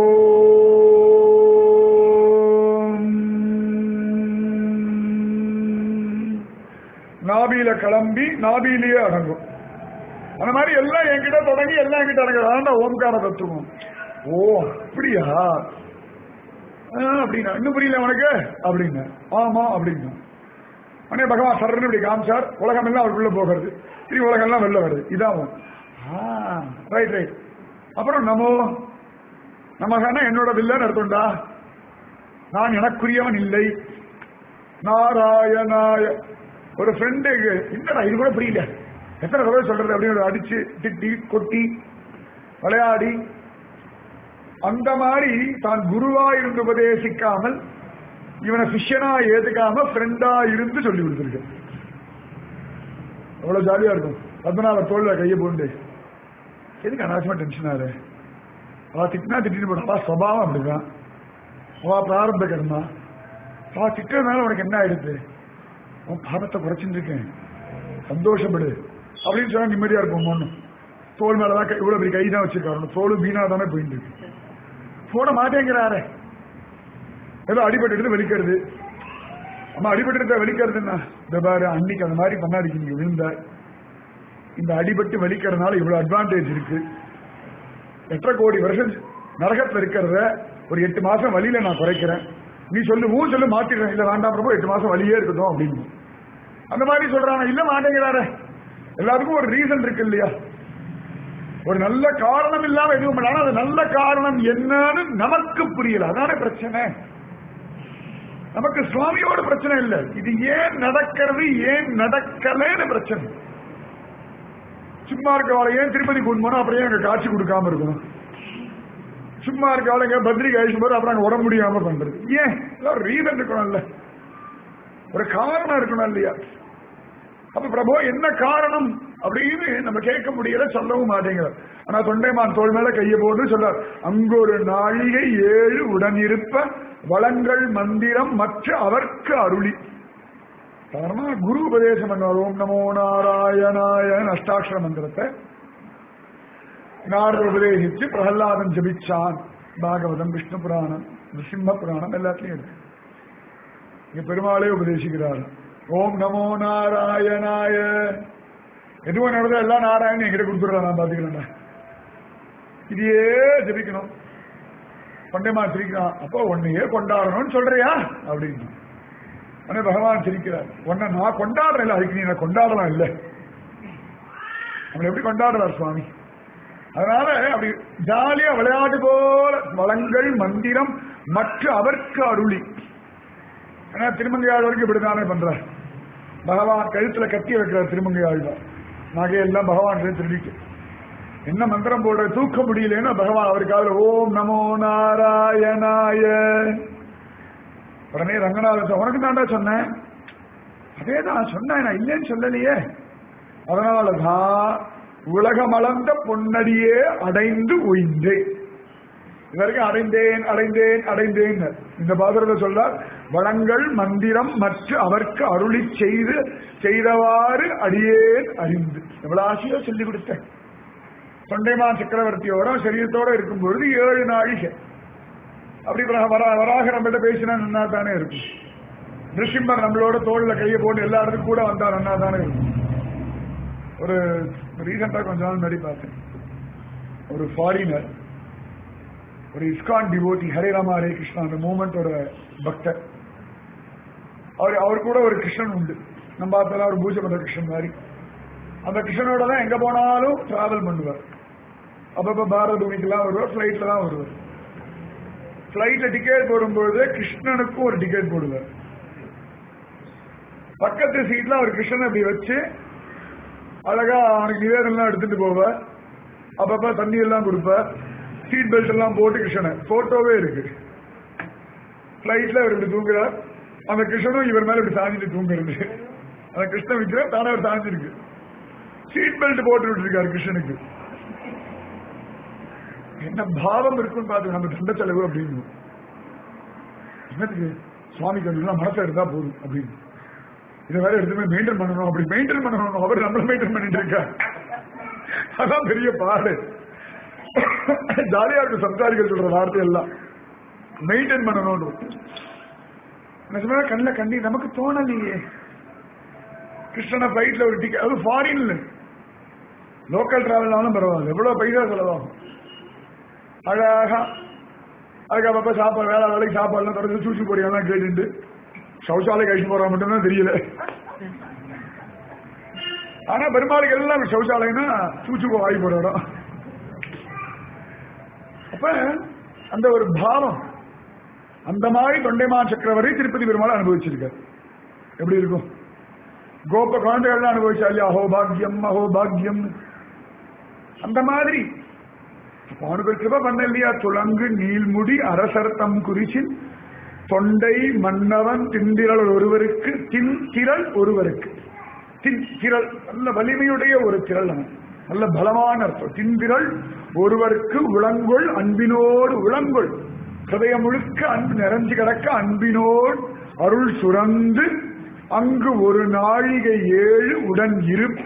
ஓம் நாபியில கிளம்பி நாபியிலேயே அடங்கும் அந்த மாதிரி எல்லாம் என்கிட்ட தொடங்கி எல்லாம் என்கிட்ட அடங்குது அதான் ஓம்கார தத்துவம் ஓ அப்படியா ஆ, அப்படின்னா இன்னும் புரியல உனக்கு அப்படின்னு ஆமா அப்படின்னா உடனே பகவான் சரன்னு இப்படி காமிச்சார் உலகம் எல்லாம் அவருக்குள்ள போகிறது திரும்பி உலகம் எல்லாம் வெளில வருது இதான் ஓம். ஆ ரைட் ரைட் அப்புறம் நமோ நமகன என்னோட வில்லன் அர்த்தம்டா நான் எனக்குரியவன் இல்லை நாராயணாய ஒரு ஃப்ரெண்டு என்னடா இது கூட புரியல எத்தனை தடவை சொல்றது அப்படின்னு அடிச்சு திட்டி கொட்டி விளையாடி அந்த மாதிரி தான் குருவா இருந்து உபதேசிக்காமல் இவனை சிஷ்யனா ஏத்துக்காம ஃப்ரெண்டா இருந்து சொல்லி கொடுத்துருக்கு அவ்வளவு ஜாலியா இருக்கும் பத்மநாப தோல்ல கையை போண்டு எதுக்கு அனாவசியமா டென்ஷன் ஆகுது அவ திட்டினா திட்டிட்டு போட்டா சுவாவம் அப்படிதான் அவ பிராரம்ப கர்மா அவ திட்டுறதுனால உனக்கு என்ன ஆயிடுது அவன் பாவத்தை குறைச்சுட்டு இருக்கேன் சந்தோஷப்படு அப்படின்னு சொன்னா நிம்மதியா இருக்கும் ஒண்ணு தோல் மேலதான் கை- இவ்வளவு பெரிய கை தான் வச்சிருக்காரு தோல் வீணா தானே போயிட்டு இருக்கு போட மாட்டேங்கிறாரே ஏதோ அடிபட்டு எடுத்து வெளிக்கிறது அம்மா அடிபட்டு எடுத்த வெளிக்கிறதுன்னா இந்த பாரு அன்னைக்கு அந்த மாதிரி பண்ணாடிக்கு நீங்க விழுந்த இந்த அடிபட்டு வெளிக்கிறதுனால இவ்வளவு அட்வான்டேஜ் இருக்கு எட்டரை கோடி வருஷம் நரகத்துல இருக்கிறத ஒரு எட்டு மாசம் வழியில நான் குறைக்கிறேன் நீ சொல்லு ஊ சொல்லு மாத்திடுறேன் இல்ல வேண்டாம் பிரபு எட்டு மாசம் வழியே இருக்கட்டும் அப்படின்னு அந்த மாதிரி சொல்றாங்க இல்ல மாட்டேங்கிறாரு எல்லாத்துக்கும் ஒரு ரீசன் இருக்கு இல்லையா ஒரு நல்ல காரணம் இல்லாம எதுவும் பண்ணாலும் அது நல்ல காரணம் என்னன்னு நமக்கு புரியல அதானே பிரச்சனை நமக்கு சுவாமியோட பிரச்சனை இல்ல இது ஏன் நடக்கிறது ஏன் நடக்கலன்னு பிரச்சனை சும்மா இருக்கவாளை ஏன் திருப்பதி கொண்டு போனா அப்புறம் ஏன் அங்க காட்சி கொடுக்காம இருக்கணும் சும்மா இருக்கவாளைங்க பத்ரிகை அழிச்சும் போது அப்புறம் அங்க உடம்பு முடியாம பண்றது ஏன் எல்லாம் ஒரு ரீசன் இருக்கணும்ல ஒரு காரணம் இருக்கணும் இல்லையா அப்ப பிரபு என்ன காரணம் அப்படின்னு நம்ம கேட்க முடியல சொல்லவும் மாட்டேங்கிறார் ஆனா தொண்டைமான் தோல் மேல கையை போட்டு சொல்றார் அங்கொரு நாழிகை ஏழு உடனிருப்ப வளங்கள் மந்திரம் மற்ற அவர்க்கு அருளி காரணமா குரு உபதேசம் பண்ணுவார் ஓம் நமோ நாராயணாய அஷ்டாட்சர மந்திரத்தை நாரத உபதேசிச்சு பிரகலாதன் ஜபிச்சான் பாகவதம் விஷ்ணு புராணம் நிருசிம்ம புராணம் எல்லாத்துலயும் இருக்கு இங்க பெருமாளே உபதேசிக்கிறார் ஓம் நமோ நாராயணாய எதுவும் நடந்தா எல்லாம் நாராயணன் என்கிட்ட கொடுத்துடுறா நான் பாத்துக்கிறேன் இதையே ஜபிக்கணும் பண்டைமா சிரிக்கிறான் அப்போ உன்னையே கொண்டாடணும்னு சொல்றியா அப்படின்னு ஆனா பகவான் சிரிக்கிறார் உன்னை நான் கொண்டாடுறேன் இல்ல அதுக்கு நீ நான் கொண்டாடலாம் இல்ல நம்மளை எப்படி கொண்டாடுறார் சுவாமி அதனால அப்படி ஜாலியா விளையாட்டு போல வளங்கள் மந்திரம் மற்ற அவர்க்கு அருளி ஏன்னா திருமங்கையாழ்வாருக்கு இப்படித்தானே பண்றார் பகவான் கழுத்துல கட்டி வைக்கிறார் திருமங்கையாழ்வார் நகையெல்லாம் பகவான் திருடிட்டு என்ன மந்திரம் போடுற தூக்க முடியலன்னா பகவான் அவருக்காக ஓம் நமோ நாராயணாய உடனே ரங்கநாதன் உனக்கு தாண்டா சொன்னேன் அதேதான் சொன்னேன் நான் இல்லைன்னு சொல்லலையே அதனாலதான் உலகமளந்த பொன்னடியே அடைந்து உய்ந்தேன் இதற்கு அடைந்தேன் அடைந்தேன் அடைந்தேன் இந்த பாசுரத்தை சொல்றார் வளங்கள் மந்திரம் மற்ற அவர்க்கு அருளி செய்து செய்தவாறு அடியேன் அறிந்து எவ்வளவு ஆசையோ சொல்லிக் கொடுத்தேன் தொண்டைமான் சக்கரவர்த்தியோட சரீரத்தோட இருக்கும் பொழுது ஏழு நாழிகை அப்படி வர வர- வராக நம்மகிட்ட பேசினா நன்னா தானே இருக்கும் நிருசிம்மர் நம்மளோட தோல்ல கையை போட்டு எல்லா இடத்துக்கும் கூட வந்தா நன்னா தானே இருக்கும் ஒரு ரீசெண்டா கொஞ்ச நாள் முன்னாடி பார்த்தேன் ஒரு ஃபாரினர் ஒரு இஸ்கான் டிவோட்டி ஹரே ராமா ஹரே கிருஷ்ணா அந்த மூமெண்டோட பக்தர் அவர் அவர் கூட ஒரு கிருஷ்ணன் உண்டு நம்ம பார்த்தா ஒரு பூஜை பண்ற கிருஷ்ணன் மாதிரி அந்த கிருஷ்ணனோட தான் எங்க போனாலும் டிராவல் பண்ணுவார் அப்பப்ப பாரத பூமிக்கெல்லாம் வருவார் ஃபிளைட்ல தான் வருவார் ஃபிளைட்ல டிக்கெட் போடும்போது கிருஷ்ணனுக்கும் ஒரு டிக்கெட் போடுவார் பக்கத்து சீட்ல அவர் கிருஷ்ணனை அப்படி வச்சு அழகா அவனுக்கு நிவேதனம் எடுத்துட்டு போவார் அப்பப்ப தண்ணி எல்லாம் கொடுப்பார் சீட் பெல்ட் எல்லாம் போட்டு கிருஷ்ணனை போட்டோவே இருக்கு பிளைட்ல அவர் இப்படி தூங்குறார் அந்த கிருஷ்ணனும் இவர் மேல இப்படி சாஞ்சிட்டு தூங்குறது அந்த கிருஷ்ண விக்கிரம் தானே அவர் சாஞ்சிருக்கு சீட் பெல்ட் போட்டு விட்டுருக்காரு கிருஷ்ணனுக்கு என்ன பாவம் இருக்குன்னு பார்த்து நம்ம தண்ட செலவு அப்படின்னு என்னத்துக்கு சுவாமிக்கு வந்து மனசை எடுத்தா போதும் அப்படின்னு இதை வேற எடுத்துமே மெயின்டைன் பண்ணணும் அப்படி மெயின்டைன் பண்ணணும் அவர் நம்மள மெயின்டைன் பண்ணிட்டு இருக்கார் அதான் பெரிய பாடு ஜாலியா இருக்கு சம்சாரிகள் சொல்ற வார்த்தை எல்லாம் மெயின்டைன் பண்ணணும் நிஜமா கண்ணில் கண்டி நமக்கு தோணலையே கிருஷ்ணன பிளைட்ல ஒரு டிக்கெட் அது ஃபாரின்ல லோக்கல் டிராவல்னாலும் பரவாயில்ல எவ்வளவு பைசா செலவாகும் அழகா அதுக்கப்புறம் சாப்பாடு வேலை வேலைக்கு சாப்பாடுலாம் தொடர்ந்து சூச்சு பொடியெல்லாம் கேட்டுட்டு சௌச்சாலை கழிச்சு போறா மட்டும்தான் தெரியல ஆனா பெருமாளுக்கு எல்லாம் சௌச்சாலைன்னா சூச்சு வாய் போற இடம் அப்ப அந்த ஒரு பாவம் அந்த மாதிரி தொண்டைமான் சக்கரவர்த்தி திருப்பதி பெருமாள் அனுபவிச்சிருக்கார் எப்படி இருக்கும் கோப குழந்தைகள்லாம் அனுபவிச்சா இல்லையா அஹோபாகியம் அஹோபாகியம் அந்த மாதிரி அப்ப அவனுக்கு ஒரு கிருப பண்ண இல்லையா துளங்கு நீள்முடி அரசர்த்தம் குறிச்சின் தொண்டை மன்னவன் திந்திரல் ஒருவருக்கு தின் திரள் ஒருவருக்கு தின் திரள் நல்ல வலிமையுடைய ஒரு திரள் அவன் நல்ல பலமான அர்த்தம் திந்திரள் ஒருவருக்கு உளங்கொள் அன்பினோடு உளங்கொள் ஹிருதயம் முழுக்க அன்பு நிறைஞ்சு கிடக்க அன்பினோடு அருள் சுரந்து அங்கு ஒரு நாழிகை ஏழு உடன் இருப்ப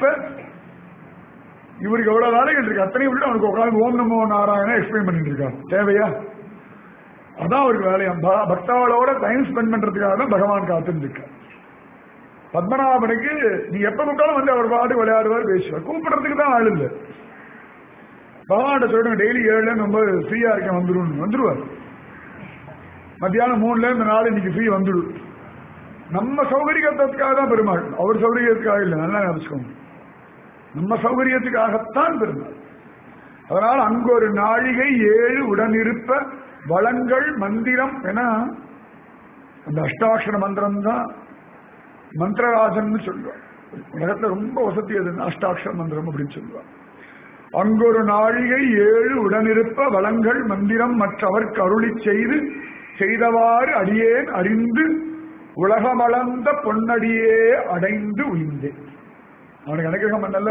இவருக்கு எவ்வளவு வேலைகள் இருக்கு அத்தனை விட்டு அவனுக்கு உட்காந்து ஓம் நமோ நாராயண எக்ஸ்பிளைன் பண்ணிட்டு இருக்கான் தேவையா அதான் அவருக்கு வேலையா ப- பக்தாவளோட டைம் ஸ்பெண்ட் பண்றதுக்காக தான் பகவான் காத்துட்டு இருக்க பத்மநாபனுக்கு நீ எப்ப கூப்பிட்டாலும் வந்து அவர் பாட்டு விளையாடுவார் பேசுவார் கூப்பிடுறதுக்கு தான் ஆள் இல்லை பகவான்கிட்ட சொல்லுங்க டெய்லி ஏழுல ரொம்ப ஃப்ரீயா இருக்கேன் வந்துடும் வந்துருவார் மத்தியானம் மூணுல இந்த நாள் இன்னைக்கு ஃப்ரீ வந்துடும் நம்ம சௌகரியத்துக்காக தான் பெருமாள் அவர் சௌகரியத்துக்காக இல்லை நல்லா ஞாபகம் நம்ம சௌகரியத்துக்காகத்தான் பெருமாள் அதனால் அங்கு ஒரு நாழிகை ஏழு உடனிருப்ப வளங்கள் மந்திரம் என அந்த அஷ்டாட்சர மந்திரம் தான் மந்திரராஜன் சொல்லுவார் உலகத்துல ரொம்ப வசதி அது அஷ்டாட்சர மந்திரம் அப்படின்னு சொல்லுவார் அங்கொரு நாழிகை ஏழு உடனிருப்ப வளங்கள் மந்திரம் மற்றவர்க்கு அருளிச் செய்து செய்தவாறு அடியேன் அறிந்து உலகமளந்த பொன்னடியே அடைந்து உயிர்ந்தேன் அவனுக்கு அனுகிரகம் பண்ணல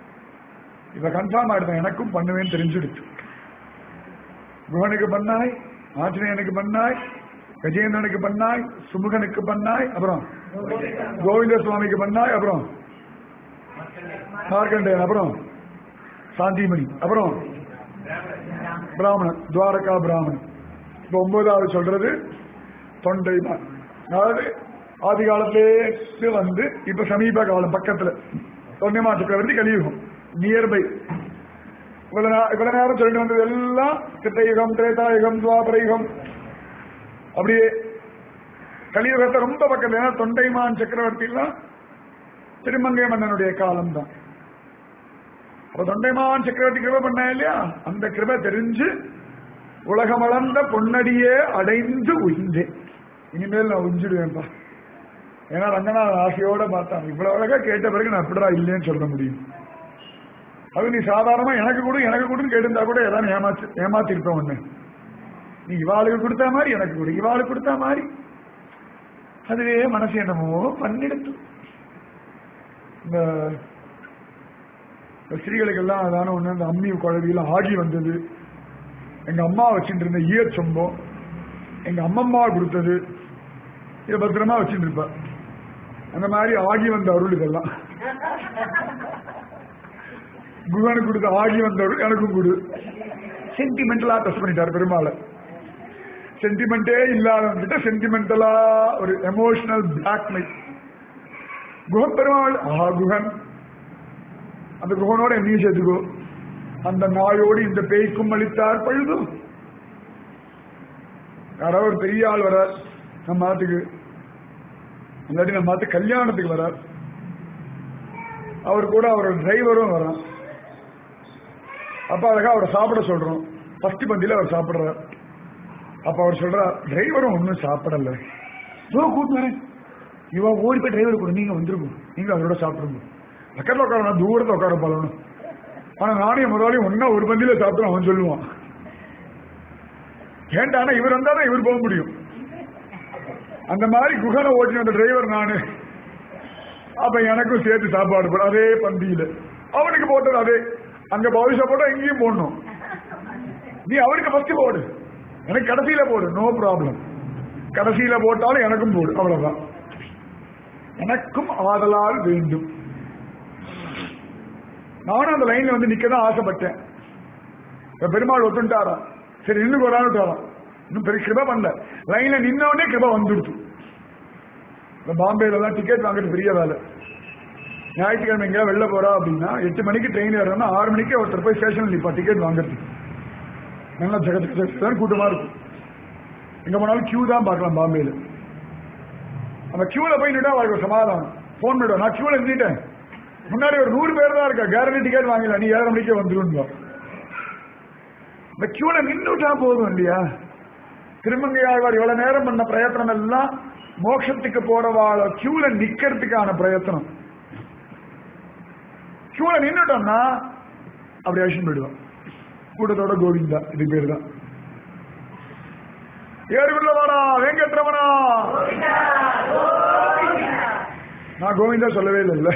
இவ கன்ஃபார்ம் ஆயிடுதான் எனக்கும் பண்ணுவேன்னு தெரிஞ்சிடுச்சு குஹனுக்கு பண்ணாய் ஆஞ்சநேயனுக்கு பண்ணாய் கஜேந்திரனுக்கு பண்ணாய் சுமுகனுக்கு பண்ணாய் அப்புறம் கோவிந்த சுவாமிக்கு பண்ணாய் அப்புறம் மார்க்கண்டேயன் அப்புறம் சாந்திமணி அப்புறம் பிராமணன் துவாரகா பிராமணன் இப்ப ஒன்பதாவது சொல்றது தொண்டைமான் அதாவது ஆதி காலத்திலே வந்து இப்ப சமீப காலம் பக்கத்துல தொண்டைமான் சக்கரவர்த்தி கலியுகம் நியர்பை இவ்வளவு நே- இவ்வளவு நேரம் சொல்லிட்டு வந்தது எல்லாம் சித்தயுகம் திரேதாயுகம் துவாபரயுகம் அப்படியே கலியுகத்தை ரொம்ப பக்கத்துல ஏன்னா தொண்டைமான் சக்கரவர்த்தி எல்லாம் திருமங்கை மன்னனுடைய காலம் தான் அப்ப தொண்டைமான் சக்கரவர்த்தி கிருபை பண்ண இல்லையா அந்த கிருபை தெரிஞ்சு உலகம் வளர்ந்த பொன்னடியே அடைந்து உயிந்தேன் இனிமேல் நான் உஞ்சிடுவேன்பா ஏன்னா ரங்கநாதன் ஆசையோட பார்த்தான் இவ்வளவு அழகா கேட்ட பிறகு நான் எப்படிடா இல்லைன்னு சொல்ல முடியும் அது நீ சாதாரணமா எனக்கு கொடு எனக்கு கொடுன்னு கேட்டிருந்தா கூட ஏதாவது ஏமாத்தி ஏமாத்திருப்பேன் ஒண்ணு நீ இவாளுக்கு கொடுத்தா மாதிரி எனக்கு கொடு இவாளுக்கு கொடுத்தா மாதிரி அதுவே மனசு என்னமோ பண்ணிடுத்து இந்த இந்த ஸ்திரீகளுக்கெல்லாம் அதான ஒண்ணு இந்த அம்மி குழவியில ஆகி வந்தது எங்க அம்மா வச்சுட்டு இருந்த ஈயச் சொம்பம் எங்க அம்மம்மா கொடுத்தது இதை பத்திரமா வச்சுட்டு இருப்ப அந்த மாதிரி ஆகி வந்த அருள் இதெல்லாம் குகனுக்கு கொடுத்த ஆகி வந்த அருள் எனக்கும் கொடு சென்டிமெண்டலா டச் பண்ணிட்டார் பெருமாளை சென்டிமெண்டே இல்லாதவங்கிட்ட சென்டிமெண்டலா ஒரு எமோஷனல் பிளாக்மெயில் குகன் பெருமாள் ஆஹா குகன் அந்த குகனோட என்னையும் சேர்த்துக்கோ அந்த நாயோடு இந்த பேய்க்கும் அளித்தார் பழுதும் யாராவது ஒரு பெரிய ஆள் வரார் நம்ம மாத்துக்கு அந்தாட்டி நம்ம மாத்து கல்யாணத்துக்கு வரார் அவர் கூட அவர் டிரைவரும் வரான் அப்ப அழகா அவரை சாப்பிட சொல்றோம் ஃபர்ஸ்ட் பந்தியில அவர் சாப்பிடுறார் அப்ப அவர் சொல்றார் டிரைவரும் ஒன்றும் சாப்பிடல இதோ கூட்டு வரேன் இவன் ஓடி போய் டிரைவர் கூட நீங்க வந்துருங்க நீங்க அவரோட சாப்பிடுங்க பக்கத்துல உட்காரணும் தூரத்துல உட்கார பழணும் ஆனா நானே முதலாளி ஒன்னா ஒரு பந்தியில சாப்பிட்டு அவன் சொல்லுவான் ஏன்டானா இவர் வந்தாதான் இவர் போக முடியும் அந்த மாதிரி குகனை ஓட்டின அந்த டிரைவர் நானு அப்ப எனக்கும் சேர்த்து சாப்பாடு போட அதே பந்தியில அவனுக்கு போட்டது அதே அங்க பவிஷா போட்டா இங்கேயும் போடணும் நீ அவருக்கு ஃபர்ஸ்ட் போடு எனக்கு கடைசியில போடு நோ ப்ராப்ளம் கடைசியில போட்டாலும் எனக்கும் போடு அவ்வளவுதான் எனக்கும் ஆதலால் வேண்டும் நானும் அந்த லைன்ல வந்து நிக்க தான் ஆசைப்பட்டேன் இப்ப பெருமாள் ஒத்துட்டாரா சரி இன்னும் ஒரு ஆள் விட்டாராம் இன்னும் பெரிய கிருபா பண்ணல லைன்ல நின்ன உடனே கிருபா வந்துடுச்சு இந்த பாம்பேல எல்லாம் டிக்கெட் வாங்குறது பெரிய வேலை ஞாயிற்றுக்கிழமை எங்கேயா வெளில போறா அப்படின்னா எட்டு மணிக்கு ட்ரெயின் ஏறணும்னா ஆறு மணிக்கு ஒருத்தர் போய் ஸ்டேஷன்ல நிப்பா டிக்கெட் வாங்குறதுக்கு நல்லா ஜெகத்துக்கு ஜெகத்துக்கு கூட்டமா இருக்கும் எங்க போனாலும் கியூ தான் பார்க்கலாம் பாம்பேல அந்த கியூல போய் நின்றா அவருக்கு ஒரு சமாதானம் போன் பண்ணிடுவோம் நான் கியூல நின்றுட்டேன் முன்னாடி ஒரு நூறு பேர் தான் இருக்கா கேரண்டி டிக்கெட் வாங்கல நீ ஏழரை மணிக்கே வந்துடும் இந்த கியூல நின்றுட்டா போதும் இல்லையா திருமங்கையாழ்வார் இவ்வளவு நேரம் பண்ண பிரயத்தனம் எல்லாம் மோட்சத்துக்கு போறவாள கியூல நிக்கிறதுக்கான பிரயத்தனம் கியூல நின்றுட்டோம்னா அப்படி அழிச்சு போயிடுவோம் கூட்டத்தோட கோவிந்தா இது பேர் தான் ஏறுகுள்ளவாடா வெங்கட்ரமணா நான் கோவிந்தா சொல்லவே இல்லை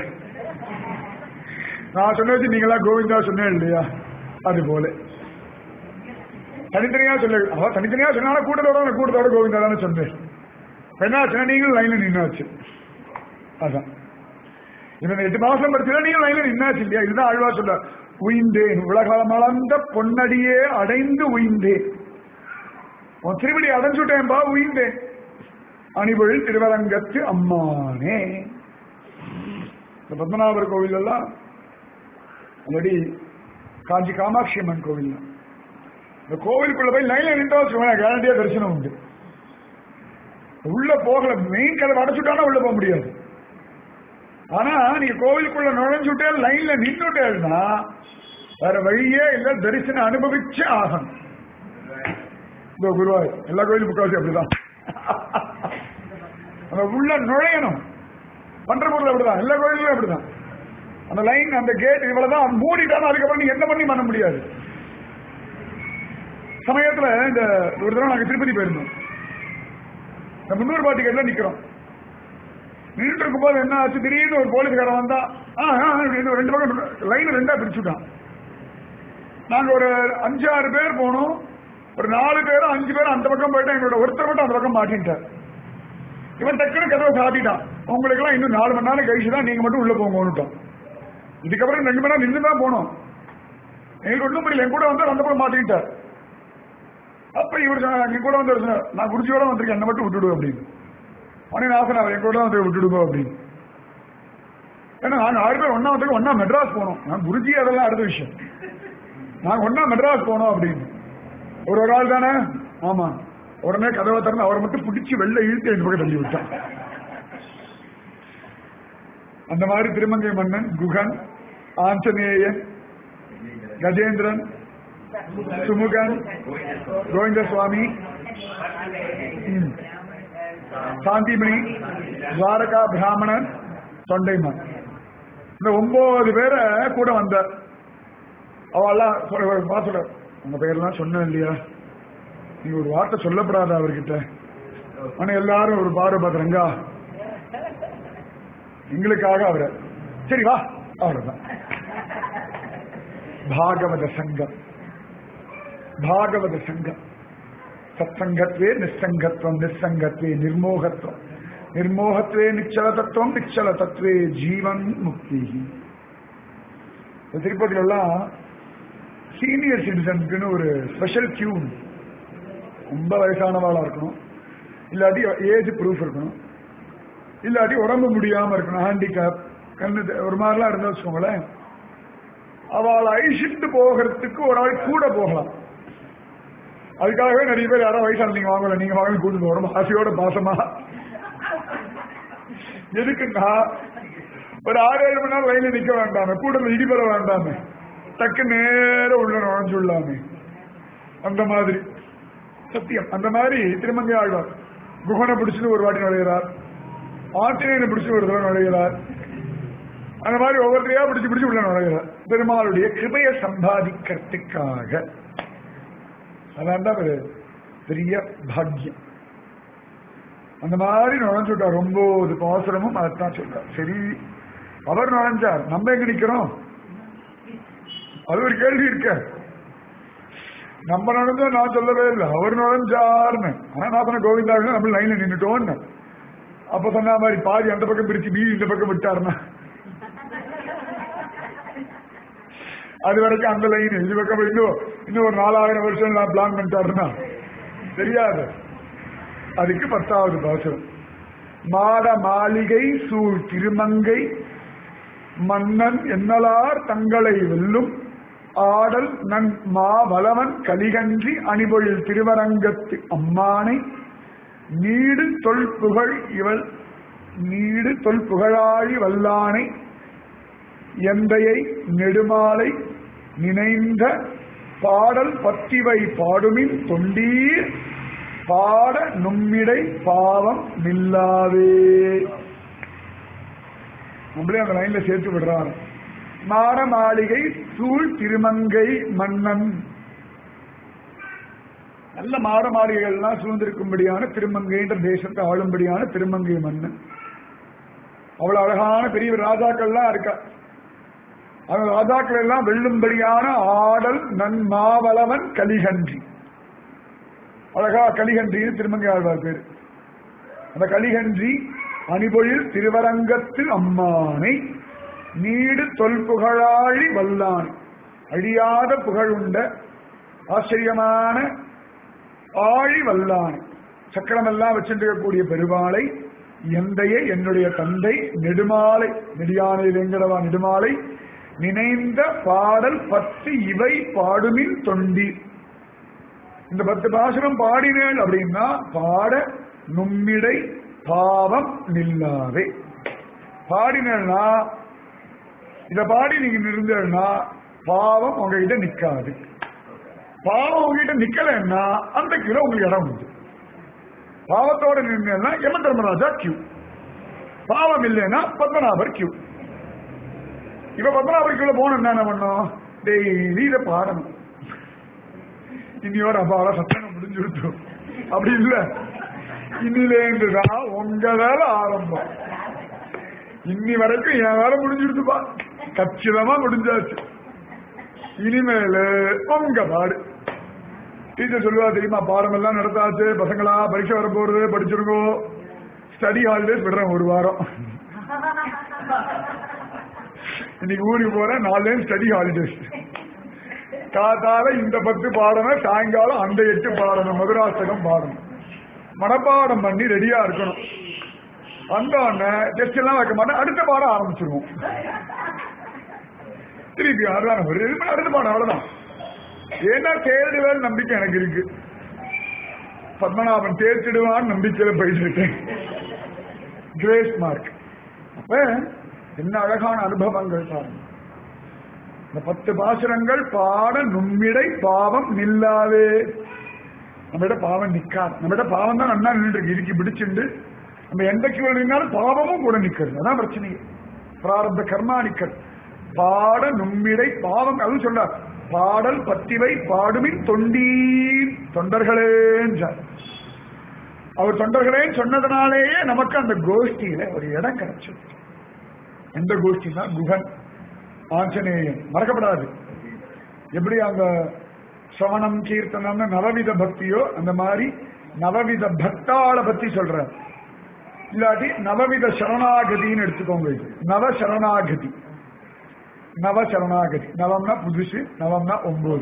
நான் சொன்ன வச்சு நீங்களா கோவிந்தா சொன்னேன் இல்லையா அது போல தனித்தனியா சொல்ல அவ தனித்தனியா சொன்னாலும் கூட்டத்தோட நான் கூட்டத்தோட கோவிந்தா தானே சொன்னேன் என்னாச்சுன்னா நீங்களும் லைன்ல நின்னாச்சு அதான் இவன் எட்டு மாசம் படிச்சா நீங்க லைன்ல நின்னாச்சு இல்லையா இதுதான் ஆழ்வா சொல்ல உயிந்தேன் உலகம் அளந்த பொன்னடியே அடைந்து உயிந்தேன் உன் திருவடி அடைஞ்சுட்டேன்பா உயிந்தேன் அணிபொழில் திருவரங்கத்து அம்மானே இந்த பத்மநாபர் கோவில் எல்லாம் ஆல்ரெடி காஞ்சி காமாட்சி அம்மன் கோவில் தான் இந்த கோவிலுக்குள்ள போய் லைன்ல நின்றா வச்சுக்கோங்க கேரண்டியா தரிசனம் உண்டு உள்ள போகல மெயின் கதை அடைச்சுட்டானா உள்ள போக முடியாது ஆனா நீங்க கோவிலுக்குள்ள நுழைஞ்சுட்டே லைன்ல நின்றுட்டேன்னா வேற வழியே இல்ல தரிசனம் அனுபவிச்சு ஆகணும் இந்த குருவாய் எல்லா கோயிலும் முக்காசி அப்படிதான் அந்த உள்ள நுழையணும் பண்றபூர்ல அப்படிதான் எல்லா கோயிலும் அப்படிதான் அந்த லைன் அந்த கேட் இவ்வளவுதான் மூடிட்டாலும் அதுக்கப்புறம் நீ என்ன பண்ணி பண்ண முடியாது சமயத்துல இந்த ஒரு தடவை நாங்க திருப்பதி போயிருந்தோம் இந்த முன்னூறு பாட்டி கேட்ல நிக்கிறோம் நின்று இருக்கும்போது என்ன ஆச்சு திடீர்னு ஒரு போலீஸ்காரன் வந்தா ஆ, ஆ, இப்படின்னு ரெண்டு பக்கம் லைன் ரெண்டா பிரிச்சுட்டான் நாங்க ஒரு அஞ்சு ஆறு பேர் போனோம் ஒரு நாலு பேரும் அஞ்சு பேரும் அந்த பக்கம் போயிட்டா எங்களோட ஒருத்தர் மட்டும் அந்த பக்கம் மாட்டின்ட்டார் இவன் டக்குனு கதவை சாத்திட்டான் உங்களுக்கு எல்லாம் இன்னும் நாலு மணி நேரம் கழிச்சு தான் நீங்க மட்டும் உள்ள போங்கன்னுட்டான் இதுக்கப்புறம் ரெண்டு மணி நேரம் நின்று தான் போனோம் எங்களுக்கு ஒண்ணும் புரியல என் கூட வந்து அந்த பக்கம் மாட்டிக்கிட்டார் அப்ப இவர் சொன்னார், என் கூட வந்து ஒரு சொன்னார், நான் குருஜியோட வந்திருக்கேன் என்ன மட்டும் விட்டுடு அப்படின்னு உடனே நான் சொன்னேன், என் கூட வந்து விட்டுடுங்க அப்படின்னு ஏன்னா நாங்க ஆறு பேர் ஒன்னா வந்து ஒன்னா மெட்ராஸ் போனோம் நான் குருஜி அதெல்லாம் அடுத்த விஷயம் நாங்க ஒன்னா மெட்ராஸ் போனோம் அப்படின்னு ஒரு ஒரு ஆள் தானே ஆமா உடனே கதவை திறந்து அவரை மட்டும் பிடிச்சி வெளில இழுத்து எங்க பக்கம் தள்ளி விட்டான் அந்த மாதிரி திருமங்கை மன்னன் குகன் ஆஞ்சநேயன் கஜேந்திரன் சுமுகன் கோவிந்த சுவாமி ம், சாந்திமணி துவாரகா பிராமணன் தொண்டைமன் இந்த ஒன்பது பேரை கூட வந்தார் அவெல்லாம் சொல்ல சொல்ற உங்க பேர்லாம் சொன்னேன் இல்லையா நீங்க ஒரு வார்த்தை சொல்லப்படாத அவர்கிட்ட ஆனா எல்லாரும் ஒரு பார்வை பார்த்துறங்க எங்களுக்காக அவரை சரி வா அவ்வளவுதான் பாகவத சங்கம் பாகவத சங்கம் சத்சங்கத்வே நிஸ்ஸங்கத்வம் நிஸ்ஸங்கத்வே நிர்மோகத்வம் நிர்மோகத்வே நிச்சல தத்துவம் நிச்சல தத்துவே ஜீவன் முக்தி இந்த திருப்பதியில எல்லாம் சீனியர் சிட்டிசனுக்குன்னு ஒரு ஸ்பெஷல் கியூ ரொம்ப வயசானவாளா இருக்கணும் இல்லாட்டி ஏஜ் ப்ரூஃப் இருக்கணும் இல்லாட்டி உடம்பு முடியாம இருக்கணும் ஹேண்டிகேப் கண்ணு தெ- ஒரு மாதிரிலாம் இருந்தா வச்சுக்கோங்களேன் அவளை அழிச்சிட்டு போகிறதுக்கு ஒரு ஆள் கூட போகலாம் அதுக்காகவே நிறைய பேர் யாரோ வயசான நீங்க வாங்கல நீங்க வாங்க கூட்டு வரும் ஆசையோட பாசமா எதுக்குன்னா ஒரு ஆறு ஏழு மணி நேரம் லைன்ல நிக்க வேண்டாமே கூட்டத்தில் இடிபெற வேண்டாமே டக்கு நேர உள்ள நுழைஞ்சுள்ளாமே அந்த மாதிரி சத்தியம் அந்த மாதிரி திருமங்கை ஆழ்வார் குகனை பிடிச்சிட்டு ஒரு வாட்டி நுழைகிறார் ஆஞ்சநேயனை பிடிச்சு ஒரு தடவை நுழைகிறார் அந்த மாதிரி ஒவ்வொருத்தரையா பிடிச்சு பிடிச்சு உள்ள நுழைகிறார் பெருமாளுடைய கிருபையை சம்பாதிக்கிறதுக்காக அதான் தான் ஒரு பெரிய பாக்கியம் அந்த மாதிரி நுழைஞ்சுட்டார் ஒன்பது பாசுரமும் அதைத்தான் சொல்றார் சரி அவர் நுழைஞ்சார் நம்ம எங்க நிக்கிறோம் அது ஒரு கேள்வி இருக்க நம்ம நுழைஞ்சா நான் சொல்லவே இல்லை அவர் நுழைஞ்சாருன்னு ஆனா நான் சொன்ன கோவிந்தாங்க நம்ம லைன்ல நின்னுட்டோன்னு அப்ப சொன்ன மாதிரி பாதி அந்த பக்கம் பிரிச்சு மீதி இந்த பக்கம் விட்டாருன்னா அது வரைக்கும் அந்த லைன் இது பக்கம் இன்னும் இன்னும் ஒரு நாலாயிரம் வருஷம் நான் பிளான் பண்ணிட்டாருன்னா தெரியாது அதுக்கு பத்தாவது பாசுரம் மாட மாளிகை சூழ் திருமங்கை மன்னன் என்னலார் தங்களை வெல்லும் ஆடல் நன் மா வலவன் கலிகன்றி அணிபொழில் திருவரங்கத்து அம்மானை நீடு தொல் புகழ் இவள் நீடு தொல் புகழாழி வல்லானை எந்தையை நெடுமாலை நினைந்த பாடல் பத்திவை பாடுமின் தொண்டீர் பாட நும்மிடை பாவம் நில்லாவே நம்மளே அந்த லைன்ல சேர்த்து விடுறாரு மாட மாளிகை சூழ் திருமங்கை மன்னன் நல்ல மாட மாளிகைகள்லாம் சூழ்ந்திருக்கும்படியான திருமங்கைன்ற தேசத்தை ஆளும்படியான திருமங்கை மன்னன் அவ்வளவு அழகான பெரிய ராஜாக்கள்லாம் இருக்கா அந்த ராஜாக்கள் எல்லாம் வெல்லும்படியான ஆடல் நன்மாவளவன் கலிகன்றி அழகா கலிகன்றின்னு திருமங்கை ஆழ்வார் பேரு அந்த கலிகன்றி அணிபொழில் திருவரங்கத்து அம்மானை நீடு தொல்புகழாழி வல்லான் அழியாத புகழுண்ட ஆச்சரியமான ஆழி வல்லான் சக்கரமெல்லாம் வச்சிருக்கக்கூடிய பெருமாளை எந்தையே என்னுடைய தந்தை நெடுமாலை நெடியானை வெங்கடவா நெடுமாலை நினைந்த பாடல் பத்து இவை பாடுமின் தொண்டி இந்த பத்து பாசுரம் பாடினேள் அப்படின்னா பாட நும்மிடை பாவம் நில்லாதே பாடினா இத பாடி நீங்க நிறுந்தா பாவம் உங்ககிட்ட நிக்காது பாவம் உங்ககிட்ட நிக்கலன்னா அந்த கிலோ உங்களுக்கு இடம் உண்டு பாவத்தோட நின்னா யம தர்மராஜா கியூ பாவம் இல்லைன்னா பத்மநாபர் கியூ இப்ப பத்மநாபர் கியூல போன என்ன பண்ணும் டெய்லி இதை பாடணும் இன்னியோட அப்பாவோட சத்தனம் முடிஞ்சுடுச்சு அப்படி இல்ல இன்னிலேந்துதான் உங்க வேலை ஆரம்பம் இன்னி வரைக்கும் என் வேலை முடிஞ்சிருச்சுப்பா கச்சிதமா முடிஞ்சாச்சு இனிமேல உங்க பாடு டீச்சர் சொல்லுவா தெரியுமா பாடம் எல்லாம் நடத்தாச்சு பசங்களா பரீட்சை வர போறது படிச்சிருக்கோ ஸ்டடி ஹாலிடேஸ் விடுறேன் ஒரு வாரம் இன்னைக்கு ஊருக்கு போறேன் நாலு ஸ்டடி ஹாலிடேஸ் காத்தால இந்த பத்து பாடணும் சாயங்காலம் அந்த எட்டு பாடணும் மதுராசகம் பாடணும் மனப்பாடம் பண்ணி ரெடியா இருக்கணும் வந்தோடனே டெஸ்ட் எல்லாம் வைக்க மாட்டேன் அடுத்த பாடம் ஆரம்பிச்சிருவோம் திருப்பி அதான் ஒரு இது பண்ண அடுத்த பாடம் அவ்வளவுதான் ஏன்னா தேர்டுவேல் நம்பிக்கை எனக்கு இருக்கு பத்மநாபன் தேர்ச்சிடுவான்னு நம்பிக்கையில போயிட்டு இருக்கேன் கிரேஸ் மார்க் அப்ப என்ன அழகான அனுபவங்கள் பாருங்க இந்த பத்து பாசுரங்கள் பாட நும்மிடை பாவம் நில்லாவே நம்மகிட்ட பாவம் நிக்காது நம்மகிட்ட பாவம் தான் நன்னா நின்று இருக்கு இறுக்கி பிடிச்சுண்டு நம்ம எந்த கியூல நின்னாலும் பாவமும் கூட நிக்கிறது அதான் பிரச்சனையே பிராரப்த கர்மா நிக்கிறது பாட நும்மிடை பாவம் அதுவும் சொல்றார் பாடல் பத்திவை பாடுமின் தொண்டீர் தொண்டர்களேன்றார் அவர் தொண்டர்களே சொன்னதுனாலேயே நமக்கு அந்த கோஷ்டியில ஒரு இடம் கிடைச்சது எந்த கோஷ்டினா குகன் ஆஞ்சநேயன் மறக்கப்படாது எப்படி அந்த சவணம் கீர்த்தனம்னு நவவித பக்தியோ அந்த மாதிரி நவவித பக்தாள பத்தி சொல்ற இல்லாட்டி நவவித சரணாகதின்னு எடுத்துக்கோங்க இது நவ சரணாகதி நவ சரணாகதி நவம்னா புதுசு நவம்னா ஒன்பது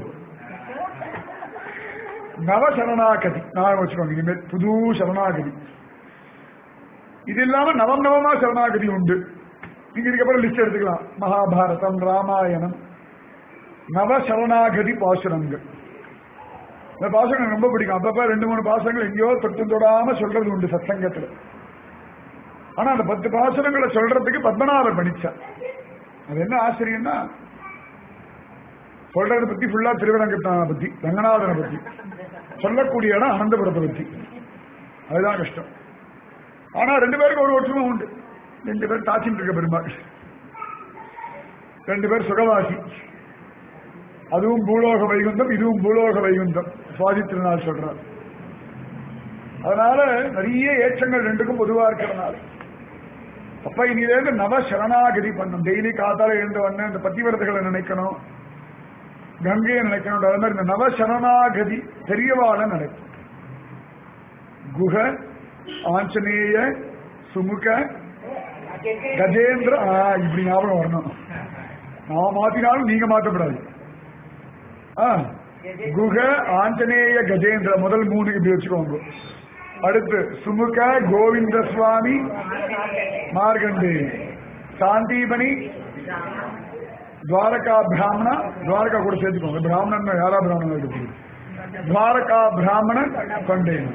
நவ சரணாகதி நான் வச்சுக்கோங்க இனிமேல் புது சரணாகதி இது இல்லாம நவம் நவமா சரணாகதி உண்டு நீங்க இதுக்கப்புறம் லிஸ்ட் எடுத்துக்கலாம் மகாபாரதம் ராமாயணம் நவ சரணாகதி பாசுரங்கள் இந்த பாசனம் எனக்கு ரொம்ப பிடிக்கும் அப்பப்ப ரெண்டு மூணு பாசனங்கள் எங்கேயோ தொட்டு தொடாம சொல்றது உண்டு சத்சங்கத்துல ஆனா அந்த பத்து பாசனங்களை சொல்றதுக்கு பத்மநாபர் படிச்சார் அது என்ன ஆச்சரியம்னா சொல்றதை பத்தி ஃபுல்லா திருவிடங்கட்டான பத்தி ரங்கநாதனை பத்தி சொல்லக்கூடிய இடம் அனந்தபுரத்தை பத்தி அதுதான் கஷ்டம் ஆனா ரெண்டு பேருக்கு ஒரு ஒற்றுமை உண்டு ரெண்டு பேர் தாச்சிட்டு இருக்க பெருமாள் ரெண்டு பேர் சுகவாசி அதுவும் பூலோக வைகுந்தம் இதுவும் பூலோக வைகுந்தம் சுவாதி திருநாள் சொல்றார் அதனால நிறைய ஏற்றங்கள் ரெண்டுக்கும் பொதுவா இருக்கிறதுனால அப்ப இனிலேருந்து நவ சரணாகதி பண்ணும் டெய்லி காத்தால எழுந்த உடனே இந்த பத்திவிரதைகளை நினைக்கணும் கங்கையை நினைக்கணும் அது மாதிரி இந்த நவ சரணாகதி பெரியவாள நினைக்கும் குஹ ஆஞ்சநேய சுமுக கஜேந்திர ஆ, இப்படி ஞாபகம் வரணும் நான் மாத்தினாலும் நீங்க மாற்றப்படாது ஆ, குக ஆஞ்சநேய கஜேந்திர முதல் மூணு இப்படி வச்சுக்கோங்க அடுத்து சுமுக கோவிந்த சுவாமி மார்கண்டே சாந்தீபனி துவாரகா பிராமணா துவாரகா கூட சேர்த்துக்கோங்க பிராமணன் யாரா பிராமணன் இருக்கு துவாரகா பிராமணன் கொண்டேன்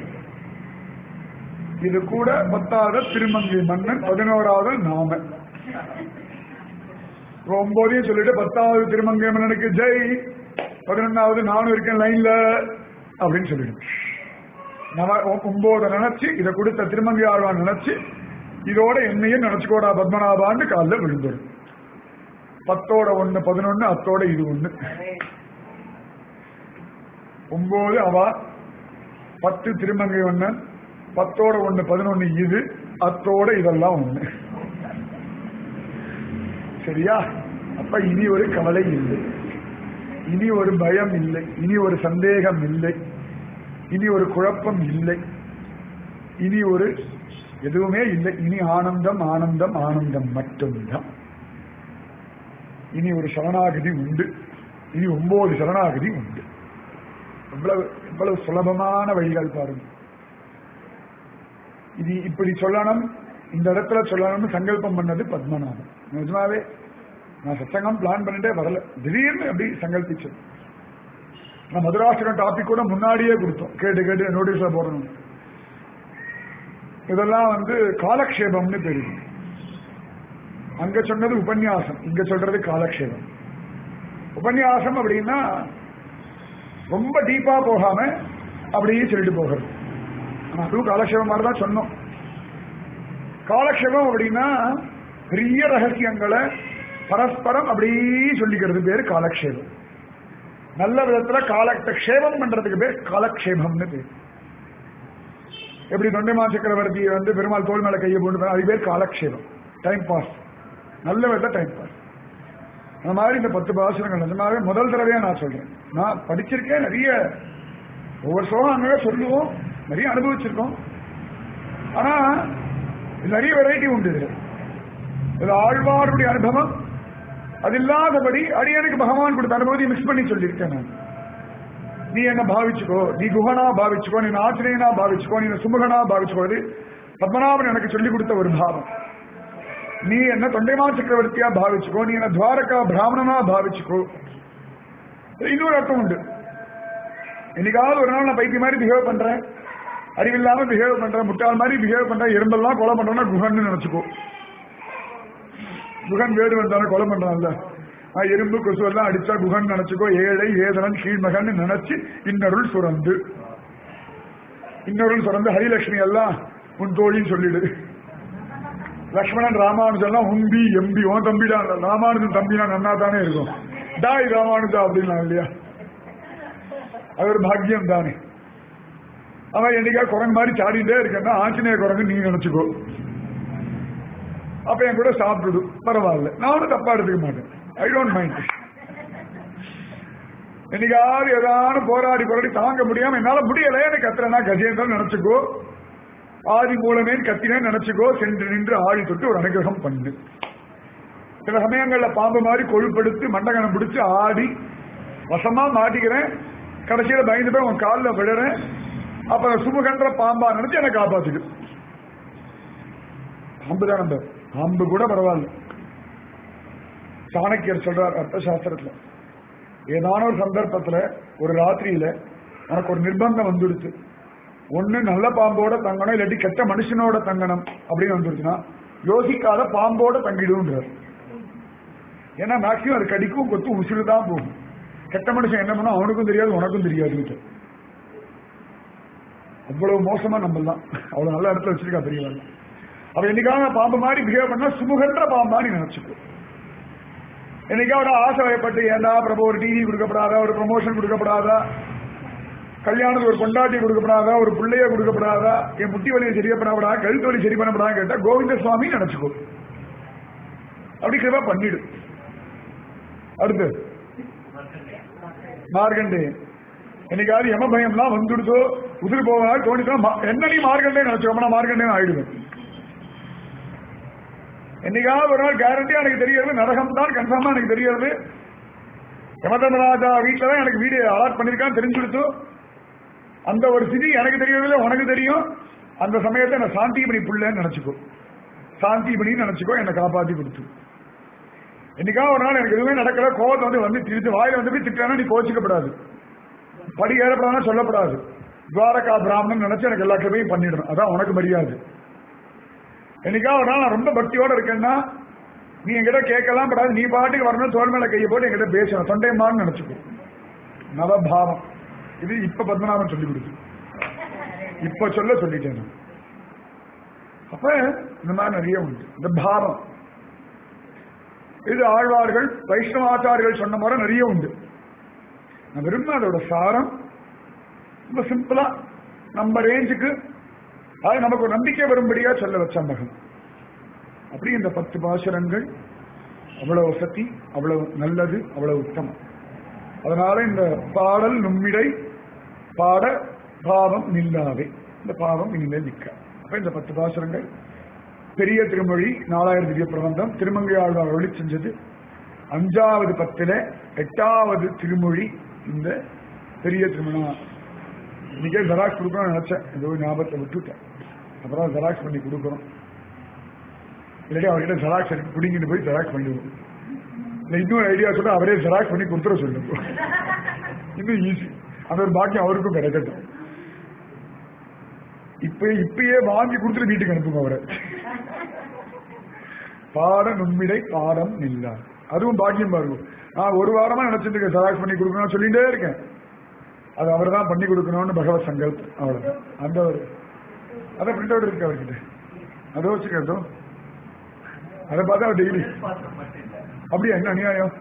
இது கூட பத்தாவது திருமங்கை மன்னன் பதினோராவது நாம ஒன்பதையும் சொல்லிட்டு பத்தாவது திருமங்கை மன்னனுக்கு ஜெய் பதினொன்னாவது நானும் இருக்கேன் லைன்ல அப்படின்னு சொல்லிடும் நவ ஒன்பது நினைச்சு இதை கொடுத்த திருமங்கை ஆழ்வான் நினைச்சு இதோட என்னையும் நினைச்சுக்கோடா பத்மநாபான்னு காலில் விழுந்துடும் பத்தோட ஒண்ணு பதினொன்னு அத்தோட இது ஒண்ணு ஒன்பது அவா பத்து திருமங்கை ஒண்ணு பத்தோட ஒண்ணு பதினொன்னு இது அத்தோட இதெல்லாம் ஒண்ணு சரியா அப்ப இனி ஒரு கவலை இல்லை இனி ஒரு பயம் இல்லை இனி ஒரு சந்தேகம் இல்லை இனி ஒரு குழப்பம் இல்லை இனி ஒரு எதுவுமே இல்லை இனி ஆனந்தம் ஆனந்தம் ஆனந்தம் மட்டும்தான் இனி ஒரு சரணாகதி உண்டு இனி ஒன்பது சரணாகதி உண்டு எவ்வளவு எவ்வளவு சுலபமான வழிகள் பாருங்க இது இப்படி சொல்லணும் இந்த இடத்துல சொல்லணும்னு சங்கல்பம் பண்ணது பத்மநாபன் நிஜமாவே நான் சச்சங்கம் பிளான் பண்ணிட்டே வரல திடீர்னு அப்படி சங்கல்பிச்சது நான் மதுராஷ்டிரம் டாபிக் கூட முன்னாடியே கொடுத்தோம் கேட்டு கேட்டு நோட்டீஸ்ல போடணும் இதெல்லாம் வந்து காலக்ஷேபம்னு தெரியும் அங்க சொன்னது உபன்யாசம் இங்க சொல்றது காலக்ஷேபம் உபன்யாசம் அப்படின்னா ரொம்ப டீப்பா போகாம அப்படியே சொல்லிட்டு போகிறது ஆனா அதுவும் காலக்ஷேபம் மாதிரி தான் சொன்னோம் காலக்ஷேபம் அப்படின்னா பெரிய ரகசியங்களை பரஸ்பரம் அப்படியே சொல்லிக்கிறது பேரு காலக்ஷேபம் நல்ல விதத்துல காலக்ஷேபம் பண்றதுக்கு பேர் காலக்ஷேபம்னு பேர் எப்படி தொண்டைமா சக்கரவர்த்தி வந்து பெருமாள் தோல் மேல கையை போட்டு அது பேர் காலக்ஷேபம் டைம் பாஸ் நல்ல விதத்துல டைம் பாஸ் அந்த மாதிரி இந்த பத்து பாசனங்கள் நிஜமாவே முதல் தடவையா நான் சொல்றேன் நான் படிச்சிருக்கேன் நிறைய ஒவ்வொரு சோகம் அங்கே சொல்லுவோம் நிறைய அனுபவிச்சிருக்கோம் ஆனா இது நிறைய வெரைட்டி உண்டு இதுல இது ஆழ்வாருடைய அனுபவம் அது இல்லாதபடி அடியனுக்கு பகவான் கொடுத்த அனுபவத்தை மிக்ஸ் பண்ணி சொல்லியிருக்கேன் நான் நீ என்ன பாவிச்சுக்கோ நீ குஹனா பாவிச்சுக்கோ நீ ஆச்சரியனா பாவிச்சுக்கோ நீ சுமுகனா பாவிச்சுக்கோ இது பத்மநாபன் எனக்கு சொல்லிக் கொடுத்த ஒரு பாவம் நீ என்ன தொண்டைமா சக்கரவர்த்தியா பாவிச்சுக்கோ நீ என்ன துவாரகா பிராமணனா பாவிச்சுக்கோ இன்னொரு அர்த்தம் உண்டு என்னைக்காவது ஒரு நாள் நான் பைத்திய மாதிரி பிஹேவ் பண்றேன் அறிவில்லாம பிஹேவ் பண்றேன் முட்டாள் மாதிரி பிஹேவ் பண்றேன் எறும்பெல்லாம் கொலை பண்றேன்னா குஹன்னு நினைச்சுக்கோ குகன் வேடு வந்தானே கொலை பண்றான்ல ஆஹ் எறும்பு கொசு எல்லாம் அடிச்சா குகன் நினைச்சுக்கோ ஏழை ஏதனன் கீழ்மகன் நினைச்சு இன்னருள் சுரந்து இன்னருள் சுரந்து ஹரிலட்சுமி எல்லாம் உன் தோழின்னு சொல்லிடு லக்ஷ்மணன் ராமானுஜெல்லாம் உம்பி எம்பி உன் தம்பிடா ராமானுஜன் தம்பினா நன்னா தானே இருக்கும் டாய் ராமானுஜா அப்படின்னா இல்லையா அது ஒரு பாக்கியம் தானே அவன் என்னைக்கா குரங்கு மாதிரி சாடிட்டே இருக்கேன்னா ஆஞ்சநேய குரங்கு நீ நினைச்சுக்கோ அப்ப என் கூட சாப்பிட்டுடு பரவாயில்ல நான் ஒன்றும் தப்பா எடுத்துக்க மாட்டேன் ஐ டோன்ட் மைண்ட் என்னைக்காவது ஏதாவது போராடி போராடி தாங்க முடியாம என்னால முடியல எனக்கு கத்துறேன்னா கஜேந்திரன் நினைச்சுக்கோ ஆதி மூலமே கத்தினே நினைச்சுக்கோ சென்று நின்று ஆடி தொட்டு ஒரு அனுகிரகம் பண்ணு சில சமயங்கள்ல பாம்பு மாதிரி கொழுப்படுத்து மண்டகனம் பிடிச்சு ஆடி வசமா மாட்டிக்கிறேன் கடைசியில பயந்து போய் உன் காலில் விடுறேன் அப்புறம் சுமுகன்ற பாம்பா நினைச்சு என்னை காப்பாத்துக்கு பாம்பு தான் நம்ம பாம்பு கூட பரவாயில்ல சாணக்கியர் சொல்றார் அர்த்த சாஸ்திரத்துல ஏதான ஒரு சந்தர்ப்பத்துல ஒரு ராத்திரியில உனக்கு ஒரு நிர்பந்தம் வந்துடுச்சு ஒண்ணு நல்ல பாம்போட தங்கணும் இல்லாட்டி கெட்ட மனுஷனோட தங்கணும் அப்படின்னு வந்துருச்சுன்னா யோசிக்காத பாம்போட தங்கிடுன்றார் ஏன்னா மேக்சிமம் அது கடிக்கும் கொத்தும் உசுறு தான் போகும் கெட்ட மனுஷன் என்ன பண்ணா அவனுக்கும் தெரியாது உனக்கும் தெரியாது அவ்வளவு மோசமா நம்மலாம் அவ்வளவு நல்ல இடத்துல வச்சிருக்கா பெரியவங்க அவ என்னைக்காவது பாம்பு மாதிரி பிஹேவ் பண்ணா சுமுகன்ற பாம்பா நீ நினைச்சுக்கோ என்னைக்காவது ஆசை வயப்பட்டு ஏண்டா பிரபு ஒரு டிவி கொடுக்கப்படாதா ஒரு ப்ரமோஷன் கொடுக்கப்படாதா கல்யாணத்துக்கு ஒரு கொண்டாட்டி கொடுக்கப்படாதா ஒரு பிள்ளைய கொடுக்கப்படாதா என் முட்டி வலியை சரியப்படாதா கழுத்து வலி சரி பண்ணப்படாதா கேட்டா கோவிந்த சுவாமி நினைச்சுக்கோ அப்படி கிருபா பண்ணிடு அடுத்து மார்கண்டே என்னைக்காவது யம பயம்லாம் வந்துடுதோ உதிர் போவா தோணித்தா என்ன நீ மார்கண்டே நினைச்சோம்னா மார்கண்டே ஆயிடுவேன் என்னைக்காவது ஒரு நாள் கேரண்டியா எனக்கு தெரியறது நரகம் தான் கன்ஃபார்மா எனக்கு தெரியறது யமதர்மராஜா வீட்டில தான் எனக்கு வீடு அலாட் பண்ணிருக்கான்னு தெரிஞ்சுடுத்து அந்த ஒரு ஸ்திதி எனக்கு தெரியறதில்ல உனக்கு தெரியும் அந்த சமயத்தை நான் சாந்திபணி புள்ளன்னு நினைச்சுக்கோ சாந்திபணின்னு நினைச்சுக்கோ என்னை காப்பாத்தி கொடுத்து என்னைக்காவது ஒரு நாள் எனக்கு எதுவுமே நடக்கல கோவத்தை வந்து வந்து திருத்து வாயில வந்து போய் திட்டானா நீ கோச்சிக்கப்படாது படி ஏறப்படாதுன்னா சொல்லப்படாது துவாரகா பிராமணன் நினைச்சு எனக்கு எல்லா கிருமையும் பண்ணிடணும் அதான் உனக்கு மரியாதை என்னைக்கா ஒரு நாள் நான் ரொம்ப பக்தியோட இருக்கேன்னா நீ என்கிட்ட கேட்கலாம் படாது நீ பாட்டுக்கு வரணும் தோல் மேல கையை போட்டு என்கிட்ட பேசணும் தொண்டைமான்னு நினைச்சுக்கோ நவபாவம் இது இப்ப பத்மநாபன் சொல்லி கொடுத்து இப்ப சொல்ல சொல்லிட்டேன் நான். அப்ப இந்த மாதிரி நிறைய உண்டு இந்த பாவம் இது ஆழ்வார்கள் வைஷ்ணவாச்சாரிகள் சொன்ன மாதிரி நிறைய உண்டு நான் விரும்ப அதோட சாரம் ரொம்ப சிம்பிளா நம்ம ரேஞ்சுக்கு அது நமக்கு ஒரு நம்பிக்கை வரும்படியா சொல்ல வச்ச மகன் அப்படி இந்த பத்து பாசுரங்கள் அவ்வளவு சக்தி அவ்வளவு நல்லது அவ்வளவு உத்தமம் அதனால இந்த பாடல் நும்மிடை பாட பாவம் நில்லாவே இந்த பாவம் இனிமேல் நிற்க அப்ப இந்த பத்து பாசுரங்கள் பெரிய திருமொழி நாலாயிரம் திவ்ய பிரபந்தம் திருமங்கை ஆழ்வார் ஒளி செஞ்சது அஞ்சாவது பத்துல எட்டாவது திருமொழி இந்த பெரிய திருமணா இன்னைக்கே ஜெராக்ஸ் கொடுக்கணும்னு நினைச்சேன் ஏதோ ஞாபகத்தை விட்டுட்டேன் அப்புறம் ஜெராக்ஸ் பண்ணி கொடுக்குறோம் இல்லாட்டி அவர்கிட்ட ஜெராக்ஸ் எடுத்து பிடிங்கிட்டு போய் ஜெராக்ஸ் பண்ணிடுவோம் இல்லை இன்னொரு ஐடியா சொல்ல அவரே ஜெராக்ஸ் பண்ணி கொடுத்துட சொல்லுங்க இன்னும் ஈஸி அந்த ஒரு பாக்கியம் அவருக்கும் கிடைக்கட்டும் இப்ப இப்பயே வாங்கி கொடுத்துட்டு வீட்டுக்கு அனுப்புங்க அவரை பாட நுண்மிடை பாடம் நில்லா அதுவும் பாக்கியம் பாருங்க நான் ஒரு வாரமா நினைச்சிட்டு இருக்கேன் ஜெராக்ஸ் பண்ணி கொடுக்கணும்னு சொல்லிட்டே இருக்கேன் அது அவர் தான் பண்ணி கொடுக்கணும்னு பகவத் சங்கல்ப் அவ்வளவு அந்த ஒரு அதை பிரிண்ட் அவுட் இருக்கு அவர்கிட்ட அதை வச்சுக்கிறதோ அதை பார்த்தா அவர் டெய்லி அப்படியா என்ன அநியாயம்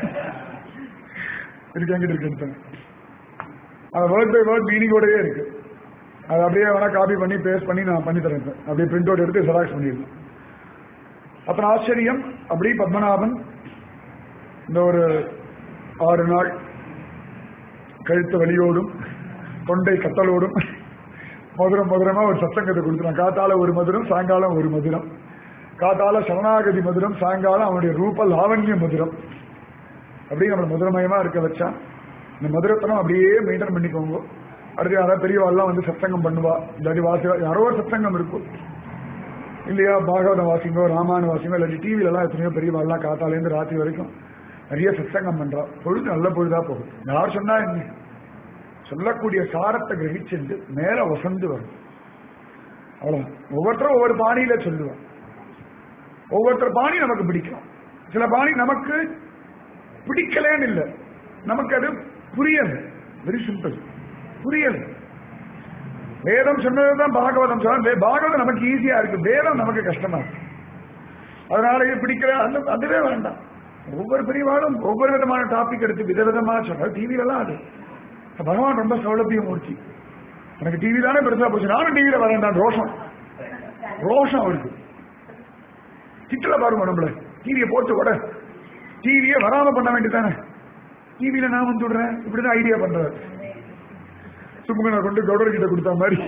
இருக்கு என்கிட்ட இருக்கு எடுத்தேன் அந்த வேர்ட் பை வேர்ட் மீனிங்கோடயே இருக்கு அது அப்படியே வேணா காப்பி பண்ணி பேஸ்ட் பண்ணி நான் பண்ணி தரேன் சார் அப்படியே பிரிண்ட் அவுட் எடுத்து ஜெராக்ஸ் பண்ணிடலாம் அப்புறம் ஆச்சரியம் அப்படி பத்மநாபன் இந்த ஒரு ஆறு நாள் கழுத்து வலியோடும் தொண்டை கத்தலோடும் மதுரம் மதுரமா ஒரு சத்தங்கத்தை கொடுத்துறான் காத்தால ஒரு மதுரம் சாயங்காலம் ஒரு மதுரம் காத்தால சரணாகதி மதுரம் சாயங்காலம் அவனுடைய ரூப லாவண்ய மதுரம் அப்படியே நம்மளை மதுரமயமா இருக்க வச்சான் இந்த மதுரத்தனம் அப்படியே மெயின்டைன் பண்ணிக்கோங்க அடுத்து யாராவது பெரியவாள்லாம் வந்து சத்சங்கம் பண்ணுவா இல்லாட்டி வாசி யாரோ ஒரு சத்சங்கம் இருக்கும் இல்லையா பாகவதம் வாசிங்கோ ராமாயணம் வாசிங்கோ இல்லாட்டி டிவில எல்லாம் எத்தனையோ பெரியவாள்லாம் காத்தாலேருந்து ராத்திரி வரைக்கும் நிறைய சத்சங்கம் பண்றா பொழுது நல்ல பொழுதா போகும் யார் சொன்னா என்ன சொல்லக்கூடிய சாரத்தை கிரகிச்சுட்டு மேல வசந்து வரும் அவ்வளவுதான் ஒவ்வொருத்தரும் ஒவ்வொரு பாணியில சொல்லுவான் ஒவ்வொருத்தர் பாணி நமக்கு பிடிக்கும் சில பாணி நமக்கு பிடிக்கலன்னு இல்லை நமக்கு அது புரியல வெரி சிம்பிள் புரியல வேதம் சொன்னதுதான் பாகவதம் சொன்னா பாகவதம் நமக்கு ஈஸியா இருக்கு வேதம் நமக்கு கஷ்டமா இருக்கு அதனால இது பிடிக்கல அந்த அதுவே வேண்டாம் ஒவ்வொரு பிரிவாலும் ஒவ்வொரு விதமான டாபிக் எடுத்து விதவிதமா சொல்ற டிவில எல்லாம் அது பகவான் ரொம்ப சௌலபிய மூர்த்தி எனக்கு டிவி தானே பெருசா போச்சு நானும் டிவியில வரேன் ரோஷம் ரோஷம் அவருக்கு திட்டல பாருங்க நம்மள டிவியை போட்டு கூட டிவியே வராம பண்ண வேண்டியதானே டிவியில நான் வந்து விடுறேன் இப்படிதான் ஐடியா பண்றாரு சுப்புகனை கொண்டு கௌடர் கிட்ட கொடுத்த மாதிரி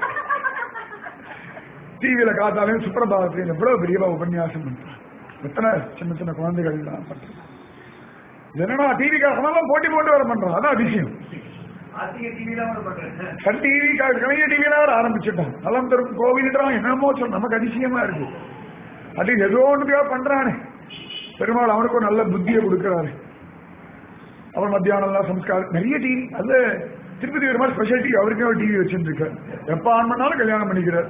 டிவியில காத்தாலையும் சுப்பிரபாதத்தையும் எவ்வளவு பெரியவா உபன்யாசம் பண்றான் எத்தனை சின்ன சின்ன குழந்தைகள் எல்லாம் பண்றான் என்னன்னா டிவி காசமெல்லாம் போட்டி போட்டு வர பண்றான் அதான் அதிசயம் சன் டிவி கலைஞர் டிவியில வேற ஆரம்பிச்சுட்டான் நலம் தரும் கோவில்ன்றான் என்னமோ சொல் நமக்கு அதிசயமா இருக்கு அது ஏதோ ஒன்றுக்காக பண்றானே பெருமாள் அவனுக்கு ஒரு நல்ல புத்தியை கொடுக்கிறாரு அவன் மத்தியானம் எல்லாம் சம்ஸ்காரம் நிறைய டிவி அது திருப்பதி ஒரு மாதிரி ஸ்பெஷல் டிவி அவருக்கே ஒரு டிவி வச்சிருக்காரு எப்ப ஆன் பண்ணாலும் கல்யாணம் பண்ணிக்கிறார்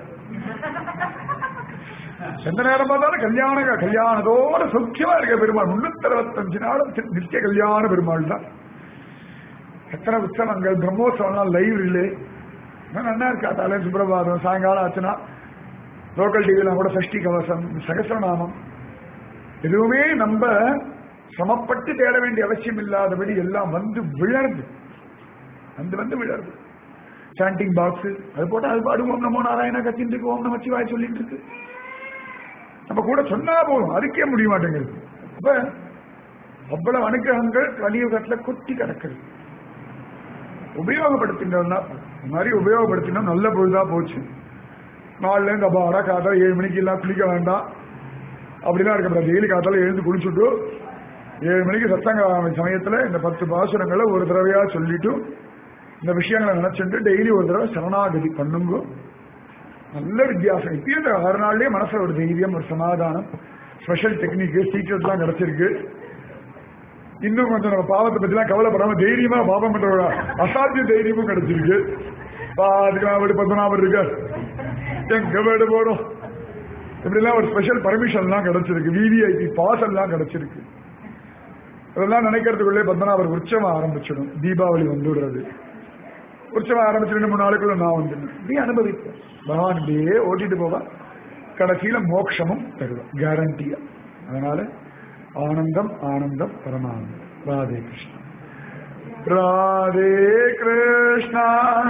எந்த நேரம் பார்த்தாலும் கல்யாண கல்யாணத்தோட சௌக்கியமா இருக்க பெருமாள் முன்னூத்தி அறுபத்தஞ்சு நாளும் நித்திய கல்யாண பெருமாள் தான் எத்தனை உற்சவங்கள் பிரம்மோத்சவம்லாம் லைவ் இல்லை நல்லா இருக்கா தாலே சுப்பிரபாதம் சாயங்காலம் ஆச்சுன்னா லோக்கல் டிவிலாம் கூட சஷ்டி கவசம் சகசிரநாமம் எதுவுமே நம்ம சமப்பட்டு தேட வேண்டிய அவசியம் இல்லாதபடி எல்லாம் வந்து விழருது வந்து வந்து விழருது சாண்டிங் பாக்ஸ் அது போட்டா அது பாடு ஓம் நமோ நாராயணா கத்தின்னு இருக்கு ஓம் நமச்சிவாய் சொல்லிட்டு இருக்கு நம்ம கூட சொன்னா போதும் அதுக்கே முடிய மாட்டேங்குது அப்ப அவ்வளவு அனுகிரகங்கள் கலியுகத்துல கொட்டி கிடக்குது உபயோகப்படுத்தினா இந்த மாதிரி உபயோகப்படுத்தினா நல்ல பொழுதா போச்சு நாலுல இருந்து அப்பாடா காத்தால ஏழு மணிக்கு எல்லாம் குளிக்க வேண்டாம் அப்படிலாம் இருக்கப்படாது டெய்லி காத்தால எழுந்து குளிச்சுட்டு ஏழு மணிக்கு சத்தங்க சமயத்துல இந்த பத்து பாசுரங்களை ஒரு தடவையா சொல்லிட்டு இந்த விஷயங்களை நினைச்சுட்டு டெய்லி ஒரு தடவை சரணாகதி பண்ணுங்க நல்ல வித்தியாசம் இப்பயும் இந்த ஆறு நாள்லயே மனசுல ஒரு தைரியம் ஒரு சமாதானம் ஸ்பெஷல் டெக்னிக் சீக்கிரட் எல்லாம் கிடைச்சிருக்கு இன்னும் கொஞ்சம் நம்ம பாவத்தை பத்திலாம் கவலைப்படாம தைரியமா பாவம் பண்ற ஒரு அசாத்திய தைரியமும் கிடைச்சிருக்கு பாதுகாப்பு வீடு பத்மநாபர் இருக்கார் எங்க வீடு போறோம் இப்படிலாம் ஒரு ஸ்பெஷல் பர்மிஷன் எல்லாம் கிடைச்சிருக்கு விவிஐபி பாஸ் எல்லாம் கிடைச்சிருக்கு அதெல்லாம் நினைக்கிறதுக்குள்ளே பத்மநாபர் உற்சவம் ஆரம்பிச்சிடும் தீபாவளி வந்துடுறது உற்சவம் ஆரம்பிச்சு ரெண்டு மூணு நாளுக்குள்ள நான் வந்துடுவேன் இப்படி அனுபவிப்பேன் பகவான் இப்படியே ஓட்டிட்டு போவான் கடைசியில மோட்சமும் தருவான் கேரண்டியா அதனால ஆனந்தம் ஆனந்தம் பரமானந்தம் ராதே கிருஷ்ணா ராதே கிருஷ்ணா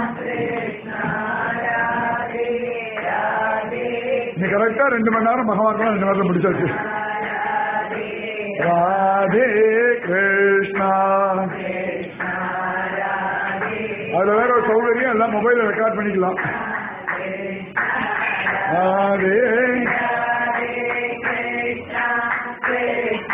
நீ கரெக்டா ரெண்டு மணி நேரம் பகவான் ரெண்டு நேரத்தில் முடிச்சாச்சு ராதே கிருஷ்ணா அதுல வேற ஒரு சௌகரியம் எல்லாம் மொபைல்ல ரெக்கார்ட் பண்ணிக்கலாம் ராதே